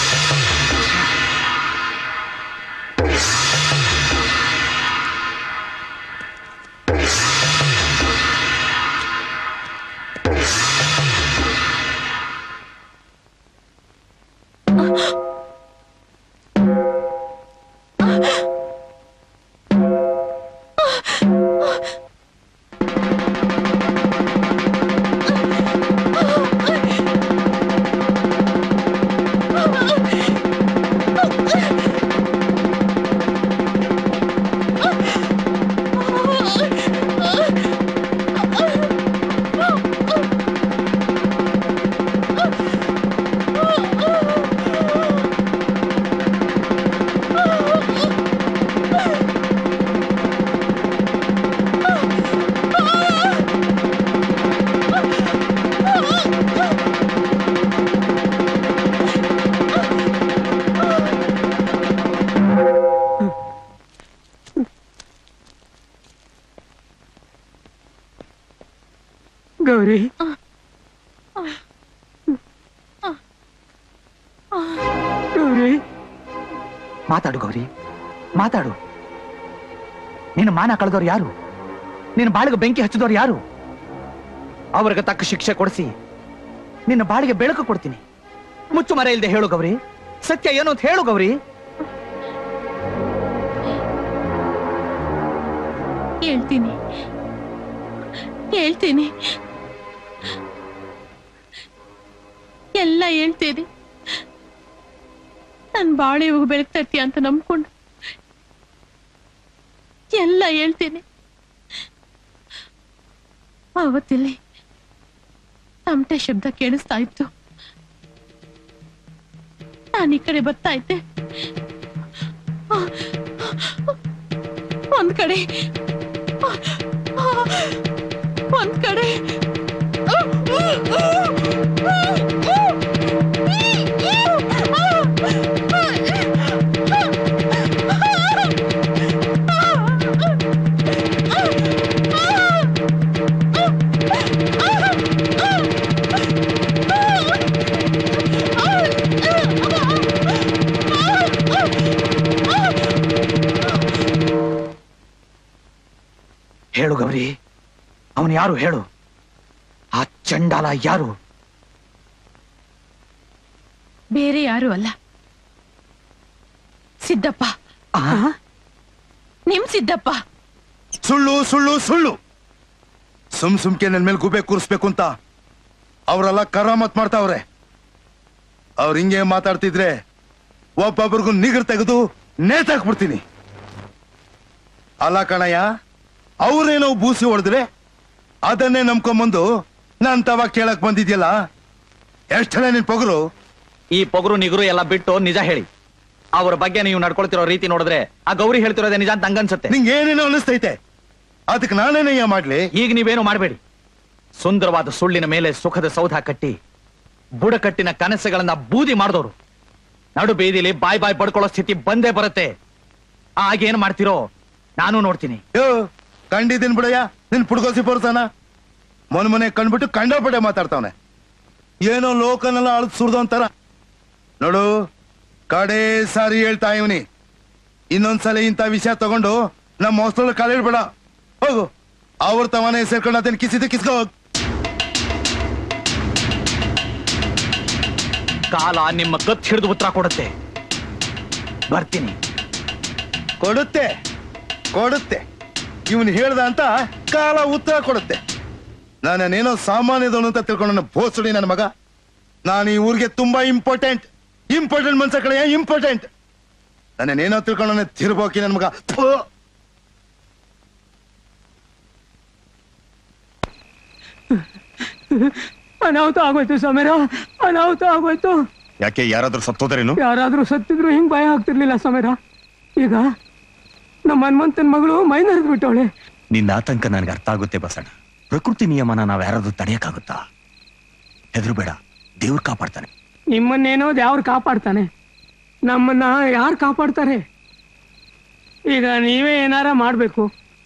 ಗೌರಿ ಗೌರಿ ಮಾತಾಡು ಗೌರಿ ಮಾತಾಡು ನಿನ್ನ ಮಾನ ಕಳೆದವ್ರು ಯಾರು ನಿನ್ನ ಬಾಳಿಗೆ ಬೆಂಕಿ ಹಚ್ಚಿದವ್ರು ಯಾರು ಅವ್ರಿಗೆ ತಕ್ಕ ಶಿಕ್ಷೆ ಕೊಡಿಸಿ ನಿನ್ನ ಬಾಳಿಗೆ ಬೆಳಕು ಕೊಡ್ತೀನಿ ಮುಚ್ಚು ಮರ ಇಲ್ದೆ ಹೇಳು ಗೌರಿ ಸತ್ಯ ಏನು ಅಂತ ಹೇಳು ಗೌರಿ ಹೇಳ್ತೀನಿ ಹೇಳ್ತೀನಿ ಎಲ್ಲ ಹೇಳ್ತೀನಿ ನನ್ ಬಾಳೆ ಹೋಗಿ ಬೆಳಗ್ತೈತಿ ಅಂತ ನಂಬ್ಕೊಂಡು ಎಲ್ಲ ಹೇಳ್ತೀನಿ ಆವತ್ತಿಲ್ಲಿ ತಮಟೆ ಶಬ್ದ ಕೇಳಿಸ್ತಾ ಇತ್ತು ನಾನು ಈ ಕಡೆ ಬರ್ತಾ ಇದ್ದೆ ಒಂದ್ ಕಡೆ ಒಂದ್ ಕಡೆ ಹೇಳು ಗೌರಿ ಅವನು ಯಾರು ಹೇಳು ಆ ಚಂಡಾಲ ಯಾರು ಬೇರೆ ಯಾರು ಅಲ್ಲ ಸಿದ್ದಪ್ಪ ನಿಮ್ ಸಿದ್ದಪ್ಪ ಸುಳ್ಳು ಸುಳ್ಳು ಸುಳ್ಳು ಸುಮ್ ಸುಮ್ಕೆ ನನ್ ಮೇಲೆ ಗುಬೆ ಕೂರಿಸ್ಬೇಕು ಅಂತ ಅವರೆಲ್ಲ ಕರಾಮತ್ ಮಾಡ್ತಾವ್ರೆ ಅವ್ರ ಹಿಂಗೆ ಮಾತಾಡ್ತಿದ್ರೆ ಒಬ್ಬೊಬ್ರಿಗೂ ನಿಗರ್ ತೆಗೆದು ನೇತಾಕ್ಬಿಡ್ತೀನಿ ಅಲ್ಲ ಕಣಯ್ಯ ಅವ್ರೇನೋ ಬೂಸಿ ಹೊಡೆದ್ರೆ ಅದನ್ನೇ ನಂಬ್ಕೊಂಬಂದು ನಾನ್ ತವ ಕೇಳಕ್ ಬಂದಿದ್ಯಲ್ಲ ಎಷ್ಟಲ್ಲ ನಿನ್ ಪೊಗರು ಈ ಪೊಗರು ನಿಗುರು ಎಲ್ಲ ಬಿಟ್ಟು ನಿಜ ಹೇಳಿ ಅವ್ರ ಬಗ್ಗೆ ನೀವು ನಡ್ಕೊಳ್ತಿರೋ ರೀತಿ ನೋಡಿದ್ರೆ ಆ ಗೌರಿ ಹೇಳ್ತಿರೋದೇ ನಿಜ ಅಂತ ಹಂಗನ್ಸುತ್ತೆ ನಿಂಗೆ ಏನೇನೋ ಅನಿಸ್ತೈತೆ ಅದಕ್ಕೆ ನಾನೇನಯ್ಯ ಮಾಡ್ಲಿ ಈಗ ನೀವೇನು ಮಾಡಬೇಡಿ ಸುಂದರವಾದ ಸುಳ್ಳಿನ ಮೇಲೆ ಸುಖದ ಸೌಧ ಕಟ್ಟಿ ಬುಡಕಟ್ಟಿನ ಕನಸುಗಳನ್ನ ಬೂದಿ ಮಾಡಿದವರು ನಡು ಬೀದಿಲಿ ಬಾಯ್ ಬಾಯ್ ಪಡ್ಕೊಳ್ಳೋ ಸ್ಥಿತಿ ಬಂದೇ ಬರುತ್ತೆ ಆಗೇನ್ ಮಾಡ್ತಿರೋ ನಾನು ನೋಡ್ತೀನಿ ಯೋ ಕಂಡಿದ್ದೀನಿ ಬಿಡಯ್ಯ ನಿನ್ ಪುಡ್ಕೋಸಿ ಪೋರ್ತಾನ ಮೊನ್ ಮೊನೆ ಕಂಡ್ಬಿಟ್ಟು ಕಂಡಪಡೆ ಮಾತಾಡ್ತಾವನೆ ಏನೋ ಲೋಕನೆಲ್ಲ ಅಳದ್ ಸುರ್ದು ಅಂತಾರ ನೋಡು ಕಡೆ ಸಾರಿ ಹೇಳ್ತಾ ಇವನಿ ಇನ್ನೊಂದ್ಸಲ ಇಂಥ ವಿಷಯ ತಗೊಂಡು ನಮ್ಮ ಹೊಸ್ತೊಳ ಕಾಲಿಡ್ಬೇಡ ಹೋಗು ಅವ್ರ ತವನೇ ಸೇರ್ಕೊಂಡು ಅದನ್ನ ಕಿಸಿದ ಕಿಸ್ಕೋ ಹೋಗ್. ಕಾಲ ನಿಮ್ಮ ಕತ್ ಹಿಡಿದು ಉತ್ತರ ಕೊಡುತ್ತೆ ಬರ್ತೀನಿ ಕೊಡುತ್ತೆ ಕೊಡುತ್ತೆ ಇವನು ಹೇಳ್ದ ಅಂತ ಕಾಲ ಉತ್ತರ ಕೊಡುತ್ತೆ ನಾನೇನೋ ಸಾಮಾನ್ಯದವನು ಅಂತ ತಿಳ್ಕೊಂಡು ನನ್ನ ಬೋಸುಡಿ ನನ್ನ ಮಗ ನಾನು ಈ ಊರಿಗೆ ತುಂಬಾ ಇಂಪಾರ್ಟೆಂಟ್ ಇಂಪಾರ್ಟೆಂಟ್ ಮನ್ಸ ಕಡೆ ಇಂಪಾರ್ಟೆಂಟ್ ನಾನೇನೋ ತಿಳ್ಕೊಂಡು ನನ್ನ ತಿರ್ಬೋಕಿ ನನ್ನ ಮಗ ಥು. ಅನಾಹುತ ಆಗೋಯ್ತು ಸಮೀರ ಅನಾಹುತ ಆಗೋಯ್ತು ಯಾಕೆ ಯಾರಾದ್ರೂ ಸತ್ತೋದರೇನು ಯಾರಾದ್ರೂ ಸತ್ತಿದ್ರು ಹಿಂಗ್ ಭಯ ಆಗ್ತಿರ್ಲಿಲ್ಲ ಸಮೀರ ಈಗ ನಮ್ಮ ಹನುಮಂತನ ಮಗಳು ಮೈ ನರಿದ್ ಬಿಟ್ಟವಳೆ ನಿನ್ನ ಆತಂಕ ನನಗೆ ಅರ್ಥ ಆಗುತ್ತೆ ಬಸಣ್ಣ ಪ್ರಕೃತಿ ನಿಯಮನ ನಾವ್ ಯಾರಾದ್ರೂ ತಡೆಯಕ್ಕಾಗುತ್ತಾ ಹೆದರು ಬೇಡ ದೇವ್ರು ಕಾಪಾಡ್ತಾನೆ ನಿಮ್ಮನ್ನೇನೋ ಯಾವ್ರು ಕಾಪಾಡ್ತಾನೆ ನಮ್ಮನ್ನ ಯಾರು ಕಾಪಾಡ್ತಾರೆ ಈಗ ನೀವೇ ಏನಾರ ಮಾಡ್ಬೇಕು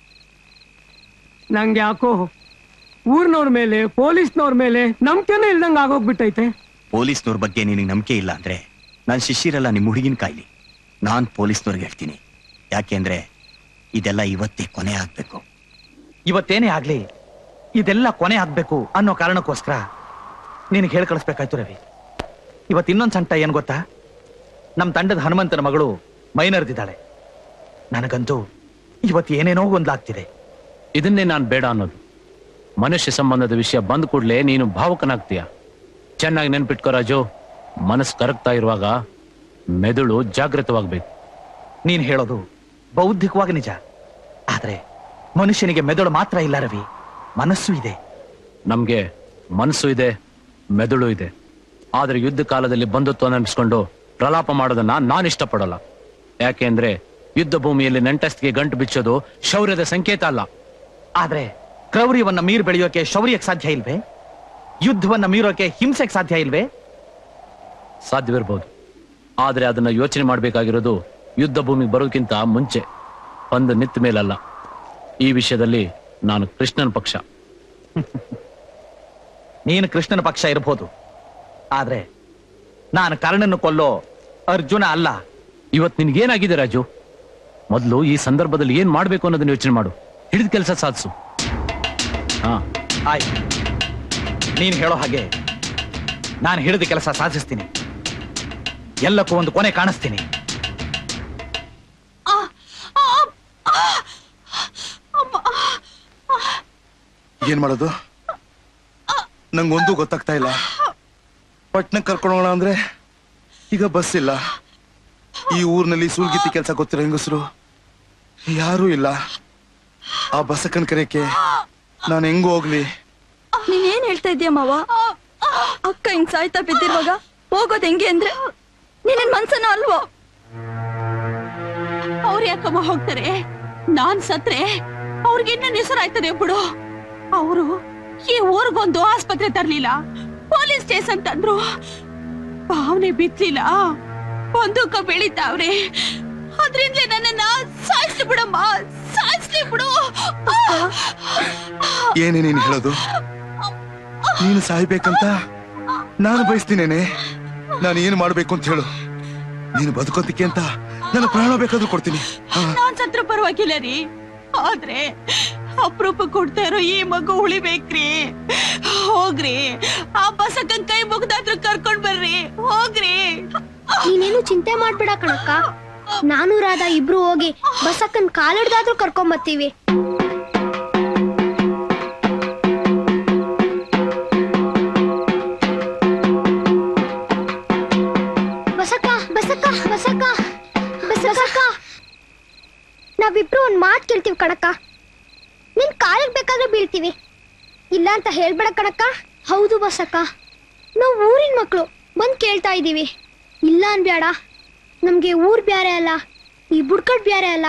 ನಂಗೆ ಯಾಕೋ ಊರ್ನವ್ರ ಮೇಲೆ ಪೊಲೀಸ್ನವ್ರ ಮೇಲೆ ನಂಬಿಕೆನೇ ಇಲ್ದಂಗ ಆಗೋಗ್ಬಿಟ್ಟೈತೆ ಪೊಲೀಸ್ನವ್ರ ಬಗ್ಗೆ ನಿನಗೆ ನಂಬಿಕೆ ಇಲ್ಲ ಅಂದ್ರೆ ನಾನು ಶಿಷ್ಯರೆಲ್ಲ ನಿಮ್ಮ ಹುಡುಗಿನ ಕಾಯ್ಲಿ ನಾನ್ ಪೊಲೀಸ್ನವ್ರಿಗೆ ಹೇಳ್ತೀನಿ ಯಾಕೆಂದ್ರೆ ಇದೆಲ್ಲ ಇವತ್ತೇ ಕೊನೆ ಆಗ್ಬೇಕು ಇವತ್ತೇನೇ ಆಗ್ಲಿ ಇದೆಲ್ಲ ಕೊನೆ ಆಗ್ಬೇಕು ಅನ್ನೋ ಕಾರಣಕ್ಕೋಸ್ಕರ ನಿನಗೆ ಹೇಳಿ ಕಳಿಸ್ಬೇಕಾಯ್ತು ರವಿ ಇವತ್ತು ಇನ್ನೊಂದ್ ಸಂಟ ಏನ್ ಗೊತ್ತಾ ನಮ್ ತಂಡದ ಹನುಮಂತನ ಮಗಳು ಮೈನರ್ದಿದ್ದಾಳೆ ನನಗಂತೂ ಇವತ್ತು ಏನೇನೋ ಒಂದಾಗ್ತಿದೆ ಇದನ್ನೇ ನಾನು ಬೇಡ ಅನ್ನೋದು ಮನುಷ್ಯ ಸಂಬಂಧದ ವಿಷಯ ಬಂದ ಕೂಡಲೇ ನೀನು ಭಾವುಕನಾಗ್ತೀಯ ಚೆನ್ನಾಗಿ ನೆನ್ಪಿಟ್ಕೋ ರಾಜು ಮನಸ್ಸು ಕರಗ್ತಾ ಇರುವಾಗ ಮೆದುಳು ಜಾಗೃತವಾಗ್ಬೇಕು ನೀನ್ ಹೇಳೋದು ಬೌದ್ಧಿಕವಾಗಿ ನಿಜ ಆದ್ರೆ ಮನುಷ್ಯನಿಗೆ ಮೆದುಳು ಮಾತ್ರ ಇಲ್ಲ ರವಿ ಮನಸ್ಸು ಇದೆ ನಮ್ಗೆ ಮನಸ್ಸು ಇದೆ ಮೆದುಳು ಇದೆ ಆದ್ರೆ ಯುದ್ಧ ಕಾಲದಲ್ಲಿ ಬಂಧುತ್ವ ನೆನೆಸ್ಕೊಂಡು ಪ್ರಲಾಪ ಮಾಡೋದನ್ನ ನಾನು ಇಷ್ಟಪಡಲ್ಲ ಯಾಕೆಂದ್ರೆ ಯುದ್ಧ ಭೂಮಿಯಲ್ಲಿ ನೆಂಟಸ್ತಿಗೆ ಗಂಟು ಬಿಚ್ಚೋದು ಶೌರ್ಯದ ಸಂಕೇತ ಅಲ್ಲ ಆದ್ರೆ ಕ್ರೌರ್ಯವನ್ನ ಮೀರ್ ಬೆಳೆಯೋಕೆ ಶೌರ್ಯಕ್ಕೆ ಸಾಧ್ಯ ಇಲ್ವೇ ಯುದ್ಧವನ್ನ ಮೀರೋಕೆ ಹಿಂಸೆಗೆ ಸಾಧ್ಯ ಇಲ್ವೇ ಸಾಧ್ಯವಿರ್ಬೋದು ಆದ್ರೆ ಅದನ್ನ ಯೋಚನೆ ಮಾಡ್ಬೇಕಾಗಿರೋದು ಯುದ್ಧ ಭೂಮಿಗೆ ಬರೋದಕ್ಕಿಂತ ಮುಂಚೆ ಬಂದು ನಿಂತ ಮೇಲಲ್ಲ ಈ ವಿಷಯದಲ್ಲಿ ನಾನು ಕೃಷ್ಣನ ಪಕ್ಷ ನೀನು ಕೃಷ್ಣನ ಪಕ್ಷ ಇರಬಹುದು ಆದ್ರೆ ನಾನು ಕರ್ಣನ್ನು ಕೊಲ್ಲೋ ಅರ್ಜುನ ಅಲ್ಲ ಇವತ್ ನಿನ್ಗೇನಾಗಿದೆ ರಾಜು ಮೊದಲು ಈ ಸಂದರ್ಭದಲ್ಲಿ ಏನ್ ಮಾಡ್ಬೇಕು ಅನ್ನೋದನ್ನ ಯೋಚನೆ ಮಾಡು ಹಿಡಿದ ಕೆಲಸ ಸಾಧಿಸು ಹಾ ಆಯ್ತು ನೀನು ಹೇಳೋ ಹಾಗೆ ನಾನು ಹಿಡಿದ ಕೆಲಸ ಸಾಧಿಸ್ತೀನಿ ಎಲ್ಲಕ್ಕೂ ಒಂದು ಕೊನೆ ಕಾಣಿಸ್ತೀನಿ ಏನ್ ಮಾಡೋದು ನಂಗೊಂದು ಗೊತ್ತಾಗ್ತಾ ಇಲ್ಲ ಪಟ್ನಕ್ಕೆ ಕರ್ಕೊಂಡು ಹೋಗೋಣ ಅಂದ್ರೆ ಈಗ ಬಸ್ ಇಲ್ಲ ಈ ಊರಿನಲ್ಲಿ ಸೂಲ್ಗಿತ್ತಿ ಕೆಲಸ ಗೊತ್ತಿರೋ ಹೆಂಗಸರು ಯಾರೂ ಇಲ್ಲ ಆ ಬಸಕ್ಕನ್ ಕರೆಯಕ್ಕೆ ನಾನು ಹೆಂಗ್ ಹೋಗ್ಲಿ ನೀನೇನ್ ಹೇಳ್ತಾ ಇದೀಯ ಮಾವ ಅಕ್ಕ ಹಿಂಗ್ ಸಾಯ್ತಾ ಬಿದ್ದಿರುವಾಗ ಹೋಗೋದ್ ಹೆಂಗೆ ಅಂದ್ರೆ ನೀನ್ ಮನ್ಸನ ಅಲ್ವೋ ಅವ್ರು ಯಾಕಮ್ಮ ಹೋಗ್ತಾರೆ ನಾನ್ ಸತ್ರೆ ಅವ್ರಿಗೆ ಇನ್ನೇನ್ ಹೆಸರಾಯ್ತದೆ ಬಿಡು ಅವರು ಈ ಊರ್ಗೊಂದು ಆಸ್ಪತ್ರೆ ತರ್ಲಿಲ್ಲ ಪೊಲೀಸ್ ಸ್ಟೇಷನ್ ತಂದ್ರು ಭಾವನೆ ಬಿತ್ಲಿಲ್ಲ ಬಂದೂಕ ಬೆಳಿತಾವ್ರೆ ಅದ್ರಿಂದಲೇ ನನ್ನನ್ನ ಸಾಯಿಸ್ಲಿ ಬಿಡಮ್ಮ ಸಾಯಿಸ್ಲಿ ಬಿಡು ಏನೇ ನೀನು ಹೇಳೋದು ನೀನು ಸಾಯ್ಬೇಕಂತ ನಾನು ಬಯಸ್ತೀನೇನೆ ನಾನು ಏನು ಮಾಡ್ಬೇಕು ಅಂತ ಹೇಳು ನೀನು ಬದುಕೋತಿಕೆ ಅಂತ ನಾನು ಪ್ರಾಣ ಬೇಕಾದ್ರೂ ಕೊಡ್ತೀನಿ ಹಾ. ನಾನ್ ಸತ್ರ ಪರವಾಗಿಲ್ಲ ರೀ ಆದ್ರೆ ಅಪರೂಪ ಕೊಡ್ತಾ ಇರೋ ಈ ಮಗು ಉಳಿಬೇಕ್ರಿ ಹೋಗ್ರಿ ಆ ಬಸಕ್ಕನ್ ಕೈ ಮುಗ್ದಾದ್ರೂ ಕರ್ಕೊಂಡ್ ಬರ್ರಿ ಹೋಗ್ರಿ ನೀನೇನು ಚಿಂತೆ ಮಾಡ್ಬೇಡ ಕಣಕ್ಕ ನಾನು ರಾಧಾ ಇಬ್ರು ಹೋಗಿ ಬಸಕ್ಕನ್ ಕಾಲಿಡ್ದಾದ್ರೂ ಕರ್ಕೊಂಬತ್ತೀವಿ ಬಸಕ್ಕ ಬಸಕ್ಕ ಬಸಕ್ಕ ಬಸಕ್ಕ ನಾವಿಬ್ರು ಒಂದ್ ಮಾತ್ ಕೇಳ್ತೀವಿ ಕಣಕ್ಕ ನಿನ್ ಕಾಲಿಗೆ ಬೇಕಾದ್ರೆ ಬೀಳ್ತೀವಿ ಇಲ್ಲ ಅಂತ ಹೇಳ್ಬೇಡ ಕಣಕ್ಕ ಹೌದು ಬಸಕ್ಕ ನಾವು ಊರಿನ ಮಕ್ಕಳು ಬಂದ್ ಕೇಳ್ತಾ ಇದೀವಿ ಇಲ್ಲ ಅನ್ಬೇಡ ನಮ್ಗೆ ಊರ್ ಬ್ಯಾರೆ ಅಲ್ಲ ಈ ಬುಡ್ಕಟ್ ಬ್ಯಾರೆ ಅಲ್ಲ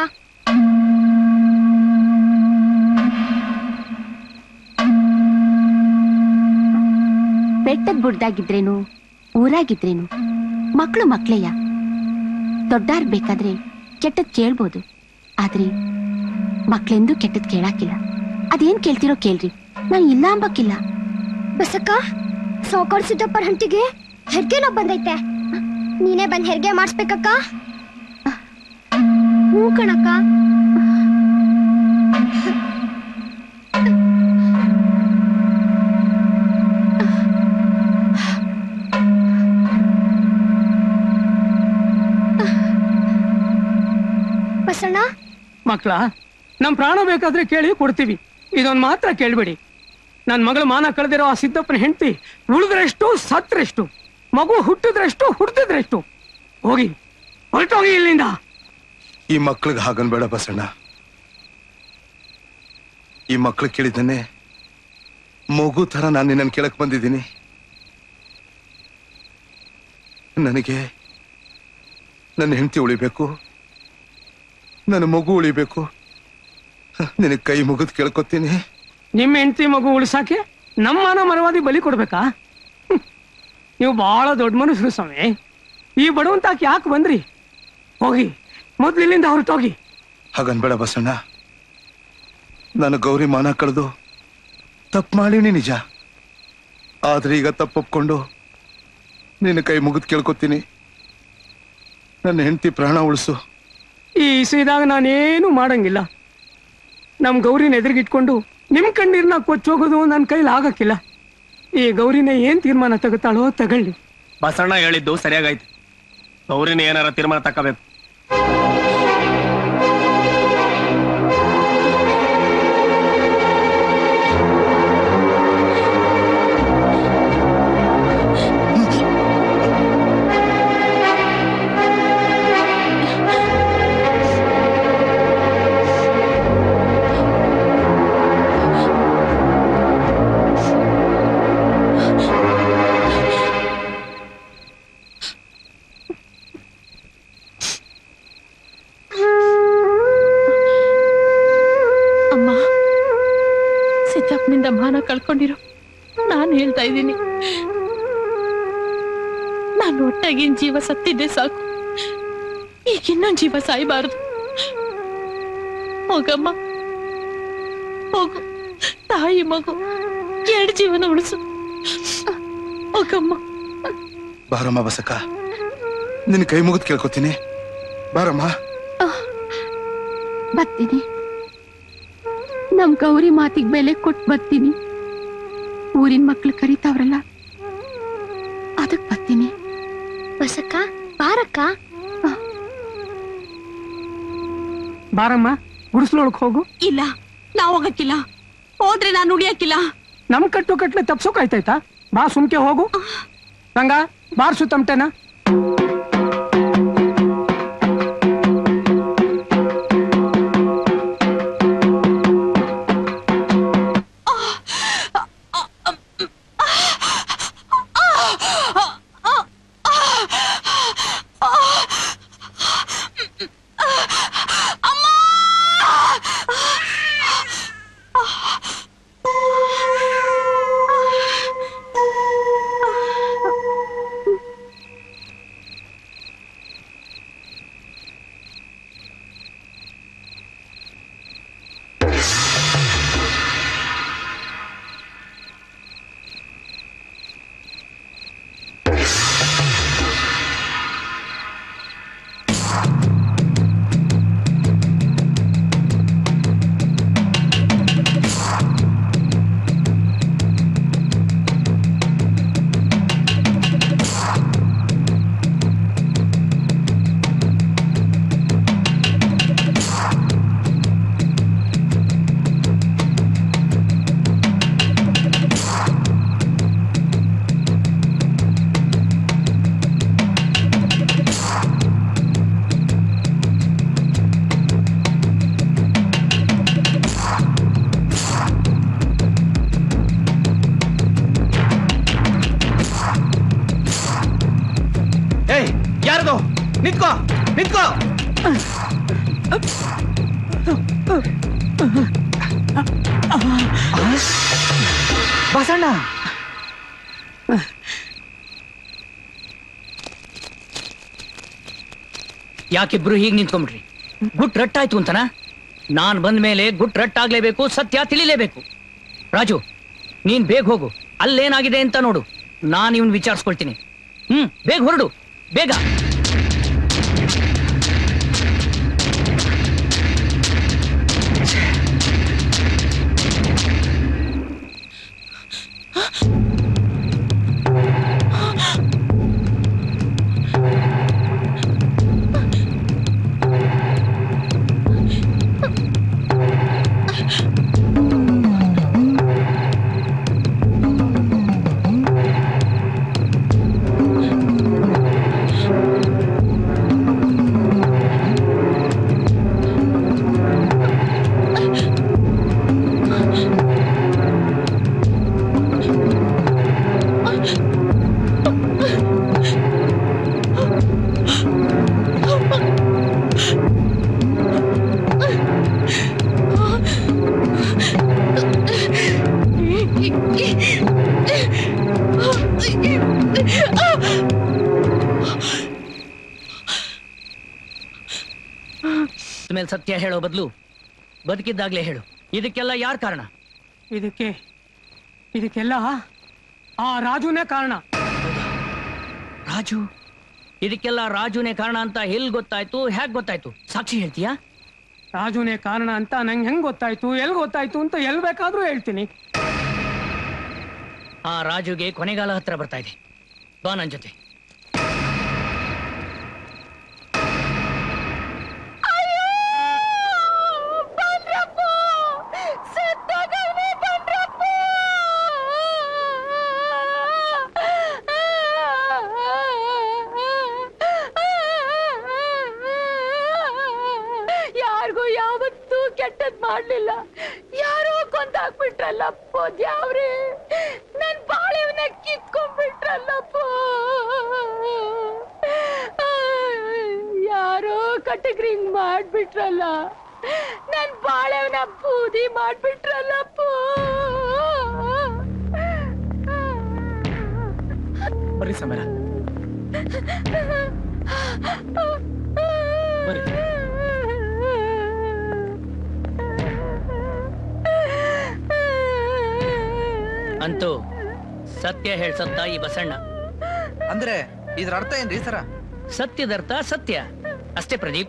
ಬೆಟ್ಟದ ಬುಡ್ದಾಗಿದ್ರೇನು ಊರಾಗಿದ್ರೇನು ಮಕ್ಕಳು ಮಕ್ಳೆಯ ದೊಡ್ಡಾರ್ ಬೇಕಾದ್ರೆ ಕೆಟ್ಟದ್ ಕೇಳ್ಬೋದು ಆದ್ರೆ ಮಕ್ಳೆಂದೂ ಕೆಟ್ಟದ್ ಕೇಳಾಕಿಲ್ಲ ಅದೇನ್ ಕೇಳ್ತಿರೋ ಕೇಳ್ರಿ ನಾನ್ ಇಲ್ಲ ಅಂಬಕ್ಕಿಲ್ಲ ಬಸಕ್ಕ ಸಾವುಕಾರ ಸಿದ್ದಪ್ಪರ ಹಂಟಿಗೆ ಹೆರ್ಗೆನೋ ಬಂದೈತೆ ನೀನೇ ಬಂದ್ ಹೆರಿಗೆ ಮಾಡಿಸ್ಬೇಕಕ್ಕ ಹ್ಞೂ ಕಣಕ್ಕ ಬಸಣ್ಣ ಮಕ್ಕಳ ನಮ್ ಪ್ರಾಣ ಬೇಕಾದ್ರೆ ಕೇಳಿ ಕೊಡ್ತೀವಿ ಇದೊಂದ್ ಮಾತ್ರ ಕೇಳ್ಬೇಡಿ ನನ್ ಮಗಳ ಮಾನ ಕಳೆದಿರೋ ಆ ಸಿದ್ದಪ್ಪನ ಹೆಂಡತಿ ಉಳಿದ್ರೆಷ್ಟು ಸತ್ರೆಷ್ಟು ಮಗು ಹುಟ್ಟಿದ್ರೆಷ್ಟು ಹುಟ್ಟಿದ್ರೆಷ್ಟು ಹೋಗಿ ಹೊರಟೋಗಿ ಇಲ್ಲಿಂದ ಈ ಮಕ್ಳಿಗೆ ಹಾಗನ್ಬೇಡ ಬಸಣ್ಣ ಈ ಮಕ್ಳು ಕೇಳಿದ್ದನ್ನೇ ಮಗು ತರ ನಾನು ನಿನ್ನನ್ನು ಕೇಳಕ್ ಬಂದಿದ್ದೀನಿ ನನಗೆ ನನ್ನ ಹೆಂಡತಿ ಉಳಿಬೇಕು ನನ್ನ ಮಗು ಉಳಿಬೇಕು ನಿನಗೆ ಕೈ ಮುಗಿದು ಕೇಳ್ಕೊತೀನಿ ನಿಮ್ಮ ಹೆಂಡತಿ ಮಗು ಉಳಿಸಾಕೆ ನಮ್ಮ ಮಾನ ಮರವಾದಿ ಬಲಿ ಕೊಡ್ಬೇಕಾ ಹ್ಮ್. ನೀವು ಬಹಳ ದೊಡ್ಡ ಮನುಷ್ಯರು ಸ್ವಾಮಿ ಈ ಬಡವಂತಾಕ್ ಯಾಕೆ ಬಂದ್ರಿ ಹೋಗಿ ಮೊದ್ಲು ಇಲ್ಲಿಂದ ಹೊರಟೋಗಿ ಹಾಗನ್ಬೇಡ ಬಸಣ್ಣ ನಾನು ಗೌರಿ ಮಾನ ಕಳೆದು ತಪ್ಪು ಮಾಡೀನಿ ನಿಜ ಆದ್ರೆ ಈಗ ತಪ್ಪೊಪ್ಕೊಂಡು ನಿನ್ನ ಕೈ ಮುಗಿದು ಕೇಳ್ಕೊತೀನಿ ನನ್ನ ಹೆಂಡತಿ ಪ್ರಾಣ ಉಳಿಸು ಈ ಇಸಿದಾಗ ನಾನೇನು ಮಾಡಂಗಿಲ್ಲ ನಮ್ ಗೌರಿನ ಎದುರಿಗಿಟ್ಕೊಂಡು ನಿಮ್ ಕಣ್ಣೀರ್ನ ಕೊಚ್ಚೋಗೋದು ನನ್ನ ಕೈಲಿ ಆಗಕ್ಕಿಲ್ಲ ಈ ಗೌರಿನ ಏನ್ ತೀರ್ಮಾನ ತಗೋತಾಳೋ ತಗೊಳ್ಳಿ ಬಸಣ್ಣ ಹೇಳಿದ್ದು ಸರಿಯಾಗೈತೆ ಗೌರಿನ ಏನಾರ ತೀರ್ಮಾನ ತಗೋಬೇಕು ಅಮ್ಮ ಸಿದ್ದಪ್ಪನಿಂದ ಮಾನ ಕಳ್ಕೊಂಡಿರೋ ನಾನು ಹೇಳ್ತಾ ಇದ್ದೀನಿ ನಾನು ಒಟ್ಟಾಗಿನ ಜೀವ ಸತ್ತಿದ್ದೆ ಸಾಕು ಈಗ ಇನ್ನೊಂದು ಜೀವ ಸಾಯಬಾರದು ಹೋಗಮ್ಮ ಹೋಗು ತಾಯಿ ಮಗು ಎರಡು ಜೀವನ ಉಳಿಸು ಹೋಗಮ್ಮ ಬಾರಮ್ಮ ಬಸಕ್ಕ ನಿನ್ನ ಕೈ ಮುಗಿದು ಕೇಳ್ಕೊತೀನಿ ಬಾರಮ್ಮ ಬರ್ತೀನಿ ನಮ್ ಗೌರಿ ಮಾತಿಗೆ ಬೆಲೆ ಕೊಟ್ಟು ಬರ್ತೀನಿ ಊರಿನ ಮಕ್ಳು ಕರೀತಾವ್ರಲ್ಲ ಅದಕ್ ಬರ್ತೀನಿ ಬಸಕ್ಕ ಬಾರಕ್ಕ ಬಾರಮ್ಮ ಗುಡಿಸ್ಲೊಳಕ್ ಹೋಗು ಇಲ್ಲ ನಾ ಹೋಗಕ್ಕಿಲ್ಲ ಹೋದ್ರೆ ನಾನು ಉಳಿಯಕ್ಕಿಲ್ಲ ನಮ್ ಕಟ್ಟು ಕಟ್ಲೆ ತಪ್ಸೋಕಾಯ್ತಾಯ್ತಾ ಬಾ ಸುಮ್ಕೆ ಹೋಗು ರಂಗ ಬಾರ್ಸು ತಮಟೆನ ಏಯ್ ಯಾರದು ನಿಂತ್ಕೋ ನಿಂತ್ಕೋ ಬಸಣ್ಣ ಯಾಕಿಬ್ರು ಹೀಗೆ ನಿಂತ್ಕೊಂಡ್ಬಿಟ್ರಿ ಗುಟ್ ರಟ್ಟಾಯ್ತು ಅಂತನಾ ನಾನ್ ಬಂದ ಮೇಲೆ ಗುಟ್ ರಟ್ಟಾಗ್ಲೇಬೇಕು ಸತ್ಯ ತಿಳಿಲೇಬೇಕು ರಾಜು ನೀನ್ ಬೇಗ ಹೋಗು ಅಲ್ಲೇನಾಗಿದೆ ಅಂತ ನೋಡು ನಾನು ಇವನ್ ವಿಚಾರಿಸ್ಕೊಳ್ತೀನಿ ಹ್ಮ್ ಬೇಗ ಹೊರಡು ಬೇಗ ಮೇಲೆ ಸತ್ಯ ಹೇಳೋ ಬದಲು ಬದುಕಿದ್ದಾಗ್ಲೇ ಹೇಳು ಇದಕ್ಕೆಲ್ಲ ಯಾರ್ ಕಾರಣ ಇದಕ್ಕೆ ಇದಕ್ಕೆಲ್ಲ ಆ ರಾಜುನೇ ಕಾರಣ ರಾಜು ಇದಕ್ಕೆಲ್ಲ ರಾಜುನೇ ಕಾರಣ ಅಂತ ಎಲ್ಲಿ ಗೊತ್ತಾಯ್ತು ಹೇಗ್ ಗೊತ್ತಾಯ್ತು ಸಾಕ್ಷಿ ಹೇಳ್ತೀಯಾ ರಾಜುನೇ ಕಾರಣ ಅಂತ ನಂಗೆ ಹೆಂಗ್ ಗೊತ್ತಾಯ್ತು ಎಲ್ ಗೊತ್ತಾಯ್ತು ಅಂತ ಎಲ್ ಬೇಕಾದ್ರೂ ಹೇಳ್ತೀನಿ ಆ ರಾಜುಗೆ ಕೊನೆಗಾಲ ಹತ್ರ ಬರ್ತಾ ಇದೆ ಬಾ ನನ್ ಜೊತೆ ಯಾರಿಗೂ ಯಾವತ್ತೂ ಕೆಟ್ಟದ್ ಮಾಡ್ಲಿಲ್ಲ ಯಾರೋ ಕೊಂದಾಕ್ಬಿಟ್ರಲ್ಲಪ್ಪ ದ್ಯಾವ್ರಿ ನನ್ ಬಾಳೆವನ್ನ ಕಿತ್ಕೊಂಡ್ಬಿಟ್ರಲ್ಲಪ್ಪ ಯಾರೋ ಕಟಗ್ರಿಂಗ್ ಮಾಡ್ಬಿಟ್ರಲ್ಲ ನನ್ ಬಾಳೆವನ್ನ ಬೂದಿ ಮಾಡ್ಬಿಟ್ರಲ್ಲಪ್ಪ ಬರ್ರಿ ಸಮೀರ ಬರ್ರಿ ಅಂತೂ ಸತ್ಯ ಹೇಳ್ಸತ್ತ ಈ ಬಸಣ್ಣ ಅಂದ್ರೆ ಇದ್ರ ಅರ್ಥ ಏನ್ರಿ ಸರ ಸತ್ಯದರ್ಥ ಸತ್ಯ ಅಷ್ಟೇ ಪ್ರದೀಪ್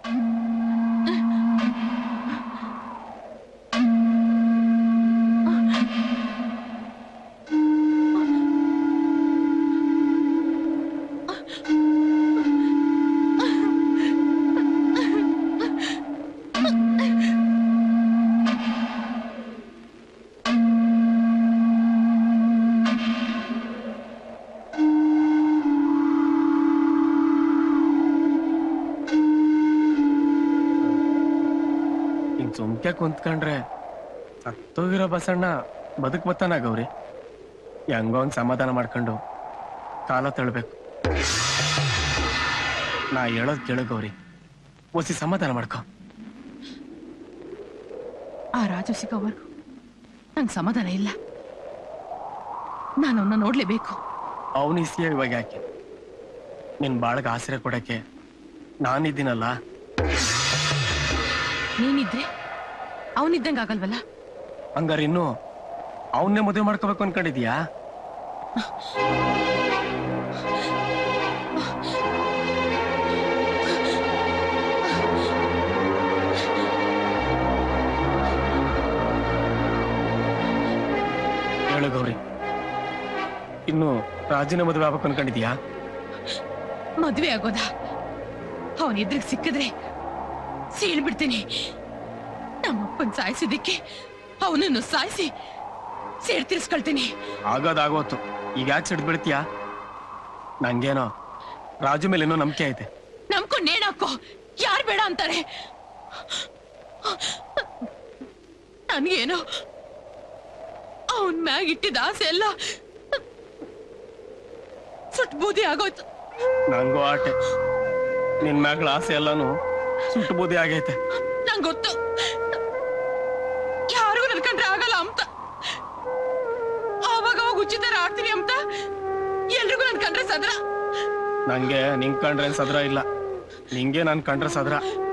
ಹಿಂಗ್ ಸುಮ್ಕೆ ಕುಂತ್ಕೊಂಡ್ರೆ ಸತ್ತೋಗಿರೋ ಬಸಣ್ಣ ಬದುಕ್ ಬತ್ತಾನ ಗೌರಿ ಹೆಂಗೋ ಒಂದ್ ಸಮಾಧಾನ ಮಾಡ್ಕೊಂಡು ಕಾಲ ತಳ್ಬೇಕು ನಾ ಹೇಳೋದ್ ಕೇಳು ಗೌರಿ ಒಸಿ ಸಮಾಧಾನ ಮಾಡ್ಕೊ ಆ ರಾಜು ಸಿಗೋವರೆಗೂ ನಂಗೆ ಸಮಾಧಾನ ಇಲ್ಲ ನಾನು ಅವನ್ನ ನೋಡ್ಲೇಬೇಕು ಅವನ ಇಸಿಯ ಇವಾಗ ಯಾಕೆ ನಿನ್ ಬಾಳಗ ಆಸರೆ ಕೊಡಕ್ಕೆ ನಾನಿದ್ದೀನಲ್ಲ ನೀನಿದ್ರೆ ಅವನಿದ್ದಂಗೆ ಆಗಲ್ವಲ್ಲ ಹಂಗಾರೆ ಇನ್ನು ಅವನ್ನೇ ಮದುವೆ ಮಾಡ್ಕೋಬೇಕು ಅನ್ಕೊಂಡಿದ್ಯಾ ಹೇಳು ಗೌರಿ ಇನ್ನು ರಾಜಿನ ಮದುವೆ ಆಗ್ಬೇಕು ಅನ್ಕೊಂಡಿದ್ಯಾ ಮದ್ವೆ ಆಗೋದ ಅವನಿದ್ರಿಗೆ ಸಿಕ್ಕಿದ್ರೆ ಸೀಳ್ಬಿಡ್ತೀನಿ ನಮ್ಮಪ್ಪನ್ ಸಾಯಿಸಿದ್ದಕ್ಕೆ ಅವನನ್ನು ಸಾಯಿಸಿ ಸೇಡ್ ತೀರ್ಸ್ಕೊಳ್ತೀನಿ ಆಗೋದಾಗೋತು ಈಗ ಯಾಕೆ ಸಿಡ್ದು ಬಿಡ್ತೀಯಾ ನಂಗೇನೋ ರಾಜು ಮೇಲೆ ಏನೋ ನಂಬಿಕೆ ಐತೆ ನಂಬ್ಕೊಂಡ್ ನೇಣಾಕೋ ಯಾರು ಬೇಡ ಅಂತಾರೆ ನನ್ಗೇನೋ ಅವನ್ ಮ್ಯಾಗ ಇಟ್ಟಿದ್ದ ಆಸೆ ಎಲ್ಲ ಸುಟ್ ಬೂದಿ ಆಗೋಯ್ತು ನಂಗೂ ಆಟೆ ನಿನ್ ಮ್ಯಾಗಳ ಆಸೆ ಎಲ್ಲಾನು ಸುಟ್ಟು ಬೂದಿ ಆಗೈತೆ ನಂಗ್ ಗೊತ್ತು ಯಾರಿಗೂ ನನ್ಕಂಡ್ರೆ ಆಗಲ್ಲ ಅಂತ ಆವಾಗ ಅವಾಗ ಉಚಿತರ ಆಡ್ತೀನಿ ಅಂತ ಎಲ್ರಿಗೂ ನನ್ ಕಂಡ್ರೆ ಸದ್ರ ನಂಗೆ ನಿಂಗ್ ಕಂಡ್ರೆ ಸದ್ರ ಇಲ್ಲ ನಿಂಗೆ ನನ್ ಕಂಡ್ರೆ ಸದ್ರ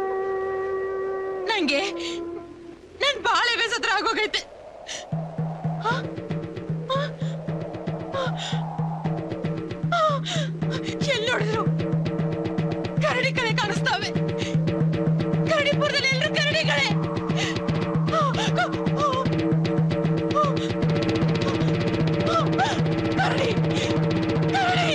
ನಂಗೆ ನನ್ ಬಾಳೆವೆ ಸದ್ರ ಆಗೋಗೈತೆ ಹ? ಹ? ಹ? ಎಲ್ಲಿ ನೋಡಿದ್ರು ಕರಡಿ ಕಡೆ ಕಾಣಿಸ್ತಾವೆ ಕರಡಿಪುರದಲ್ಲಿ ಎಲ್ರು ಕರಡಿಗಳೇ ಕರಡಿ ಕರಡಿ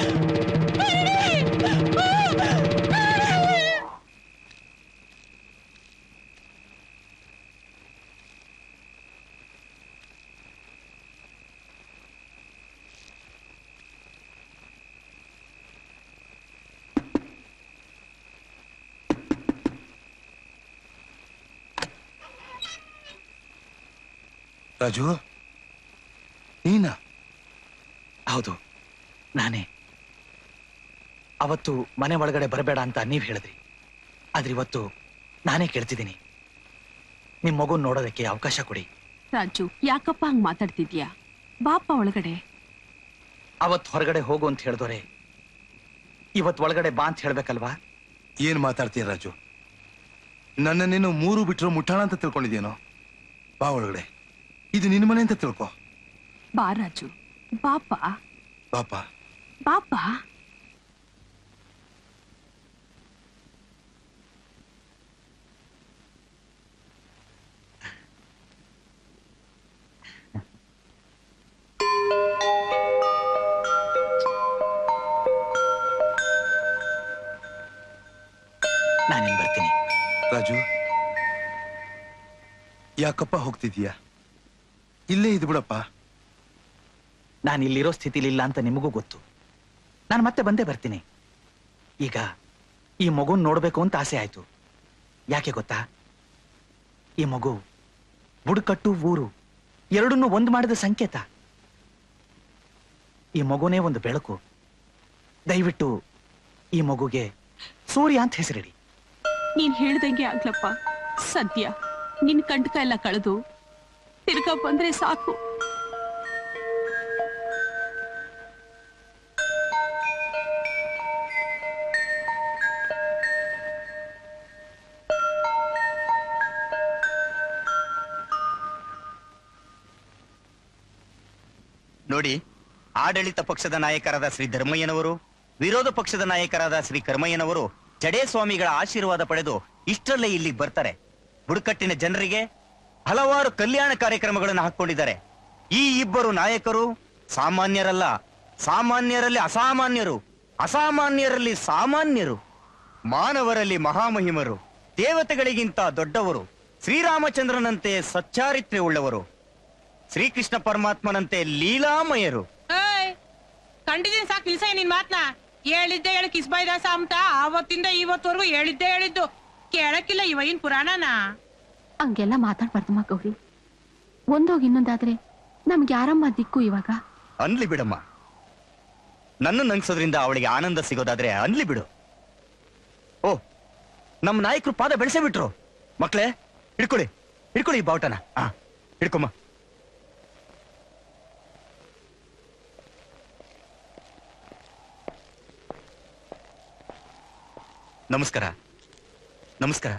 ರಾಜು ನೀನಾ ಹೌದು ನಾನೇ ಅವತ್ತು ಮನೆ ಒಳಗಡೆ ಬರಬೇಡ ಅಂತ ನೀವ್ ಹೇಳಿದ್ರಿ ಆದ್ರೆ ಇವತ್ತು ನಾನೇ ಕೇಳ್ತಿದ್ದೀನಿ ನಿಮ್ ಮಗು ನೋಡೋದಕ್ಕೆ ಅವಕಾಶ ಕೊಡಿ ರಾಜು ಯಾಕಪ್ಪ ಹಂಗ್ ಮಾತಾಡ್ತಿದ್ಯಾ ಬಾಪ ಒಳಗಡೆ ಅವತ್ ಹೊರಗಡೆ ಹೋಗು ಅಂತ ಹೇಳಿದೋರೆ ಇವತ್ ಒಳಗಡೆ ಬಾ ಅಂತ ಹೇಳ್ಬೇಕಲ್ವಾ ಏನ್ ಮಾತಾಡ್ತೀಯ ರಾಜು ನನ್ನ ನೀನು ಮೂರು ಬಿಟ್ಟರು ಮುಟ್ಟಾಳ ಅಂತ ತಿಳ್ಕೊಂಡಿದ್ಯೇನೋ ಬಾ ಒಳಗಡೆ ಇದು ನಿನ್ನ ಮನೆ ಅಂತ ತಿಳ್ಕೊ ಬಾ ರಾಜು ಬಾಪ ಪಾಪ ಬಾಪ ನಾನೇನ್ ಬರ್ತೀನಿ ರಾಜು ಯಾಕಪ್ಪ ಹೋಗ್ತಿದೀಯ ಇಲ್ಲೇ ಇದ್ ಬಿಡಪ್ಪ ನಾನು ಇಲ್ಲಿರೋ ಸ್ಥಿತಿಲಿ ಇಲ್ಲ ಅಂತ ನಿಮಗೂ ಗೊತ್ತು ನಾನು ಮತ್ತೆ ಬಂದೇ ಬರ್ತೀನಿ ಈಗ ಈ ಮಗುನ್ ನೋಡ್ಬೇಕು ಅಂತ ಆಸೆ ಆಯ್ತು ಯಾಕೆ ಗೊತ್ತಾ ಈ ಮಗು ಬುಡಕಟ್ಟು ಊರು ಎರಡನ್ನೂ ಒಂದು ಮಾಡಿದ ಸಂಕೇತ ಈ ಮಗುನೇ ಒಂದು ಬೆಳಕು ದಯವಿಟ್ಟು ಈ ಮಗುಗೆ ಸೂರ್ಯ ಅಂತ ಹೆಸರಿಡಿ ನೀನ್ ಹೇಳ್ದಂಗೆ ಆಗ್ಲಪ್ಪ ಸದ್ಯ ನಿನ್ ಕಂಟಕ ಎಲ್ಲ ಕಳೆದು ತಿರ್ಗಾ ಬಂದ್ರೆ ಸಾಕು ನೋಡಿ ಆಡಳಿತ ಪಕ್ಷದ ನಾಯಕರಾದ ಶ್ರೀ ಧರ್ಮಯ್ಯನವರು ವಿರೋಧ ಪಕ್ಷದ ನಾಯಕರಾದ ಶ್ರೀ ಕರ್ಮಯ್ಯನವರು ಜಡೇ ಸ್ವಾಮಿಗಳ ಆಶೀರ್ವಾದ ಪಡೆದು ಇಷ್ಟರಲ್ಲೇ ಇಲ್ಲಿಗೆ ಬರ್ತಾರೆ ಬುಡಕಟ್ಟಿನ ಜನರಿಗೆ ಹಲವಾರು ಕಲ್ಯಾಣ ಕಾರ್ಯಕ್ರಮಗಳನ್ನು ಹಾಕೊಂಡಿದ್ದಾರೆ ಈ ಇಬ್ಬರು ನಾಯಕರು ಸಾಮಾನ್ಯರಲ್ಲ ಸಾಮಾನ್ಯರಲ್ಲಿ ಅಸಾಮಾನ್ಯರು ಅಸಾಮಾನ್ಯರಲ್ಲಿ ಸಾಮಾನ್ಯರು ಮಾನವರಲ್ಲಿ ಮಹಾಮಹಿಮರು ದೇವತೆಗಳಿಗಿಂತ ದೊಡ್ಡವರು ಶ್ರೀರಾಮಚಂದ್ರನಂತೆ ಸಚ್ಚಾರಿತ್ರ್ಯ ಉಳ್ಳವರು ಶ್ರೀಕೃಷ್ಣ ಪರಮಾತ್ಮನಂತೆ ಲೀಲಾಮಯರು ಏಯ್ ಕಂಡಿದ್ದೀನಿ ಸಾಕು ನಿಲ್ಸ ನಿನ್ ಮಾತ್ನ ಹೇಳಿದ್ದೆ ಹೇಳಿ ಕಿಸ್ಬೈದಾಸ ಅಂತ ಆವತ್ತಿಂದ ಇವತ್ತವರೆಗೂ ಹೇಳಿದ್ದೆ ಹೇಳಿದ್ದು ಕೇಳಕ್ಕಿಲ್ಲ ಇವಯಿನ್ ಪುರಾಣನ ಹಂಗೆಲ್ಲ ಮಾತಾಡ್ಬಾರ್ದಮ್ಮ ಗೌರಿ ಒಂದೋಗಿ ಇನ್ನೊಂದಾದ್ರೆ ನಮ್ಗೆ ಯಾರಮ್ಮ ದಿಕ್ಕು ಇವಾಗ ಅನ್ಲಿ ಬಿಡಮ್ಮ ನನ್ನ ನಂಗ್ಸೋದ್ರಿಂದ ಅವಳಿಗೆ ಆನಂದ ಸಿಗೋದಾದ್ರೆ ಅನ್ಲಿ ಬಿಡು ಓ ನಮ್ಮ ನಾಯಕರು ಪಾದ ಬೆಳೆಸೇ ಬಿಟ್ರು ಮಕ್ಳೇ ಹಿಡ್ಕೊಳ್ಳಿ ಹಿಡ್ಕೊಳ್ಳಿ ಈ ಬಾವುಟನ ಹಾ ಹಿಡ್ಕೊಮ್ಮ ನಮಸ್ಕಾರ ನಮಸ್ಕಾರ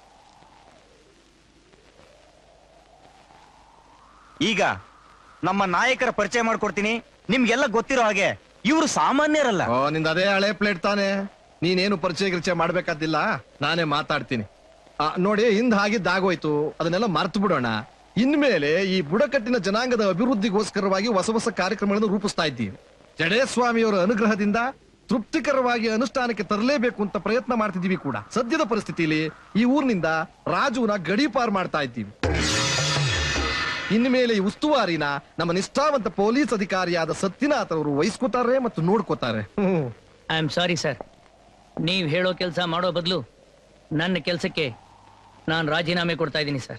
ಈಗ ನಮ್ಮ ನಾಯಕರ ಪರಿಚಯ ಮಾಡ್ಕೊಡ್ತೀನಿ ನಿಮ್ಗೆಲ್ಲ ಗೊತ್ತಿರೋ ಹಾಗೆ ಇವರು ಸಾಮಾನ್ಯರಲ್ಲ ಓ ನಿಂದ ಅದೇ ಹಳೆ ಪ್ಲೇಟ್ ತಾನೆ ನೀನೇನು ಪರಿಚಯ ಗಿರಿಚಯ ಮಾಡ್ಬೇಕಾದಿಲ್ಲ ನಾನೇ ಮಾತಾಡ್ತೀನಿ ಆ, ನೋಡಿ ಹಿಂದ್ ಆಗಿದ್ದ ಆಗೋಯ್ತು ಅದನ್ನೆಲ್ಲ ಮರ್ತು ಬಿಡೋಣ ಇನ್ಮೇಲೆ ಈ ಬುಡಕಟ್ಟಿನ ಜನಾಂಗದ ಅಭಿವೃದ್ಧಿಗೋಸ್ಕರವಾಗಿ ಹೊಸ ಹೊಸ ಕಾರ್ಯಕ್ರಮಗಳನ್ನು ರೂಪಿಸ್ತಾ ಇದ್ದೀವಿ ಜಡೇಸ್ವಾಮಿಯವರ ಅನುಗ್ರಹದಿಂದ ತೃಪ್ತಿಕರವಾಗಿ ಅನುಷ್ಠಾನಕ್ಕೆ ತರಲೇಬೇಕು ಅಂತ ಪ್ರಯತ್ನ ಮಾಡ್ತಿದ್ದೀವಿ ಕೂಡ ಸದ್ಯದ ಪರಿಸ್ಥಿತಿಯಲ್ಲಿ ಈ ಊರಿನಿಂದ ರಾಜುನ ಗಡೀಪಾರ್ ಮಾಡ್ತಾ ಇದ್ದೀವಿ ಇನ್ಮೇಲೆ ಈ ಉಸ್ತುವಾರಿನ ನಮ್ಮ ನಿಷ್ಠಾವಂತ ಪೊಲೀಸ್ ಅಧಿಕಾರಿಯಾದ ಸತ್ಯನಾಥ್ ಅವರು ವಹಿಸ್ಕೋತಾರೆ ಮತ್ತು ನೋಡ್ಕೋತಾರೆ hmm I am sorry sir ನೀವು ಹೇಳೋ ಕೆಲಸ ಮಾಡೋ ಬದಲು ನನ್ನ ಕೆಲಸಕ್ಕೆ ನಾನು ರಾಜೀನಾಮೆ ಕೊಡ್ತಾ ಇದ್ದೀನಿ ಸರ್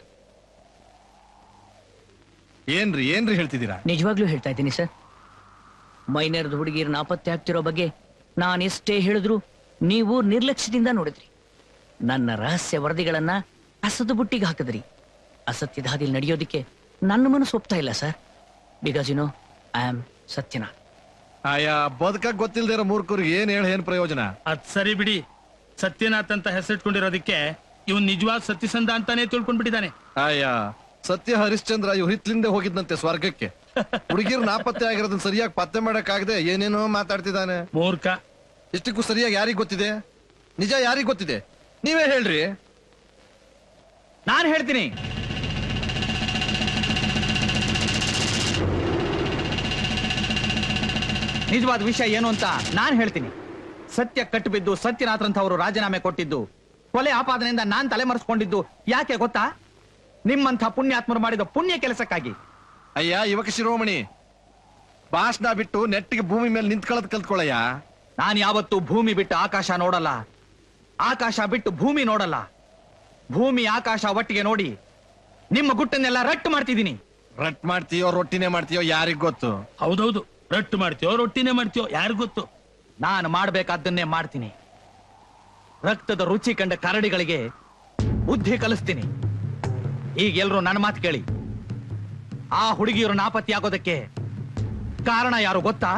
ಏನ್ರಿ ಏನ್ರಿ ಹೇಳ್ತಿದ್ದೀರಾ ನಿಜವಾಗ್ಲೂ ಹೇಳ್ತಾ ಇದ್ದೀನಿ ಸರ್ ಮೈನರ್ದ ಹುಡುಗಿಯರು ನಾಪತ್ತೆ ಆಗ್ತಿರೋ ಬಗ್ಗೆ ನಾನು ಎಷ್ಟೇ ಹೇಳಿದ್ರು ನೀವು ನಿರ್ಲಕ್ಷ್ಯದಿಂದ ನೋಡಿದ್ರಿ ನನ್ನ ರಹಸ್ಯ ವರದಿಗಳನ್ನ ಅಸದು ಬುಟ್ಟಿಗೆ ಹಾಕಿದ್ರಿ ಅಸತ್ಯದ ಹಾದಿಲ್ ನಡೆಯೋದಕ್ಕೆ ನನ್ನ ಮನಸ್ಸು ಒಪ್ತಾ ಇಲ್ಲ sir because you know I am Sathyanath ಆಯಾ ಬದುಕಕ್ ಗೊತ್ತಿಲ್ದೇ ಇರೋ ಮೂರ್ಖರಿಗೆ ಏನ್ ಹೇಳಿ ಏನ್ ಪ್ರಯೋಜನ ಅದ್ ಸರಿ ಬಿಡಿ ಸತ್ಯನಾಥ್ ಅಂತ ಹೆಸರಿಟ್ಕೊಂಡಿರೋದಕ್ಕೆ ಇವನ್ ನಿಜವಾದ ಸತ್ಯಸಂಧ ಅಂತಾನೆ ತಿಳ್ಕೊಂಡ್ಬಿಟ್ಟಿದ್ದಾನೆ ಆಯಾ ಸತ್ಯ ಹರಿಶ್ಚಂದ್ರ ಇವ್ ಹಿತ್ಲಿಂದೆ ಹೋಗಿದ್ನಂತೆ ಸ್ವರ್ಗಕ್ಕೆ ಹುಡುಗಿರ್ ನಾಪತ್ತೆ ಆಗಿರೋದನ್ನ ಸರಿಯಾಗಿ ಪತ್ತೆ ಮಾಡಕ್ಕಾಗದೆ ಏನೇನೋ ಮಾತಾಡ್ತಿದ್ದಾನೆ ಮೂರ್ಖ ಇಷ್ಟಕ್ಕೂ ಸರಿಯಾಗಿ ಯಾರಿಗ್ ಗೊತ್ತಿದೆ ನಿಜ ಯಾರಿಗ್ ಗೊತ್ತಿದೆ ನೀವೇ ಹೇಳ್ರಿ ನಾನು ಹೇಳ್ತೀನಿ ನಿಜವಾದ ವಿಷಯ ಏನು ಅಂತ ನಾನು ಹೇಳ್ತೀನಿ ಸತ್ಯ ಕಟ್ಟಿಬಿದ್ದು ಸತ್ಯನಾಥ್ರಂಥವರು ರಾಜೀನಾಮೆ ಕೊಟ್ಟಿದ್ದು ಕೊಲೆ ಆಪಾದನೆಯಿಂದ ನಾನ್ ತಲೆಮರೆಸ್ಕೊಂಡಿದ್ದು ಯಾಕೆ ಗೊತ್ತಾ ನಿಮ್ಮಂಥ ಪುಣ್ಯಾತ್ಮರು ಮಾಡಿದ ಪುಣ್ಯ ಕೆಲಸಕ್ಕಾಗಿ ಅಯ್ಯ ಯುವಕ ಶಿರೋಮಣಿ ಭಾಷಣ ಬಿಟ್ಟು ನೆಟ್ಟಿಗೆ ಭೂಮಿ ಮೇಲೆ ನಿಂತ್ಕೊಳ್ಳೋದ್ ಕಲ್ತ್ಕೊಳ್ಳಯ್ಯ ನಾನು ಯಾವತ್ತೂ ಭೂಮಿ ಬಿಟ್ಟು ಆಕಾಶ ನೋಡಲ್ಲ ಆಕಾಶ ಬಿಟ್ಟು ಭೂಮಿ ನೋಡಲ್ಲ ಭೂಮಿ ಆಕಾಶ ಒಟ್ಟಿಗೆ ನೋಡಿ ನಿಮ್ಮ ಗುಟ್ಟನ್ನೆಲ್ಲ ರಟ್ಟು ಮಾಡ್ತಿದ್ದೀನಿ ರಟ್ ಮಾಡ್ತೀಯೋ ರೊಟ್ಟಿನೇ ಮಾಡ್ತೀಯೋ ಯಾರಿಗ್ ಗೊತ್ತು ಹೌದೌದು ರಟ್ಟು ಮಾಡ್ತೀಯೋ ರೊಟ್ಟಿನೇ ಮಾಡ್ತೀಯೋ ಯಾರಿಗ್ ಗೊತ್ತು ನಾನು ಮಾಡ್ಬೇಕಾದ್ದನ್ನೇ ಮಾಡ್ತೀನಿ ರಕ್ತದ ರುಚಿ ಕಂಡ ಕರಡಿಗಳಿಗೆ ಬುದ್ಧಿ ಕಲಿಸ್ತೀನಿ ಈಗ ಎಲ್ರು ನನ್ನ ಮಾತು ಕೇಳಿ ಆ ಹುಡುಗಿಯರು ನಾಪತ್ತೆ ಆಗೋದಕ್ಕೆ ಕಾರಣ ಯಾರು ಗೊತ್ತಾ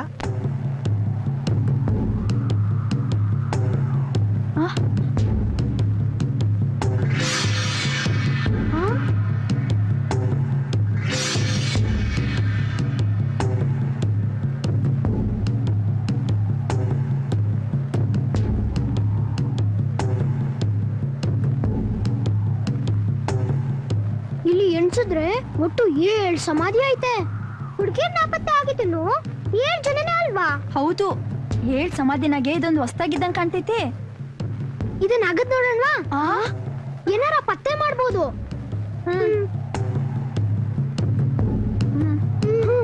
ಎಣ್ಸಿದ್ರೆ ಒಟ್ಟು ಏಳ್ ಸಮಾಧಿ ಐತೆ ಹುಡುಗಿಯರ್ ನಾಪತ್ತೆ ಆಗಿದ್ದನು ಏಳ್ ಜನನೇ ಅಲ್ವಾ ಹೌದು ಏಳ್ ಸಮಾಧಿನಾಗೆ ಇದೊಂದು ಹೊಸ್ತಾಗಿದ್ದಂಗ್ ಕಾಣ್ತೈತಿ ಇದನ್ನ ಅಗದ್ ನೋಡೋಣವಾ ಏನಾರ ಪತ್ತೆ ಮಾಡ್ಬೋದು ಹ್ಮ್. ಹ್ಮ್. ಹ್ಮ್.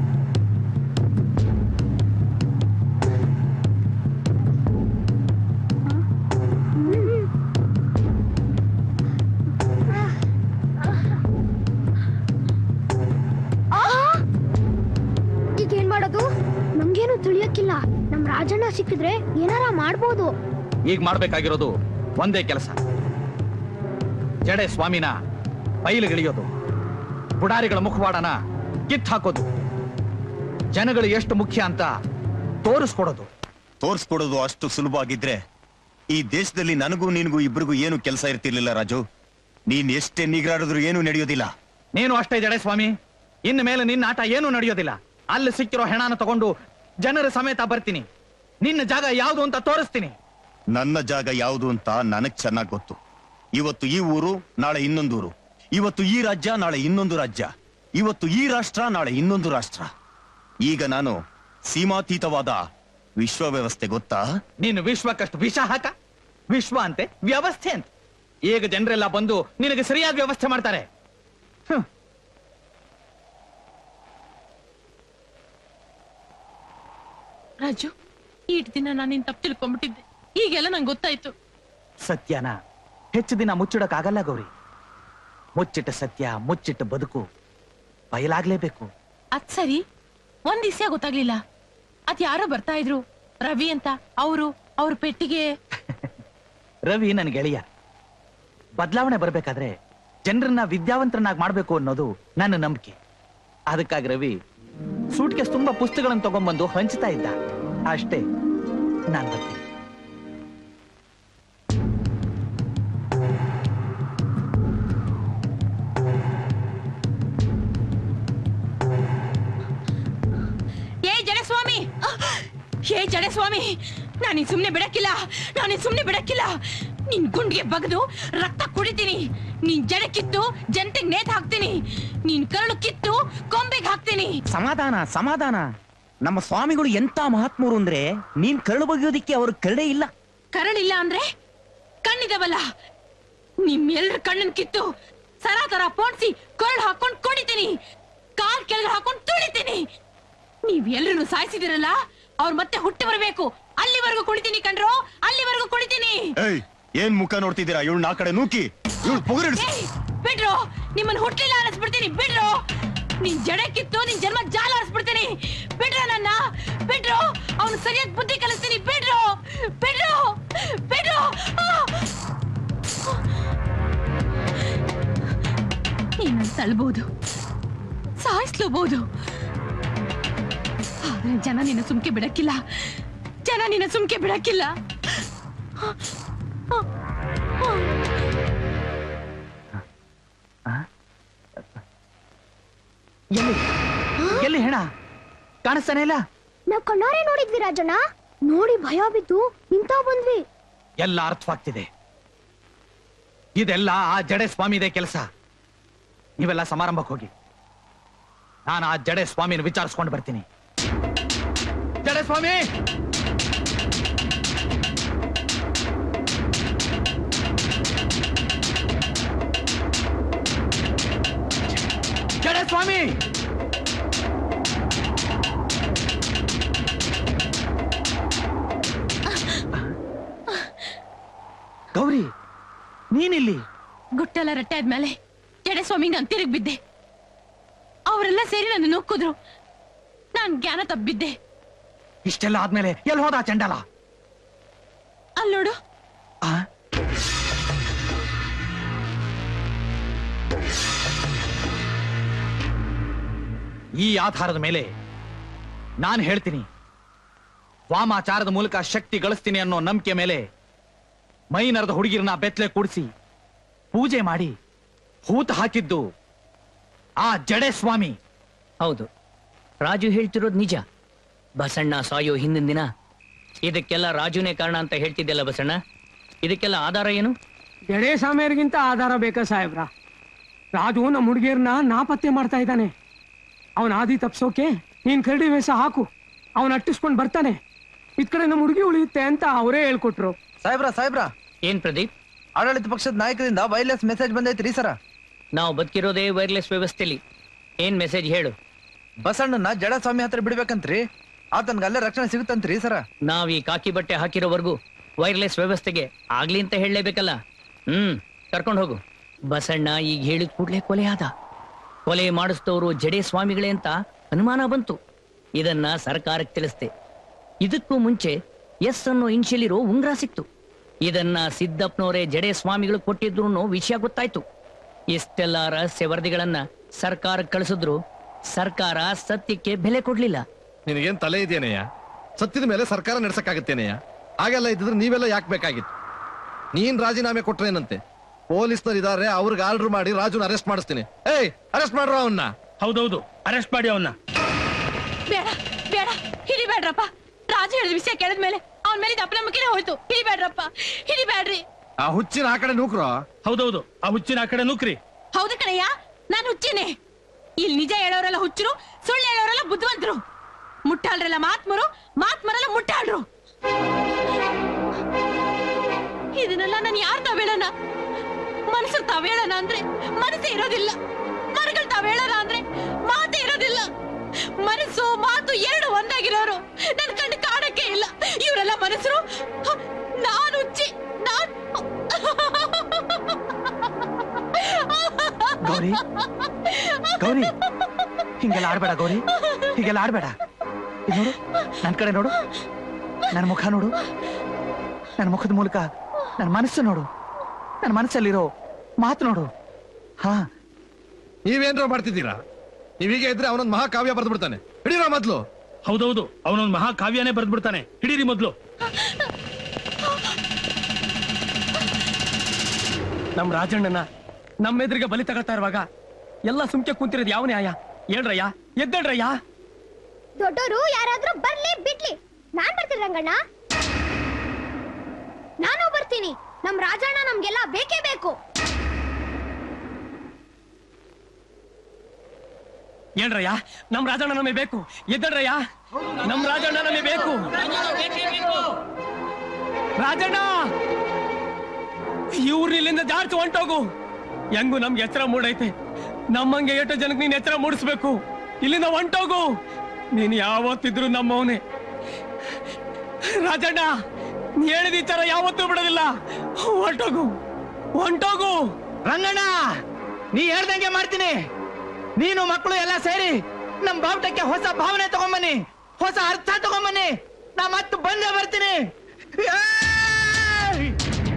ಆ! ಈಗ ಏನ್ ಮಾಡೋದು ನಮ್ಗೇನು ತಿಳಿಯಕ್ಕಿಲ್ಲ ನಮ್ ರಾಜಣ್ಣ ಸಿಕ್ಕಿದ್ರೆ ಏನಾರ ಮಾಡ್ಬೋದು ಈಗ ಮಾಡ್ಬೇಕಾಗಿರೋದು ಒಂದೇ ಕೆಲಸ ಜಡೆ ಸ್ವಾಮಿನ ಬಯಲುಗಿಳಿಯೋದು ಪುಡಾರಿಗಳ ಮುಖವಾಡನ ಕಿತ್ ಹಾಕೋದು ಜನಗಳು ಎಷ್ಟು ಮುಖ್ಯ ಅಂತ ತೋರಿಸ್ಕೊಡೋದು ತೋರ್ಸ್ಕೊಡೋದು ಅಷ್ಟು ಸುಲಭ ಆಗಿದ್ರೆ ಈ ದೇಶದಲ್ಲಿ ನನಗೂ ನಿನಗೂ ಇಬ್ರಿಗೂ ಏನು ಕೆಲಸ ಇರ್ತಿರ್ಲಿಲ್ಲ ರಾಜು ನೀನ್ ಎಷ್ಟೇ ನಿಗ್ರಾಡಿದ್ರು ಏನು ನಡೆಯೋದಿಲ್ಲ ನೀನು ಅಷ್ಟೇ ಜಡೆ ಸ್ವಾಮಿ ಇನ್ನು ಮೇಲೆ ನಿನ್ನ ಆಟ ಏನೂ ನಡೆಯೋದಿಲ್ಲ ಅಲ್ಲಿ ಸಿಕ್ಕಿರೋ ಹೆಣನ ತಗೊಂಡು ಜನರ ಸಮೇತ ಬರ್ತೀನಿ ನಿನ್ನ ಜಾಗ ಯಾವುದು ಅಂತ ತೋರಿಸ್ತೀನಿ ನನ್ನ ಜಾಗ ಯಾವುದು ಅಂತ ನನಗ್ ಚೆನ್ನಾಗ್ ಗೊತ್ತು ಇವತ್ತು ಈ ಊರು ನಾಳೆ ಇನ್ನೊಂದು ಊರು ಇವತ್ತು ಈ ರಾಜ್ಯ ನಾಳೆ ಇನ್ನೊಂದು ರಾಜ್ಯ ಇವತ್ತು ಈ ರಾಷ್ಟ್ರ ನಾಳೆ ಇನ್ನೊಂದು ರಾಷ್ಟ್ರ ಈಗ ನಾನು ಸೀಮಾತೀತವಾದ ವಿಶ್ವ ವ್ಯವಸ್ಥೆ ಗೊತ್ತಾ ನೀನು ವಿಶ್ವಕ್ಕಷ್ಟು ವಿಷ ಹಾಕ ವಿಶ್ವ ಅಂತೆ ವ್ಯವಸ್ಥೆ ಅಂತ ಈಗ ಜನರೆಲ್ಲ ಬಂದು ನಿನಗೆ ಸರಿಯಾಗಿ ವ್ಯವಸ್ಥೆ ಮಾಡ್ತಾರೆ ಹ್ಮ್. ರಾಜು ಈಟ್ ದಿನ ನಾನು ನಿನ್ ತಪ್ಪು ತಿಳ್ಕೊಂಡ್ಬಿಟ್ಟಿದ್ದೆ ಈಗೆಲ್ಲ ನಂಗೆ ಗೊತ್ತಾಯ್ತು ಸತ್ಯನ ಹೆಚ್ಚು ದಿನ ಮುಚ್ಚಿಡಕ್ಕಾಗಲ್ಲ ಗೌರಿ ಮುಚ್ಚಿಟ್ಟ ಸತ್ಯ ಮುಚ್ಚಿಟ್ಟ ಬದುಕು ಬಯಲಾಗ್ಲೇಬೇಕು ಅದ್ ಸರಿ ಒಂದ್ ದಿವ್ಸ ಗೊತ್ತಾಗ್ಲಿಲ್ಲ ಅದ್ ಯಾರೋ ಬರ್ತಾ ಇದ್ರು ರವಿ ಅಂತ ಅವರು ಅವ್ರ ಪೆಟ್ಟಿಗೆ ರವಿ ನನ್ನ ಗೆಳೆಯ ಬದಲಾವಣೆ ಬರ್ಬೇಕಾದ್ರೆ ಜನರನ್ನ ವಿದ್ಯಾವಂತರನ್ನಾಗಿ ಮಾಡ್ಬೇಕು ಅನ್ನೋದು ನನ್ನ ನಂಬಿಕೆ ಅದಕ್ಕಾಗಿ ರವಿ ಸೂಟ್ಕೇಸ್ ತುಂಬಾ ಪುಸ್ತಕಗಳನ್ನು ತಗೊಂಡ್ಬಂದು ಹಂಚ್ತಾ ಇದ್ದ ಅಷ್ಟೇ ನಾನ್ ಬರ್ತೀನಿ ಏ ಜಡಸ್ವಾಮಿ ಏ ಜಡಸ್ವಾಮಿ ನಾನು ಸುಮ್ನೆ ಬಿಡಕ್ಕಿಲ್ಲ ನಾನು ಸುಮ್ನೆ ಬಿಡಕ್ಕಿಲ್ಲ ನಿನ್ ಗುಂಡ್ಗೆ ಬಗ್ದು ರಕ್ತ ಕುಡಿತೀನಿ ನಿನ್ ಜಡ ಕಿತ್ತು ಜನತೆಗ್ ನೇತ್ ಹಾಕ್ತೀನಿ ನಿನ್ ಕರಳು ಕಿತ್ತು ಕೊಂಬೆಗೆ ಹಾಕ್ತೀನಿ ಸಮಾಧಾನ ಸಮಾಧಾನ ನಮ್ಮ ಸ್ವಾಮಿಗಳು ಎಂತ ಮಹಾತ್ಮರು ಅಂದ್ರೆ ನೀನ್ ಕರಳು ಬಗೆಯೋದಿಕ್ಕೆ ಅವ್ರ ಕರಡೆ ಇಲ್ಲ ಕರಳಿಲ್ಲ ಅಂದ್ರೆ ಕಣ್ಣಿದವಲ್ಲ ನಿಮ್ಮೆಲ್ರ ಕಣ್ಣನ್ ಕಿತ್ತು ಸರ ತರ ಪೋಣ್ಸಿ ಕರಳು ಹಾಕೊಂಡ್ ಕುಡಿತೀನಿ ಕಾಲ್ ಕೆಳಗೆ ಹಾಕೊಂಡ್ ತುಳಿತೀನಿ ನೀವ್ ಎಲ್ರನ್ನು ಸಾಯಿಸಿದಿರಲ್ಲ ಅವ್ರು ಮತ್ತೆ ಹುಟ್ಟಿ ಬರ್ಬೇಕು ಅಲ್ಲಿವರೆಗೂ ಕುಡಿತೀನಿ ಕಣ್ರೋ ಅಲ್ಲಿವರೆಗೂ ಕುಡಿತೀನಿ ಏಯ್ ಏನ್ ಮುಖ ನೋಡ್ತಿದ್ದೀರಾ ಇವಳು ಆ ಕಡೆ ನೂಕಿ ಇವಳು ಪೊಗರಿಡ್ಸು ಏಯ್, ಬಿಡ್ರೋ ನಿಮ್ಮನ್ ಹುಟ್ಲಿಲ್ಲ ಅನಿಸ್ಬಿಡ್ತೀನಿ ಬಿಡ್ರೋ ನಿನ್ ಜಡ ಕಿತ್ತು ನಿನ್ ಜನ್ಮ ಜಾಲ ಅನಿಸ್ಬಿಡ್ತೀನಿ ಬಿಡ್ರ ನನ್ನ ಬಿಡ್ರೋ ಅವ್ನು ಸರಿಯಾದ ಬುದ್ಧಿ ಕಲಿಸ್ತೀನಿ ಬಿಡ್ರೋ ಬಿಡ್ರೋ ಬಿಡ್ರೋ ಆ! ನೀನು ತಳ್ಬೋದು ಸಾಯಿಸ್ಲೂಬಹುದು ಆದ್ರೆ ಜನ ನಿನ್ನ ಸುಮ್ಕೆ ಬಿಡಕ್ಕಿಲ್ಲ ಜನ ನಿನ್ನ ಸುಮ್ಕೆ ಬಿಡಕ್ಕಿಲ್ಲ ಎಲ್ಲಿ ಎಲ್ಲಿ ಹೆಣ ಕಾಣಿಸ್ತಾನೆ ಇಲ್ಲ ನಾವ್ ಕಣ್ಣಾರೆ ನೋಡಿದ್ವಿ ರಾಜಣ್ಣ ನೋಡಿ ಭಯ ಬಿದ್ದು ನಿಂತ ಬಂದ್ವಿ ಎಲ್ಲ ಅರ್ಥವಾಗ್ತಿದೆ ಇದೆಲ್ಲ ಆ ಜಡೆ ಸ್ವಾಮಿದೆ ಕೆಲಸ ನೀವೆಲ್ಲ ಸಮಾರಂಭಕ್ಕೆ ಹೋಗಿ ನಾನು ಆ ಜಡೆ ಸ್ವಾಮಿನ ವಿಚಾರಿಸ್ಕೊಂಡು ಬರ್ತೀನಿ ಜಡೆ ಸ್ವಾಮಿ ಜಡೆ ಸ್ವಾಮಿ ಗೌರಿ ನೀನಿಲ್ಲಿ ಗುಟ್ಟೆಲ್ಲ ರಟ್ಟೆ ಆದ್ಮೇಲೆ ಜಡೆ ಸ್ವಾಮಿಗೆ ನಾನು ತಿರುಗಿ ಬಿದ್ದೆ ಅವರೆಲ್ಲ ಸೇರಿ ನನ್ನ ನುಗ್ಗಿದ್ರು ನಾನ್ ಜ್ಞಾನ ತಬ್ಬಿದ್ದೆ ಇಷ್ಟೆಲ್ಲ ಆದ್ಮೇಲೆ ಎಲ್ಲಿ ಹೋದ ಚಂಡಾಲ ಅಲ್ಲಿ ನೋಡು ಈ ಆಧಾರದ ಮೇಲೆ ನಾನು ಹೇಳ್ತೀನಿ ವಾಮಾಚಾರದ ಮೂಲಕ ಶಕ್ತಿ ಗಳಿಸ್ತೀನಿ ಅನ್ನೋ ನಂಬಿಕೆ ಮೇಲೆ ಮೈನರದ ಹುಡುಗಿರನ್ನ ಬೆತ್ತಲೆ ಕೂಡಿಸಿ ಪೂಜೆ ಮಾಡಿ ಹೂತ ಹಾಕಿದ್ದು ಆ ಜಡೆ ಸ್ವಾಮಿ ಹೌದು ರಾಜು ಹೇಳ್ತಿರೋದು ನಿಜ ಬಸಣ್ಣ ಸಾಯೋ ಹಿಂದಿನ ದಿನ ಇದಕ್ಕೆಲ್ಲ ರಾಜುನೇ ಕಾರಣ ಅಂತ ಹೇಳ್ತಿದ್ದೆಲ್ಲ ಬಸಣ್ಣ ಇದಕ್ಕೆಲ್ಲ ಆಧಾರ ಏನು ಜಡೆ ಸ್ವಾಮಿಯರಿಗಿಂತ ಆಧಾರ ಬೇಕಾ ಸಾಹೇಬ್ರ ರಾಜು ನಮ್ಮ ಹುಡುಗಿಯರ್ನ ನಾಪತ್ತೆ ಮಾಡ್ತಾ ಇದ್ದಾನೆ ಅವನ ಆದಿ ತಪ್ಸೋಕೆ ನೀನ್ ಕರಡಿ ವೇಷ ಹಾಕು ಅವನ್ ಅಟ್ಟಿಸ್ಕೊಂಡ್ ಬರ್ತಾನೆ ಇದ್ ಕಡೆ ನಮ್ಮ ಹುಡುಗಿ ಉಳಿಯುತ್ತೆ ಅಂತ ಅವರೇ ಹೇಳ್ಕೊಟ್ರು ಸಾಹೇಬ್ರ ಸಾಹೇಬ್ರ ಏನ್ ಪ್ರದೀಪ್ ಆಡಳಿತ ಪಕ್ಷದ ನಾಯಕರಿಂದ ವೈರ್ಲೆಸ್ ಮೆಸೇಜ್ ಬಂದೈತ್ರಿ ಸರ ನಾವು ಬದುಕಿರೋದೇ ವೈರ್ಲೆಸ್ ವ್ಯವಸ್ಥೆಲಿ ಏನ್ ಮೆಸೇಜ್ ಹೇಳು ಬಸಣ್ಣನ ಜಡ ಸ್ವಾಮಿ ಹತ್ರ ಬಿಡ್ಬೇಕಂತ್ರಿ ಆತನ್ಗೆ ಅಲ್ಲೇ ರಕ್ಷಣೆ ಸಿಗುತ್ತಂತ್ರಿ ಸರ ನಾವ್ ಈ ಕಾಕಿ ಬಟ್ಟೆ ಹಾಕಿರೋವರೆಗೂ ವೈರ್ಲೆಸ್ ವ್ಯವಸ್ಥೆಗೆ ಆಗ್ಲಿ ಅಂತ ಹೇಳಲೇಬೇಕಲ್ಲ ಹ್ಮ್ ಕರ್ಕೊಂಡು ಹೋಗು ಬಸಣ್ಣ ಈಗ ಹೇಳಿದ ಕೂಡ್ಲೆ ಕೊಲೆ ಆದ ಕೊಲೆ ಮಾಡಿಸಿದವರು ಜಡೆ ಸ್ವಾಮಿಗಳೇ ಅಂತ ಅನುಮಾನ ಬಂತು ಇದನ್ನ ಸರ್ಕಾರಕ್ಕೆ ತಿಳಿಸ್ತೆ ಇದಕ್ಕೂ ಮುಂಚೆ ಎಸ್ ಅನ್ನೋ ಇನ್ಶಿಯಲಿರೋ ಉಂಗ್ರ ಸಿಕ್ತು ಇದನ್ನ ಸಿದ್ದಪ್ಪನವರೇ ಜಡೆ ಸ್ವಾಮಿಗಳು ಕೊಟ್ಟಿದ್ರು ವಿಷಯ ಗೊತ್ತಾಯ್ತು ಇಷ್ಟೆಲ್ಲ ರಹಸ್ಯ ವರದಿಗಳನ್ನ ಸರ್ಕಾರಕ್ಕೆ ಕಳಿಸಿದ್ರು ಸರ್ಕಾರ ಸತ್ಯಕ್ಕೆ ಬೆಲೆ ಕೊಡ್ಲಿಲ್ಲ ನಿನಗೇನ್ ತಲೆ ಇದೆಯೇನಯ್ಯ ಸತ್ಯದ ಮೇಲೆ ಸರ್ಕಾರ ನಡೆಸಕ್ಕಾಗತ್ತೇನಯ್ಯ ಹಾಗೆಲ್ಲ ಇದ್ದಿದ್ರೆ ನೀವೆಲ್ಲ ಯಾಕೆ ಬೇಕಾಗಿತ್ತು ನೀನ್ ರಾಜೀನಾಮೆ ಕೊಟ್ರೇನಂತೆ ಪೊಲೀಸ್ನರ್ ಇದಾರೆ ಅವ್ರಿಗೆ ಆರ್ಡರ್ ಮಾಡಿ ರಾಜುನ ಅರೆಸ್ಟ್ ಮಾಡಿಸ್ತೀನಿ ಏಯ್ ಅರೆಸ್ಟ್ ಮಾಡ್ರ ಅವನ್ನ ಹೌದೌದು ಅರೆಸ್ಟ್ ಮಾಡಿ ಅವನ್ನ ಬೇಡ ಬೇಡ ಹಿಡಿಬೇಡ್ರಪ್ಪ ರಾಜು ಹೇಳಿದ ವಿಷಯ ಕೇಳಿದ್ಮೇಲೆ ಅವನ ಮೇಲೆ ಅಪನಂಬಿಕೆನೇ ಹೋಯ್ತು ಹಿಡಿಬೇಡ್ರಪ್ಪ ಹಿಡಿಬೇಡ್ರಿ ಆ ಹುಚ್ಚಿನ ಆ ಕಡೆ ನೂಕ್ರು ಹೌದೌದು ಆ ಹುಚ್ಚಿನ ಆ ಕಡೆ ನುಕ್ರಿ ಹೌದು ಕಣಯ್ಯ ನಾನು ಹುಚ್ಚಿನೇ ಇಲ್ಲಿ ನಿಜ ಹೇಳೋರೆಲ್ಲ ಹುಚ್ಚರು ಸುಳ್ಳು ಹೇಳೋರೆಲ್ಲ ಬುದ್ಧಿವಂತರು ಮುಟ್ಟಾಳ್ರೆಲ್ಲ ಮಾತ್ಮರು ಮಾತ್ಮರೆಲ್ಲ ಮುಟ್ಟಾಳ್ರು ಇದನ್ನೆಲ್ಲ ನಾನು ಯಾರು ತಾವೇಳನ ಮನಸ್ಸು ತಾವೇಳನ ಅಂದ್ರೆ ಮನಸ್ಸೇ ಇರೋದಿಲ್ಲ ಮನಗಳು ತಾವೇಳನ ಅಂದ್ರೆ ಮಾತೇ ಇರೋದಿಲ್ಲ ಮನಸ್ಸು ಮಾತು ಎರಡು ಒಂದಾಗಿರೋರು ನನ್ ಕಣ್ಣು ಕಾಣಕ್ಕೆ ಇಲ್ಲ ಇವರೆಲ್ಲ ಮನಸ್ಸರು ನಾನು ಹುಚ್ಚಿ ನಾನ್ ಗೌರಿ ಗೌರಿ ಹಿಂಗೆಲ್ಲ ಆಡ್ಬೇಡ ಗೌರಿ ಹೀಗೆಲ್ಲ ಆಡ್ಬೇಡ ಇದ್ ನೋಡು ನನ್ ಕಡೆ ನೋಡು ನನ್ನ ಮುಖ ನೋಡು ನನ್ನ ಮುಖದ ಮೂಲಕ ನನ್ನ ಮನಸ್ಸು ನೋಡು ನನ್ನ ಮನಸ್ಸಲ್ಲಿರೋ ಮಾತು ನೋಡು ಹಾ ನೀವೇನ್ರ ಮಾಡ್ತಿದ್ದೀರಾ ನೀವೀಗೆ ಇದ್ರೆ ಅವನೊಂದ್ ಮಹಾಕಾವ್ಯ ಬರೆದು ಬಿಡ್ತಾನೆ ಹಿಡೀರ ಮೊದ್ಲು ಹೌದೌದು ಅವನೊಂದು ಮಹಾ ಕಾವ್ಯನೇ ಬರೆದ್ಬಿಡ್ತಾನೆ ಹಿಡೀರಿ ಮೊದ್ಲು ನಮ್ ರಾಜಣ್ಣನ ನಮ್ಮ ಎದುರಿಗೆ ಬಲಿ ತಗೊಳ್ತಾ ಇರುವಾಗ ಎಲ್ಲ ಸುಮ್ಕೆ ಕುಂತಿರೋದು ಯಾವ ನ್ಯಾಯ ಹೇಳ್ರಯ್ಯ ಎದ್ದೇಳ್ರಯ್ಯ ದೊಡ್ಡೋರು ಯಾರಾದ್ರೂ ಬರ್ಲಿ ಬಿಡ್ಲಿ ನಾನ್ ಬರ್ತೀನಿ ರಂಗಣ್ಣ ನಾನು ಬರ್ತೀನಿ ನಮ್ ರಾಜಣ್ಣ ನಮ್ಗೆಲ್ಲ ಬೇಕೇ ಬೇಕು ಹೇಳ್ರಯ್ಯ ನಮ್ ರಾಜಣ್ಣ ನಮಗೆ ಬೇಕು ಎದ್ದೇಳ್ರಯ್ಯ ನಮ್ ರಾಜಣ್ಣ ನಮಗೆ ಬೇಕು ರಾಜಣ್ಣ ಇವ್ರು ಇಲ್ಲಿಂದ ಜಾರ್ಚ್ ಹೊಂಟೋಗು ಹೆಂಗು ನಮ್ಗೆ ಎಚ್ಚರ ಮೂಡೈತೆ ನಮ್ಮಂಗೆ ಎಷ್ಟೋ ಜನಕ್ಕೆ ನೀನ್ ಎಚ್ಚರ ಮೂಡಿಸ್ಬೇಕು ಇಲ್ಲಿಂದ ಹೊಂಟೋಗು ನೀನ್ ಯಾವತ್ತಿದ್ರು ನಮ್ಮವನೇ ರಾಜಣ್ಣ ನೀ ಹೇಳಿದ ಈ ತರ ಯಾವತ್ತೂ ಬಿಡೋದಿಲ್ಲ ಹೊಂಟೋಗು ಹೊಂಟೋಗು ರಂಗಣ್ಣ ನೀ ಹೇಳ್ದಂಗೆ ಮಾಡ್ತೀನಿ ನೀನು ಮಕ್ಕಳು ಎಲ್ಲ ಸೇರಿ ನಮ್ ಬಾವುಟಕ್ಕೆ ಹೊಸ ಭಾವನೆ ತಗೊಂಬನ್ನಿ ಹೊಸ ಅರ್ಥ ತಗೊಂಬನ್ನಿ ನಾ ಮತ್ತೆ ಬಂದೇ ಬರ್ತೀನಿ ಏಯ್!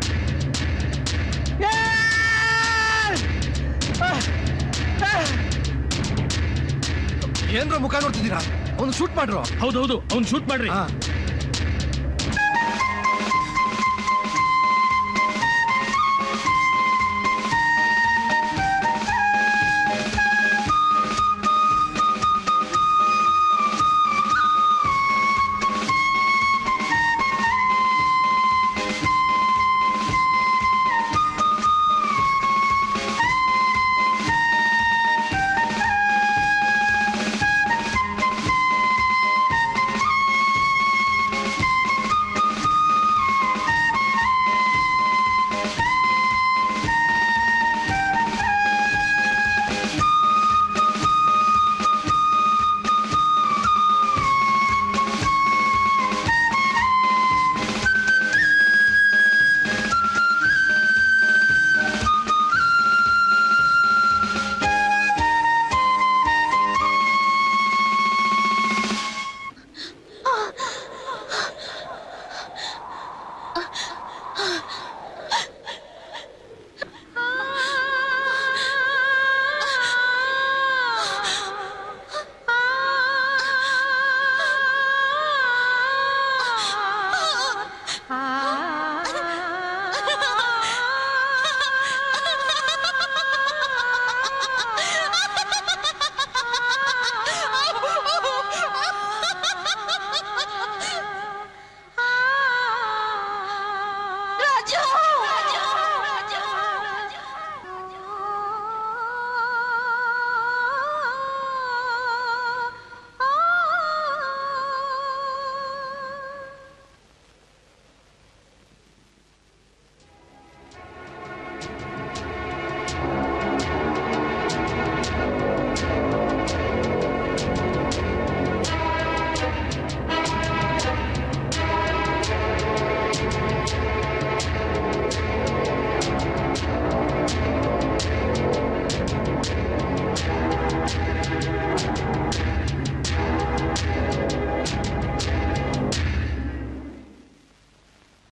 ಏಯ್! ಆಹ್! ಆಹ್! ಏನ್ರ ಮುಖ ನೋಡ್ತಿದ್ದೀರಾ ಅವ್ನು ಶೂಟ್ ಮಾಡ್ರು ಹೌದೌದು ಅವ್ನು ಶೂಟ್ ಮಾಡ್ರಿ